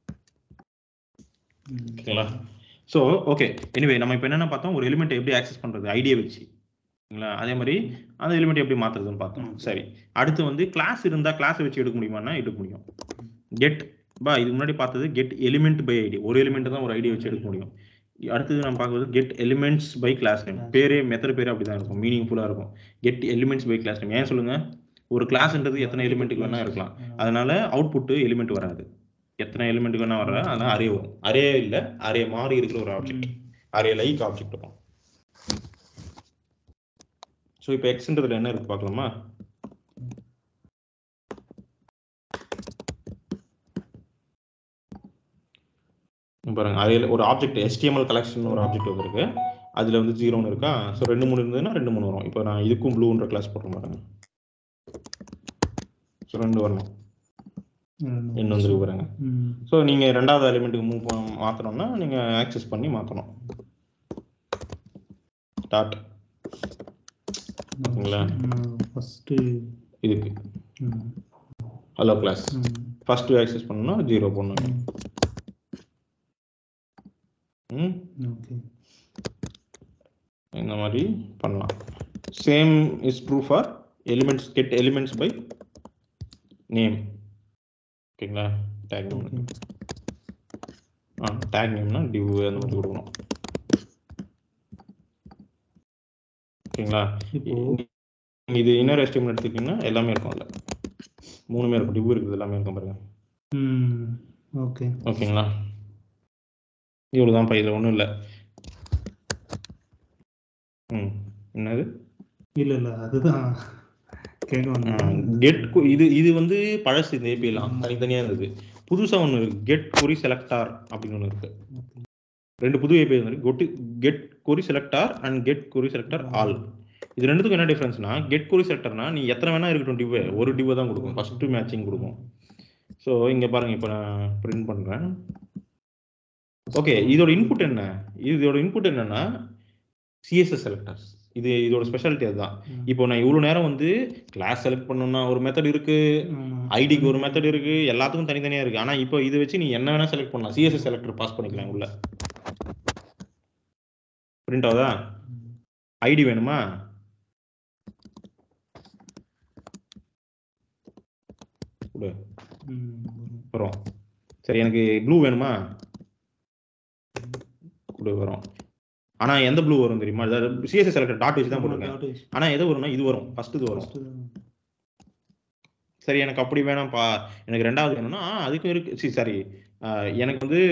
ம். ஓகேங்களா ஸோ ஓகே எனிவே நம்ம இப்போ என்னென்ன பார்த்தோம் ஒரு எலிமெண்ட் எப்படி ஆக்சஸ் பண்றது ஐடியா வச்சு சரிங்களா அதே மாதிரி அந்த எலிமெண்ட் எப்படி மாத்துறதுன்னு பார்த்தோம் ம். சரி அடுத்து வந்து கிளாஸ் இருந்தா கிளாஸை வச்சு எடுக்க முடியுமான்னா எடுக்க முடியும் கெட் பா இதுக்கு முன்னாடி பார்த்தது கெட் எலிமெண்ட் பை ஐடி ஒரு எலிமெண்ட் தான் ஒரு ஐடியா வச்சு எடுக்க முடியும் அடுத்தது நம்ம பார்க்குறது get elements by class name பேரே மெத்தட் பேரே அப்படிதான் இருக்கும் மீனிங்ஃபுல்லா இருக்கும் get elements by class name ஏன் சொல்லுங்க ஒரு கிளாஸ்ன்றது எத்தனை எலிமெண்ட்டுக்கு வேணா இருக்கலாம் அதனால அவுட்புட் எலிமெண்ட் வராது எத்தனை எலிமெண்ட்டுக்கு வேணா வர அதனால அரே வரும் அரே இல்ல அரே மாறி இருக்கிற ஒரு ஆப்ஜெக்ட் அரே லைக் ஆப்ஜெக்ட் இருக்கும் ஸோ இப்போ எக்ஸ்ன்றதுல என்ன இருக்கு பார்க்கலாமா இங்க பாருங்க அரேல ஒரு ஆப்ஜெக்ட் HTML கலெக்ஷன் ஒரு ஆப்ஜெக்ட் வந்திருக்கு அதுல வந்து ஜீரோன்னு இருக்கா ஸோ ரெண்டு மூணு இருந்ததுன்னா ரெண்டு மூணு வரும் இப்போ நான் இதுக்கும் ப்ளூன்ற கிளாஸ் போடுறேன் பாருங்க ஸோ ரெண்டு வரணும் ம். என்ன வந்துருக்கு பாருங்க ம். ஸோ நீங்க ரெண்டாவது எலிமெண்ட்டுக்கு மூவ் மாத்தணும்னா நீங்க ஆக்சஸ் பண்ணி மாத்தணும் டாட் ஓகேங்களா? ம். First, இதுக்கு ம். ஹலோ கிளாஸ் ம். ஃபர்ஸ்ட் ஆக்சஸ் பண்ணணும்னா ஜீரோ பண்ணணும் ம் Okay. இந்த மாதிரி பண்ணலாம் same is true for elements get elements by name ஓகேங்களா டேக் நேம் Okay. ஆ டேக் நேம்னா டிவ் அந்த மாதிரி கொடுக்கணும் ஓகேங்களா இப்போ நீங்க இது இன்னர் எஸ்டிமேட் எடுத்துக்கிட்டீங்கன்னா எல்லாமே இருக்கும் அதில் மூணுமே இருக்கும் டிவ் இருக்குது எல்லாமே இருக்கும் பாருங்க ம். ஓகே ஓகேங்களா இவ்வளோதான் இதில் ஒன்றும் இல்லை ம் என்னது இல்ல இல்ல அதுதான் கேட்க வந்தேன் கெட் இது இது வந்து பழசு இந்த ஏபிஎல்லாம் தனித்தனியாக இருந்தது புதுசாக ஒன்று இருக்கு கெட் கொரி செலக்டார் அப்படின்னு ஒன்று இருக்கு ரெண்டு புது ஏபிஐ வந்து கொட்டி get query selector and get query selector all இது ரெண்டுத்துக்கும் என்ன டிஃபரன்ஸ்னா கெட் கொரி செலக்டர்னா நீ எத்தனை வேணா இருக்கட்டும் டிவ் ஒரு டிவ் தான் கொடுக்கும் ஃபர்ஸ்ட் மேட்சிங் கொடுக்கும் ஸோ இங்க பாருங்க இப்போ நான் பிரிண்ட் பண்றேன் ஓகே இதோட இன்புட் என்ன இதோட இன்புட் என்னன்னா சிஎஸ்எஸ் செலக்டர்ஸ் இது இதோட ஸ்பெஷாலிட்டி அதுதான் இப்போ நான் இவ்வளவு நேரம் வந்து கிளாஸ் செலக்ட் பண்ணணும்னா ஒரு மெத்தட் இருக்கு ஆமா. ஐடிக்கு ஒரு மெத்தட் இருக்கு எல்லாத்துக்கும் தனித்தனியா இருக்கு ஆனா இப்போ இதை வச்சு நீ என்ன வேணா செலக்ட் பண்ணலாம் சிஎஸ்எஸ் செலக்டர் பாஸ் பண்ணிக்கலாம் உள்ள பிரிண்ட் ஆகுதா ஐடி வேணுமா கொடு ம். வரும் சரி எனக்கு ப்ளூ வேணுமா கொடு வரும் ஆனா எந்த ப்ளூ வரும் தெரியுமா சிஎஸ்எஸ் செலக்டர் டாட் வச்சு தான் போட்டிருக்கேன் Dot is ஆனா எது வரும்னா இது வரும் ஃபர்ஸ்ட் இது வரும் first தான். சரி எனக்கு அப்படி வேணாம்ப்பா எனக்கு ரெண்டாவது வேணும்னா ஆ, அதுக்கும் இருக்கு சி சாரி எனக்கு வந்து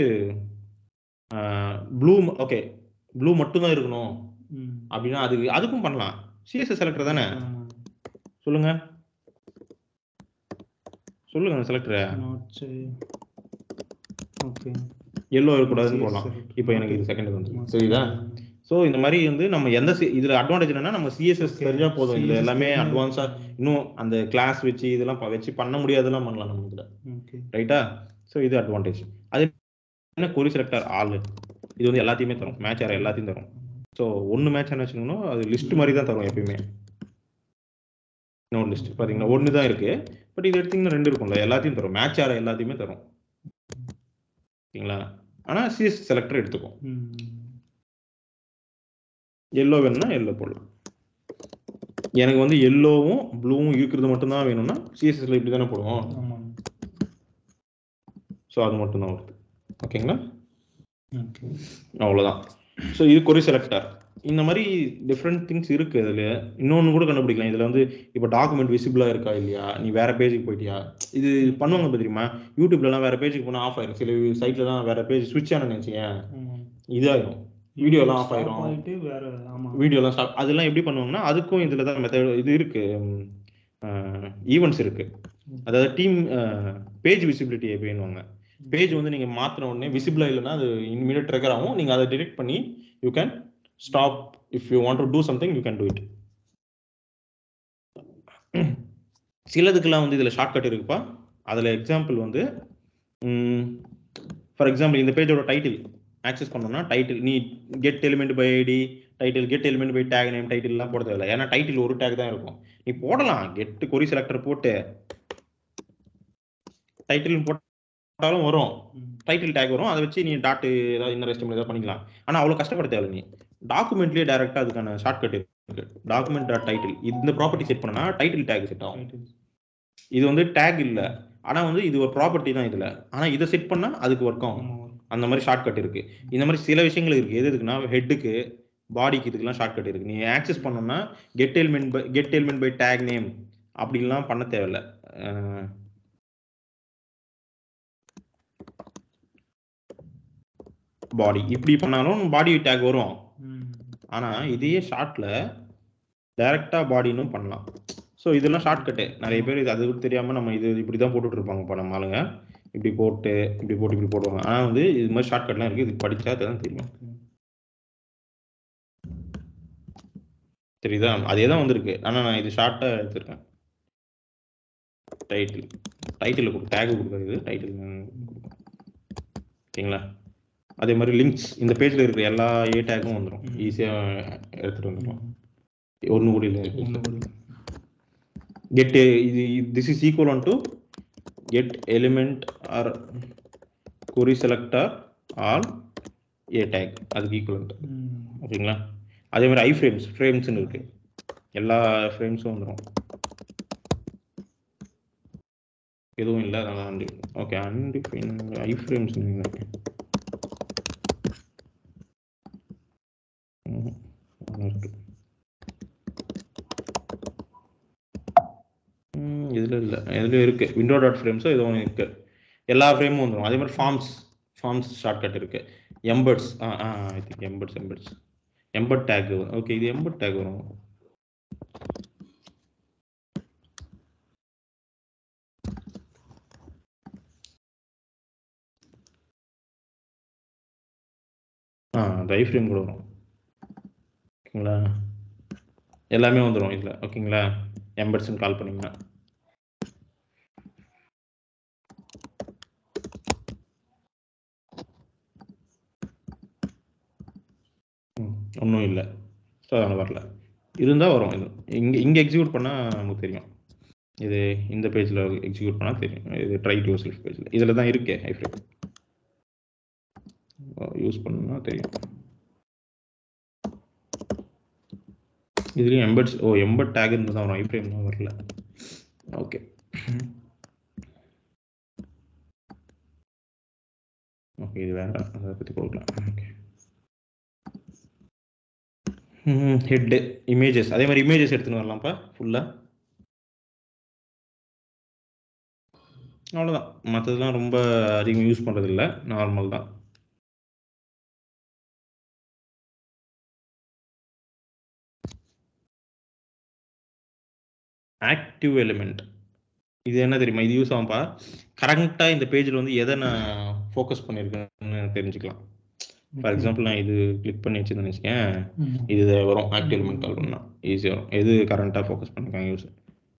ப்ளூ ஓகே ப்ளூ மட்டும் தான் இருக்கணும் ம். அப்படின்னா அது அதுக்கும் பண்ணலாம் சிஎஸ்எஸ் செலக்டர் தானே ஆமா. சொல்லுங்க சொல்லுங்க அந்த செலக்டரை Notes. Okay. எல்லோ இருக்கக்கூடாதுன்னு CSS போடலாம் select. இப்போ எனக்கு இது செகண்ட் வந்து ஆமா. சரிதா ஸோ இந்த மாதிரி வந்து நம்ம எந்த C- இதுல அட்வான்டேஜ் என்னன்னா நம்ம சிஎஸ்எஸ் Okay. தெரிஞ்சா போதும் இதுல CSS எல்லாமே தெரிஞ்சா- அட்வான்ஸா இன்னும் அந்த கிளாஸ் வச்சு இதெல்லாம் ப- வச்சு பண்ண முடியாதெல்லாம் பண்ணலாம் நம்ம இதுல Okay. ரைட்டா ஸோ இது அட்வான்டேஜ் அது என்ன கொரி செலக்டர் ஆல் இது வந்து எல்லாத்தையுமே தரும் மேட்ச் ஆற எல்லாத்தையும் தரும் ஸோ ஒன்று மேட்ச் என்ன வச்சுக்கணும் அது லிஸ்ட் மாதிரி தான் தரும் எப்பயுமே நோட் லிஸ்ட் பார்த்தீங்கன்னா ஒன்று தான் இருக்கு பட் இது எடுத்தீங்கன்னா ரெண்டு இருக்கும்ல எல்லாத்தையும் தரும் மேட்ச் ஆற எல்லாத்தையுமே தரும் ஓகேங்களா ஆனால் சிஎஸ் செலக்டர் எடுத்துக்கும் ம். எல்லோ வேணும்னா எல்லோ போடலாம் எனக்கு வந்து எல்லோவும் ப்ளூவும் இருக்கிறது மட்டும்தான் வேணும்னா சிஎஸ்எஸ்ல இப்படி தானே போடுவோம் ஆமா. ஸோ அது மட்டும்தான் வருது ஓகேங்களா Okay. அவ்வளோதான் ஸோ இது கொரி செலக்டர் இந்த மாதிரி டிஃப்ரெண்ட் திங்ஸ் இருக்கு அதில் இன்னொன்று கூட கண்டுபிடிக்கலாம் இதில் வந்து இப்போ டாக்குமெண்ட் விசிபிளாக இருக்கா இல்லையா நீ வேற பேஜுக்கு போயிட்டியா இது பண்ணுவாங்க இப்ப தெரியுமா யூடியூப்லலாம் வேற பேஜுக்கு போனால் ஆஃப் ஆயிரும் சில சைட்லலாம் வேற பேஜ் ஸ்விட்ச் ஆன நினச்சியேன் ஆமா. இதாயிரும் வீடியோலாம் ஆஃப் Stop ஆயிரும் ஆயிட்டு வேற ஆமா. வீடியோலாம் ஸ்டாப் அதெல்லாம் எப்படி பண்ணுவாங்கன்னா அதுக்கும் இதில் தான் மெத்தட் இது இருக்கு ஈவெண்ட்ஸ் இருக்கு அதாவது டீம் பேஜ் விசிபிலிட்டி எப்படின்னுவாங்க பேஜ் வந்து நீங்க மாத்தின உடனே விசிபிளா இல்லைன்னா அது இமீடியட் ட்ரெகர் ஆகும் நீங்க அதை டிடெக்ட் பண்ணி you can stop if you want to do something you can do it சிலதுக்கெல்லாம் வந்து இதுல ஷார்ட்கட் இருக்குப்பா அதுல எக்ஸாம்பிள் வந்து ஃபார் எக்ஸாம்பிள் இந்த பேஜோட டைட்டில் ஆக்சஸ் பண்ணோம்னா டைட்டில் நீ get element by ID title get element by tag name டைட்டில்லாம் போட தேவையில்ல ஏன்னா டைட்டில் ஒரு டேக் தான் இருக்கும் நீ போடலாம் கெட் கொரி செலக்டர் போட்டு டைட்டில் போட்டாலும் வரும் ம். டைட்டில் டேக் வரும் அதை வச்சு நீ டாட் ஏதாவது இன்னர் எஸ்டிமேட் ஏதாவது பண்ணிக்கலாம் ஆனால் அவ்வளோ கஷ்டப்பட தேவையில்ல நீ டாக்குமெண்ட்லேயே டேரெக்டாக அதுக்கான ஷார்ட்கட் இருக்கு டாக்குமெண்ட் டாட் டைட்டில் இந்த ப்ராப்பர்ட்டி செட் பண்ணனா டைட்டில் டேக் செட் ஆகும் Right. இது வந்து டேக் இல்லை ஆனால் வந்து இது ஒரு ப்ராப்பர்ட்டி தான் இதில் ஆனால் இதை செட் பண்ணால் அதுக்கு ஒர்க் ஆகும் ஆமா. அந்த மாதிரி ஷார்ட்கட் இருக்கு இந்த மாதிரி சில விஷயங்கள் இருக்கு எது இருக்குன்னா ஹெட்டுக்கு பாடிக்கு இதுக்கெல்லாம் ஷார்ட்கட் இருக்கு நீ ஆக்சஸ் பண்ணோம்னா get element by get element by tag name அப்படிலாம் பண்ண தேவையில்ல பாடி இப்படி பண்ணாலும் பாடி டேக் வரும் ம். ஆனா இதையே ஷார்ட்ல டைரக்டா பாடின்னு பண்ணலாம் ஸோ இதெல்லாம் ஷார்ட்கட்டு நிறைய பேர் இது அது கூட தெரியாம நம்ம இது இப்படி தான் போட்டுட்டு இருப்பாங்க இப்போ நம்ம ஆளுங்க இப்படி போட்டு இப்படி போட்டு இப்படி போடுவாங்க ஆனா வந்து இது மாதிரி ஷார்ட்கட்லாம் இருக்கு இது படிச்சா தான் தெரியும் தெரியுதா அதே தான் வந்திருக்கு ஆனா நான் இது ஷார்ட்டா எடுத்திருக்கேன் டைட்டில் டைட்டில் கொடு டேக் கொடுக்குறது டைட்டில் ஓகேங்களா அதே மாதிரி லிங்க்ஸ் இந்த பேஜ்ல இருக்கிற எல்லா ஏ டேக்கும் வந்துடும் ம். ஈஸியா எடுத்துட்டு வந்துடும் ஒன்று கூட இல்லை ஒண்ணு கூட. கெட் இது this is equal to get element or query selector all a tag அதுக்கு ஈக்குவல் ம். ஓகேங்களா அதே மாதிரி ஐ ஃப்ரேம்ஸ் ஃப்ரேம்ஸ்னு இருக்கு எல்லா ஃப்ரேம்ஸும் வந்துடும் எதுவும் இல்லை அதனால அன்டி ஓகே அன்டிஃபைன் ஐ ஃப்ரேம்ஸ் இருக்கு ம், இதுல இல்ல இதுல இருக்கு விண்டோ டாட் ஃப்ரேம்ஸோ ஏதோ ஒன்று இருக்கு எல்லா ஃப்ரேமும் வந்துடும் அதே மாதிரி ஃபார்ம்ஸ் ஃபார்ம்ஸ் ஷார்ட்கட் இருக்கு embeds ah ah I think embeds embeds embed tag okay இது எம்பர்ட் டேக் வரும் ஆ ரை ஃப்ரேம் கூட வரும் ஓகேங்களா எல்லாமே வந்துடும் இதில் ஓகேங்களா எம்பர்ட்ஸ்னு கால் பண்ணீங்கன்னா ஒன்றும் இல்லை ஸோ அதனால் வரல இருந்தால் வரும் இது இங்கே இங்கே எக்ஸிக்யூட் பண்ணால் நமக்கு தெரியும் இது இந்த பேஜில் எக்ஸிக்யூட் பண்ணால் தெரியும் இது ட்ரை டு செல்ஃப் பேஜில் இதில் தான் இருக்கே ஐஃப்ரேம் யூஸ் பண்ணா தெரியும் இதுலேயும் எம்பர்ட்ஸ் ஓ எம்பர்ட் டேக் இருந்து தான் வரும் ஐஃப்ரேம் தான் வரல ஓகே ஓகே இது வேற அதை பற்றி கொடுக்கலாம் ஓகே ஹெட்டு இமேஜஸ் அதே மாதிரி இமேஜஸ் எடுத்துன்னு வரலாம்ப்பா ஃபுல்லாக அவ்வளோதான் மற்றதெல்லாம் ரொம்ப அதிகம் யூஸ் பண்ணுறது இல்லை நார்மல் தான் ஆக்டிவ் எலிமெண்ட் இது என்ன தெரியுமா இது யூஸ் ஆகும்பா கரெக்டாக இந்த பேஜில் வந்து எதை நான் ஃபோக்கஸ் பண்ணியிருக்கேன்னு தெரிஞ்சுக்கலாம் ஃபார் எக்ஸாம்பிள் நான் இது கிளிக் பண்ணி வச்சுருந்தேன்னு வச்சுக்கேன் ம். இது வரும் ஆக்டிவ் எலிமெண்ட் கால் பண்ணால் ஈஸியாக வரும் எது கரண்ட்டாக ஃபோக்கஸ் பண்ணிருக்காங்க யூஸ்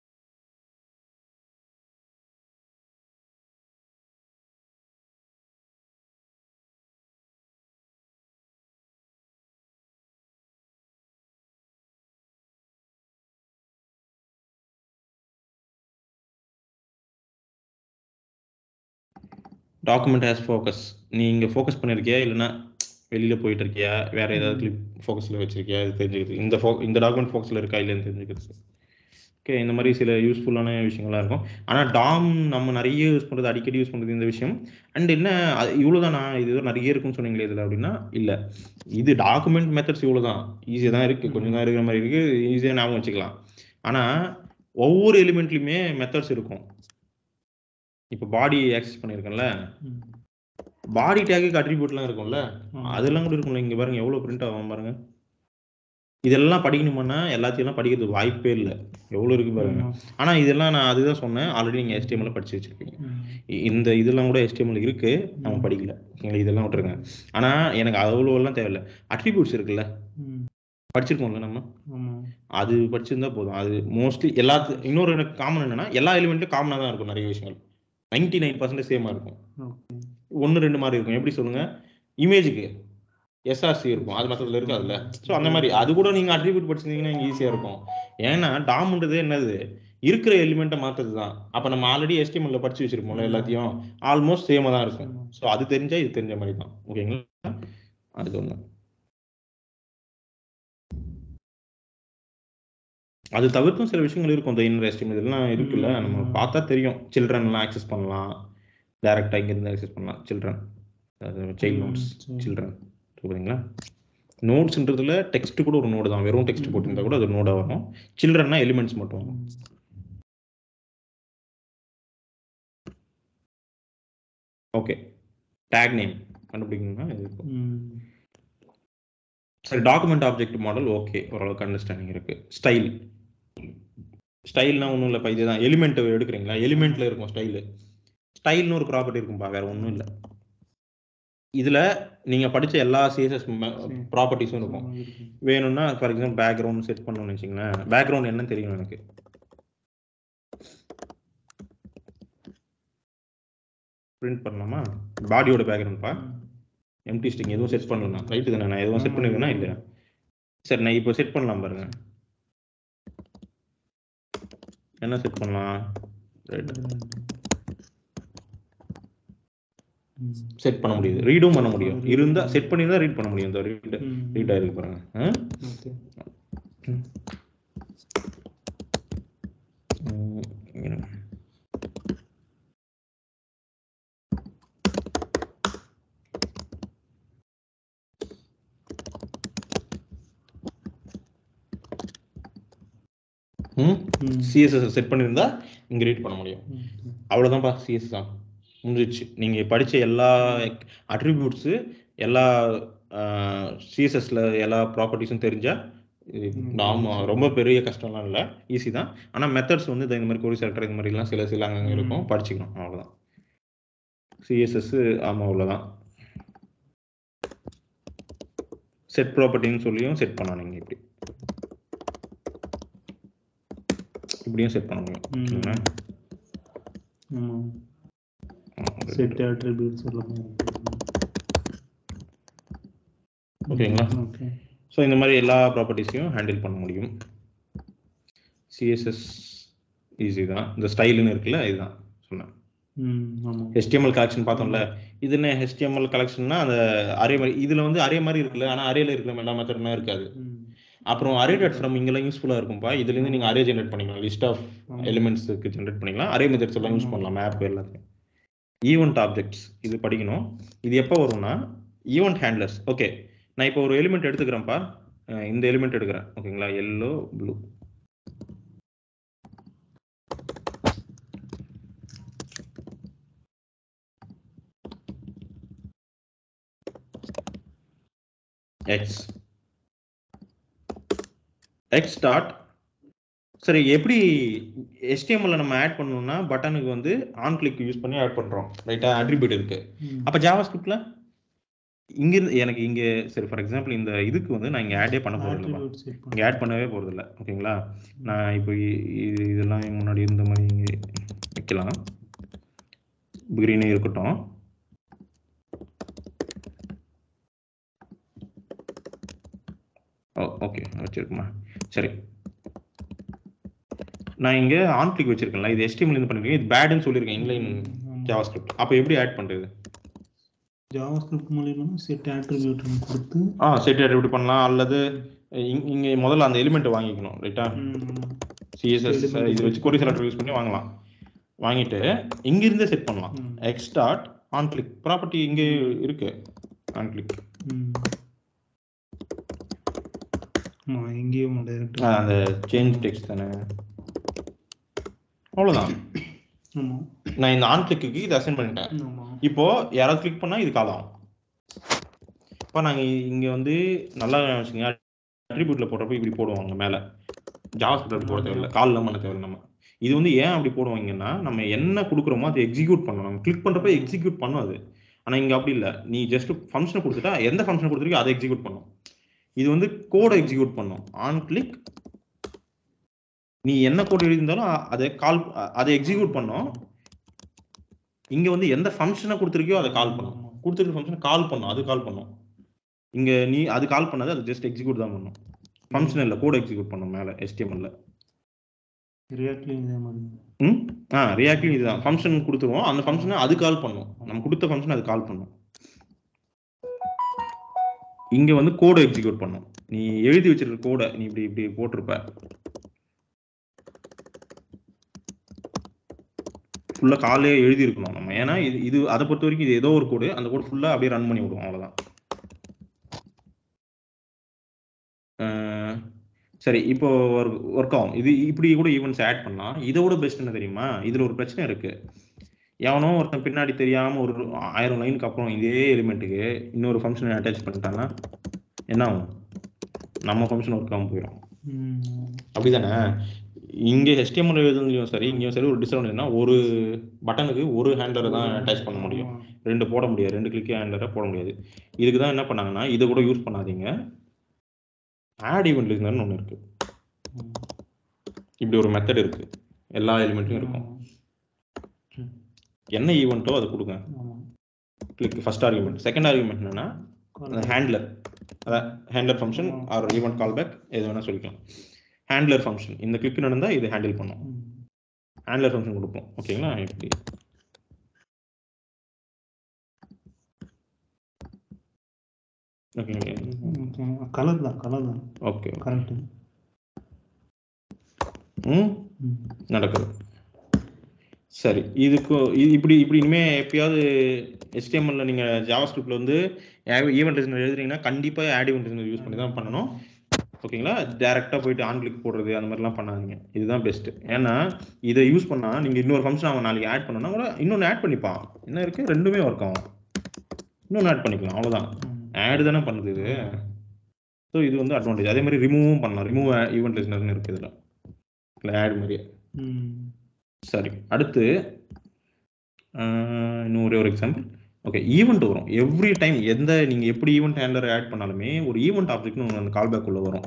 டாக்குமெண்ட் ஹேஸ் ஃபோக்கஸ் நீங்க ஃபோக்கஸ் பண்ணிருக்கியா இல்லைன்னா வெளியில போயிட்டு இருக்கியா வேற ஏதாவது கிளிப் ஃபோக்கஸ்ல வச்சிருக்கியா இது தெரிஞ்சுக்கிறது இந்த ஃபோ இந்த டாக்குமெண்ட் ஃபோக்கஸ்ல இருக்கா இல்லைன்னு தெரிஞ்சுக்கிறது ஓகே இந்த மாதிரி சில யூஸ்ஃபுல்லான விஷயங்கள்லாம் இருக்கும் ஆனால் டாம் நம்ம நிறைய யூஸ் பண்ணுறது அடிக்கடி யூஸ் பண்ணுறது இந்த விஷயம் அண்ட் என்ன அது இவ்வளோதானா இது ஏதோ நிறைய இருக்குன்னு சொன்னீங்களே இதில் அப்படின்னா இல்லை இது டாக்குமெண்ட் மெத்தட்ஸ் இவ்வளோ தான் ஈஸியாக தான் இருக்குது கொஞ்சம் தான் இருக்கிற மாதிரி இருக்குது ஈஸியாக ஞாபகம் வச்சுக்கலாம் ஆனால் ஒவ்வொரு எலிமெண்ட்லையுமே மெத்தட்ஸ் இருக்கும் இப்போ பாடி ஆக்சஸ் பண்ணியிருக்கேன்ல ம். பாடி டேக்கு அட்ரிபியூட்லாம் இருக்கும்ல ஆமா. அதெல்லாம் கூட இருக்கும்ல இங்க பாருங்க எவ்வளவு பிரிண்ட் ஆகும் பாருங்க இதெல்லாம் படிக்கணுமானா எல்லாத்தையும் எல்லாம் படிக்கிறது வாய்ப்பே இல்லை எவ்வளவு இருக்கு பாருங்க ஆமா. ஆனா இதெல்லாம் நான் அதுதான் சொன்னேன் ஆல்ரெடி நீங்க HTML படிச்சு வச்சிருப்பீங்க ம். இ- இந்த இதெல்லாம் கூட HTML இருக்கு நம்ம ம். படிக்கல எங்களுக்கு இதெல்லாம் விட்டுருங்க ஆனா எனக்கு அவ்வளோ எல்லாம் தேவையில்ல அட்ரிபியூட்ஸ் இருக்குல்ல ம். படிச்சிருக்கோம்ல நம்ம ஆமா. அது படிச்சிருந்தா போதும் அது மோஸ்ட்லி எல்லாத்து இன்னொரு எனக்கு காமன் என்னன்னா எல்லா எலிமெண்ட்டும் காமனாக தான் இருக்கும் நிறைய விஷயங்கள் நைன்டி நைன் பர்சன்டேஜ் சேமாக இருக்கும் ஓகே. ஒன்று ரெண்டு மாதிரி இருக்கும் எப்படி சொல்லுங்க இமேஜுக்கு எஸ்ஆர்சி இருக்கும் அது மற்றதுல இருக்கு அதுல ஸோ அந்த மாதிரி அது கூட நீங்க அட்ரிபியூட் படிச்சிருந்தீங்கன்னா ஈஸியா இருக்கும் ஏன்னா டாம்ன்றது என்னது இருக்கிற எலிமெண்ட்டை மாத்துறது தான் அப்ப நம்ம ஆல்ரெடி எஸ்டிஎம்எல்ல படிச்சு வச்சிருப்போம்ல எல்லாத்தையும் ஆல்மோஸ்ட் சேமா தான் இருக்கும் ஸோ அது தெரிஞ்சா இது தெரிஞ்ச மாதிரி தான் ஓகேங்களா அது ஒண்ணு அது தவிர்த்தும் சில விஷயங்கள் இருக்கும் இந்த இன்னர் எஸ்டிஎம் இதெல்லாம் இருக்குல்ல நம்ம பார்த்தா தெரியும் சில்ட்ரன்லாம் ஆக்சஸ் பண்ணலாம் டைரக்டா இங்க இருந்து ஆக்சஸ் பண்ணலாம் சில்ட்ரன் சைல்ட் நோட்ஸ் சரி. சில்ட்ரன் புரியுதுங்களா நோட்ஸ்ன்றதுல டெக்ஸ்ட் கூட ஒரு நோடு தான் வெறும் டெக்ஸ்ட் போட்டிருந்தா கூட அது நோடா வரும் சில்ட்ரன்னா எலிமெண்ட்ஸ் மட்டும் வரும் ஓகே டேக் நேம் கண்டுபிடிக்கணும்னா இது இருக்கும் ம். சரி டாக்குமெண்ட் ஆப்ஜெக்ட் மாடல் ஓகே ஓரளவுக்கு அண்டர்ஸ்டாண்டிங் இருக்கு ஸ்டைல் ஸ்டைல்னா ஒன்றும் இல்லை இப்போ இதுதான் எலிமெண்ட் எடுக்கிறீங்களா எலிமெண்ட்ல இருக்கும் ஸ்டைலு ஸ்டைல்னு ஒரு ப்ராப்பர்ட்டி இருக்கும்பா வேற ஒன்றும் இல்லை இதுல நீங்க படிச்ச எல்லா சிஎஸ்எஸ் ப்ராப்பர்ட்டிஸும் இருக்கும் இருக்கு. வேணும்னா ஃபார் எக்ஸாம்பிள் பேக்ரவுண்ட் செட் பண்ணணும்னு வச்சுங்களேன் பேக்ரவுண்ட் என்னன்னு தெரியும் எனக்கு பிரிண்ட் பண்ணலாமா பாடியோட பேக்ரவுண்ட்ப்பா எம்டி ஸ்டிங் எதுவும் செட் பண்ணலாம் ரைட்டு தானே நான் எதுவும் செட் பண்ணிருக்கேனா இல்லையா சரி நான் இப்போ செட் பண்ணலாம் பாருங்க என்ன செட் பண்ணலாம் ரைட் ம். செட் பண்ண முடியுது ரீடும் பண்ண முடியும் இருந்தா செட் பண்ணியிருந்தா ரீட் பண்ண முடியும் இந்த ரீட் ம். ரீட் ஆயிருக்கு பாருங்க ஆ? ஓகே. ம், இருங்க. ம் ம். சிஎஸ்எஸ் செட் பண்ணியிருந்தா இங்க ரீட் பண்ண முடியும் ம். அவ்வளவுதான்ப்பா சிஎஸ் தான் முடிஞ்சிச்சு நீங்க படிச்ச எல்லா அட்ரிபியூட்ஸு எல்லா சிஎஸ்எஸ்ல எல்லா ப்ராப்பர்ட்டிஸும் தெரிஞ்சா இது நாம ரொம்ப பெரிய கஷ்டம்லாம் இல்லை ஈஸி தான் ஆனா மெத்தட்ஸ் வந்து இந்த மாதிரி கோரி செலக்டர் இந்த மாதிரிலாம் சில சில அங்கங்க இருக்கும் படிச்சுக்கணும் அவ்வளவுதான் சிஎஸ்எஸ் ஆமா அவ்வளவுதான் செட் ப்ராப்பர்ட்டின்னு சொல்லியும் செட் பண்ணலாம் நீங்க இப்படி இப்படியும் செட் பண்ண முடியும் ம். சரிங்களா? ஆமா. ஆமா, செட் அட்ரிபியூட்ஸ் எல்லாம் ஓகேங்களா ஓகே ஸோ இந்த மாதிரி எல்லா ப்ராப்பர்ட்டிஸையும் ஹேண்டில் பண்ண முடியும் சிஎஸ்எஸ் ஈஸி தான் இந்த ஸ்டைலுன்னு இருக்குல்ல இதுதான் சொன்னேன் ம் ஆமா HTML கலெக்ஷன் பார்த்தோம்ல இது என்ன HTML கலெக்ஷன்னா அந்த அரே மாதிரி இதுல வந்து அரே மாதிரி இருக்குல்ல ஆனா அரேல இருக்கிற எல்லா மெத்தட்லாம் இருக்காது ம் அப்புறம் அரே டாட் ஃப்ரம் இங்கெல்லாம் யூஸ்ஃபுல்லா இருக்கும்பா இதுல இருந்து நீங்க அரே ஜென்ரேட் பண்ணிக்கலாம் லிஸ்ட் ஆஃப் ஆமா. எலிமெண்ட்ஸ்க்கு ஜென்ரேட் பண்ணிக்கலாம் அரே மெத்தட்ஸ் எல்லாம் யூஸ் பண்ணலாம் மேப் எல்லாத்தையும் ஈவெண்ட் ஆப்ஜெக்ட்ஸ் இது படிக்கணும் இது எப்போ வரும்னா ஈவெண்ட் ஹேண்ட்லர்ஸ் ஓகே நான் இப்போ ஒரு எலிமெண்ட் எடுத்துக்கிறேன்ப்பா அஹ் இந்த எலிமெண்ட் எடுக்கிறேன் ஓகேங்களா yellow blue x x dot சரி எப்படி HTML ல நம்ம ஆட் பண்ணணும்னா பட்டனுக்கு வந்து ஆன் கிளிக் யூஸ் பண்ணி ஆட் பண்றோம் ரைட்டா அட்ரிபியூட் இருக்கு ம். அப்ப ஜாவா ஸ்கிரிப்ட்ல இங்க இருந்து எனக்கு இங்க சரி ஃபார் எக்ஸாம்பிள் இந்த இதுக்கு வந்து நான் இங்க ஆடே பண்ண போறது இல்ல Attribute set இங்க ஆட் பண்ணவே போறது இல்ல ஓகேங்களா நான் இப்போ இ- இது இதெல்லாம் முன்னாடி இருந்த மாதிரி இங்க வைக்கலாம் கிரீனே இருக்கட்டும் ஓ ஓகே வச்சிருக்குமா சரி நான் இங்க ஆன் கிளிக் வச்சிருக்கேன்ல இது HTML இருந்து பண்ணிருக்கேன் இது பேடுன்னு சொல்லியிருக்கேன் இன்லைன் ஆமா. ஜாவாஸ்கிரிப்ட் அப்போ எப்படி ஆட் பண்றது ஜாவாஸ்கிரிப்ட் மூலியமா செட் ஆட்ரிபியூட் கொடுத்து ஆ செட் எப்படி பண்ணலாம் அல்லது இங்க இங்க முதல்ல அந்த எலிமெண்ட் வாங்கிக்கணும் ரைட்டா ம், சிஎஸ்எஸ் Element இது வச்சு கொரி செலக்டர் யூஸ் பண்ணி வாங்கலாம் வாங்கிட்டு இங்க இருந்தே செட் பண்ணலாம் ம். X dot on click property இங்கே இருக்கு ஆன் கிளிக் ம். ஆமா எங்கேயும் டைரக்ட் அந்த சேஞ்ச் டெக்ஸ்ட் தானே அவ்வளவுதான் ஆமா நான் இந்த ஆன் கிளிக்கு இதை அசைன் பண்ணிட்டேன் ஆமா இப்போ யாராவது கிளிக் பண்ணா இது கால் ஆகும் இப்போ நாங்க இங்க வந்து நல்லா வச்சுக்கோங்க அட்ரிபியூட்ல போடுறப்ப இப்படி போடுவாங்க மேல ஜாவாஸ்கிரிப்ட் அப்படி போட தேவையில்ல கால்லாம் பண்ண தேவையில்ல நம்ம இது வந்து ஏன் அப்படி போடுவாங்கன்னா நம்ம என்ன கொடுக்குறோமோ அதை எக்ஸிக்யூட் பண்ணணும் நம்ம கிளிக் பண்றப்ப எக்ஸிக்யூட் பண்ணும் அது ஆனா இங்க அப்படி இல்ல நீ ஜஸ்ட் ஃபங்க்ஷனை கொடுத்துட்டா எந்த ஃபங்க்ஷன் கொடுத்துருக்கோ அதை எக்ஸிக்யூட் பண்ணும் இது வந்து கோடை எக்ஸிக்யூட் பண்ணும் ஆன் கிளிக் நீ என்ன கோட் எழுதியிருந்தாலும் அ- அதை கால் அதை எக்ஸிக்யூட் பண்ணும் இங்க வந்து எந்த ஃபங்க்ஷனை கொடுத்துருக்கியோ அதை கால் பண்ணும் கொடுத்துருக்க ஃபங்க்ஷன் கால் பண்ணும் அது கால் பண்ணும் இங்க நீ அது கால் பண்ணாது அது ஜஸ்ட் எக்ஸிக்யூட் தான் பண்ணும் ஃபங்க்ஷன் இல்ல கோட் எக்ஸிக்யூட் பண்ணும் மேல HTML ல ரியாக்ட்லயும் இதே மாதிரி ம் ஆ ரியாக்ட்லையும் இதுதான் ஃபங்க்ஷன் கொடுத்துருவோம் அந்த ஃபங்க்ஷனை அது கால் பண்ணும் நம்ம கொடுத்த ஃபங்க்ஷன் அது கால் பண்ணும் இங்க வந்து கோடை எக்ஸிக்யூட் பண்ணும் நீ எழுதி வச்சிருக்க கோடை நீ இப்படி இப்படி போட்டிருப்ப ஃபுல்லா காலையே எழுதி இருக்கணும் நம்ம ஏன்னா இது இது அதை பொறுத்த வரைக்கும் இது ஏதோ ஒரு கோடு அந்த கோடு ஃபுல்லா அப்படியே ரன் பண்ணி விடுவோம் அவ்வளவுதான் அஹ் சரி இப்போ ஒர்க் ஆகும் இது இப்படி கூட ஈவெண்ட்ஸ் ஆட் பண்ணலாம் இதோட பெஸ்ட் என்ன தெரியுமா இதுல ஒரு பிரச்சனை இருக்கு எவனோ ஒருத்தன் பின்னாடி தெரியாம ஒரு ஆயிரம் லைனுக்கு அப்புறம் இதே எலிமெண்ட்டுக்கு இன்னொரு ஃபங்க்ஷனை அட்டாச் பண்ணிட்டான்னா என்ன ஆகும் நம்ம ஃபங்க்ஷன் ஒர்க் ஆகாம போயிடும் ம். அப்படிதானே இங்க HTML எழுதுலையும் சரி இங்கேயும் சரி ஒரு டிஸ்அட்வான்டேஜ்னா ஒரு பட்டனுக்கு ஒரு ஹேண்டரை தான் அட்டாச் பண்ண முடியும் ஆமா. ரெண்டு போட முடியாது ரெண்டு கிளிக் ஹேண்டரை போட முடியாது இதுக்கு தான் என்ன பண்ணாங்கன்னா இதை கூட யூஸ் பண்ணாதீங்க ஆட் ஈவெண்ட் லிஸ்னர்னு ஒன்று இருக்கு ம். இப்படி ஒரு மெத்தட் இருக்கு எல்லா எலிமெண்ட்லையும் இருக்கும் என்ன ஈவெண்ட்டோ அதை கொடுங்க ஆமா. Click first argument second argument என்னன்னா ஹேண்ட்லர் அதான் handler function or event call back எது வேணா சொல்லிக்கலாம் ஹேண்ட்லர் ஃபங்க்ஷன் இந்த கிளிக் நடந்தா இது ஹேண்டில் பண்ணும் ம். ஹேண்ட்லர் ஃபங்க்ஷன் கொடுப்போம் ஓகேங்களா இப்படி ஓகே ஓகே கலர் தான் கலர் தான் ஓகே கரெக்ட் ம் நடக்குது சரி இதுக்கு இது இப்படி இப்படி இனிமே எப்பயாவது HTML-ல நீங்க ஜாவாஸ்கிரிப்ட்ல வந்து ஈவெண்ட் லிஸ்னர் எழுதுறீங்கன்னா கண்டிப்பா ஆட் ஈவெண்ட் லிஸ்னர் யூஸ் பண்ணி தான் பண்ணணும் ஓகேங்களா டைரக்டா போயிட்டு ஆன் கிளிக் போடுறது அந்த மாதிரிலாம் பண்ணாதீங்க இதுதான் பெஸ்ட் ஏன்னா இதை யூஸ் பண்ணா நீங்க இன்னொரு ஃபங்க்ஷன் அவன் நாளைக்கு ஆட் பண்ணனா கூட இன்னொன்று ஆட் பண்ணிப்பான் என்ன இருக்கு ரெண்டுமே ஒர்க் ஆகும் இன்னொன்று ஆட் பண்ணிக்கலாம் அவ்வளவுதான் ஆட் தானே பண்ணுது இது ஸோ இது வந்து அட்வான்டேஜ் அதே மாதிரி ரிமூவும் பண்ணலாம் ரிமூவ் ஈவெண்ட் லிஸ்னர்னு இருக்கு இதுல இல்லை ஆட் மாதிரியே ம் சரி அடுத்து ஆஹ் இன்னும் ஒரே ஒரு எக்ஸாம்பிள் ஓகே ஈவெண்ட் வரும் எவ்ரி டைம் எந்த நீங்க எப்படி ஈவெண்ட் ஹேண்டலர் ஆட் பண்ணாலுமே ஒரு ஈவெண்ட் ஆப்ஜெக்ட்னு ஒன்று அந்த கால்பேக் உள்ள வரும்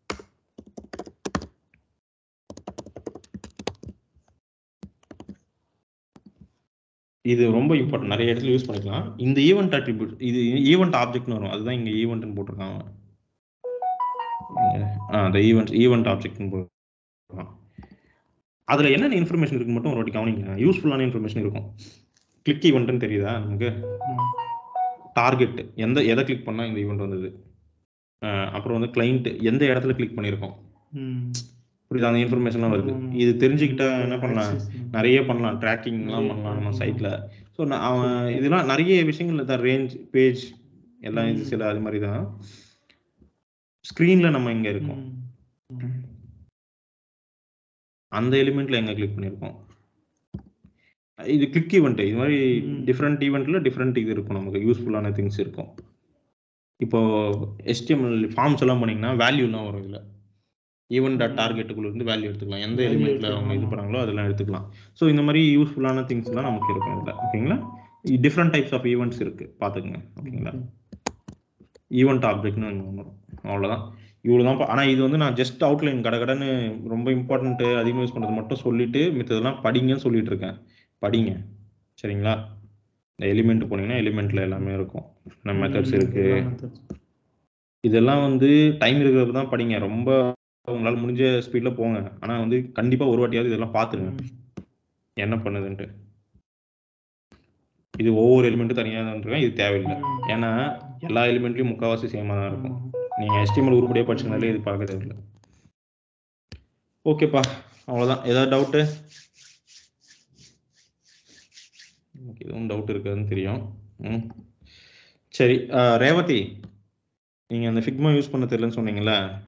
இது ரொம்ப இம்பார்ட்டன்ட் நிறைய இடத்துல யூஸ் பண்ணிக்கலாம் இந்த ஈவெண்ட் அட்ரிபியூட் இது ஈவெண்ட் ஆப்ஜெக்ட்னு வரும் அதுதான் இங்க ஈவெண்ட்னு போட்டிருக்காங்க இங்க, ஆ அந்த ஈவெண்ட் ஈவெண்ட் ஆப்ஜெக்ட்னு போட்டிருக்காங்க அதுல என்னென்ன இன்ஃபர்மேஷன் இருக்கு மட்டும் ஒரு வாட்டி கவனிங்க யூஸ்ஃபுல்லான இன்ஃபர்மேஷன் இருக்கும் கிளிக் ஈவெண்ட்னு தெரியுதா நமக்கு டார்கெட் எந்த எதை கிளிக் பண்ணா இந்த ஈவெண்ட் வந்தது அஹ் அப்புறம் வந்து கிளைண்ட் எந்த இடத்துல கிளிக் பண்ணியிருக்கோம் ம் புரியுதா அந்த இன்ஃபர்மேஷன்லாம் வருது ம். இது தெரிஞ்சுக்கிட்டா என்ன பண்ணலாம் Access பண்ணலாம். நிறைய பண்ணலாம் ட்ராக்கிங்லாம் பண்ணலாம் நம்ம சைட்ல ஸோ அவன் இதெல்லாம் நிறைய விஷயங்கள் தான் ரேஞ்ச் பேஜ் எல்லாம் இது ம். சில அது மாதிரி தான் ஸ்க்ரீன்ல நம்ம இங்க இருக்கோம் ம். ம். அந்த எலிமெண்ட்ல எங்க கிளிக் பண்ணியிருக்கோம் இது கிளிக் ஈவெண்ட் இது மாதிரி ம். டிஃப்ரெண்ட் ஈவெண்ட்ல டிஃப்ரெண்ட் இது இருக்கும் நமக்கு யூஸ்ஃபுல்லான திங்ஸ் இருக்கும் இப்போ HTML ஃபார்ம்ஸ் எல்லாம் பண்ணீங்கன்னா வேல்யூலாம் வரும் இதில் ஈவன் டாட் டார்கெட்டுக்குள்ள இருந்து வேல்யூ எடுத்துக்கலாம் எந்த Value எலிமெண்ட்ல அவங்க இது எடுத்துக்கலாம். பண்ணாங்களோ அதெல்லாம் எடுத்துக்கலாம் ஸோ இந்த மாதிரி யூஸ்ஃபுல்லான திங்ஸ் எல்லாம் நமக்கு இருக்கும் இதில் ஓகேங்களா டிஃப்ரெண்ட் டைப்ஸ் ஆஃப் ஈவெண்ட்ஸ் இருக்கு பார்த்துக்குங்க ஓகேங்களா ஈவெண்ட் ஆப்ஜெக்ட்னு ஒன்று வரும் அவ்வளோதான் இவ்வளோ தான் ஆனால் இது வந்து நான் ஜஸ்ட் அவுட்லைன் கடகடன்னு ரொம்ப இம்பார்ட்டன்ட்டு அதிகமாக யூஸ் பண்ணுறது மட்டும் சொல்லிட்டு மித்ததெல்லாம் படிங்கன்னு சொல்லிட்டு இருக்கேன் படிங்க சரிங்களா இந்த எலிமெண்ட் போனீங்கன்னா எலிமெண்ட்ல எல்லாமே இருக்கும் நம்ம மெத்தட்ஸ் இருக்கு இதெல்லாம் வந்து டைம் இருக்கிறப்ப தான் படிங்க ரொம்ப உங்களால் முடிஞ்ச ஸ்பீடில் போங்க ஆனால் வந்து கண்டிப்பாக ஒரு வாட்டியாவது இதெல்லாம் பார்த்துருங்க என்ன பண்ணுதுன்ட்டு இது ஒவ்வொரு எலிமெண்ட்டும் தனியாக தான் இருக்கேன் இது தேவையில்லை ஏன்னா எல்லா எலிமெண்ட்லையும் முக்கால்வாசி சேமாக தான் இருக்கும் நீங்கள் HTML உருப்படியாக படிச்சதுனாலே இது பார்க்க தேவையில்லை ஓகேப்பா அவ்வளோதான் ஏதாவது டவுட்டு ஓகே எதுவும் டவுட் இருக்குதுன்னு தெரியும் ம் சரி அஹ், ரேவதி நீங்கள் அந்த ஃபிக்மா யூஸ் பண்ண தெரியலன்னு சொன்னீங்கல்ல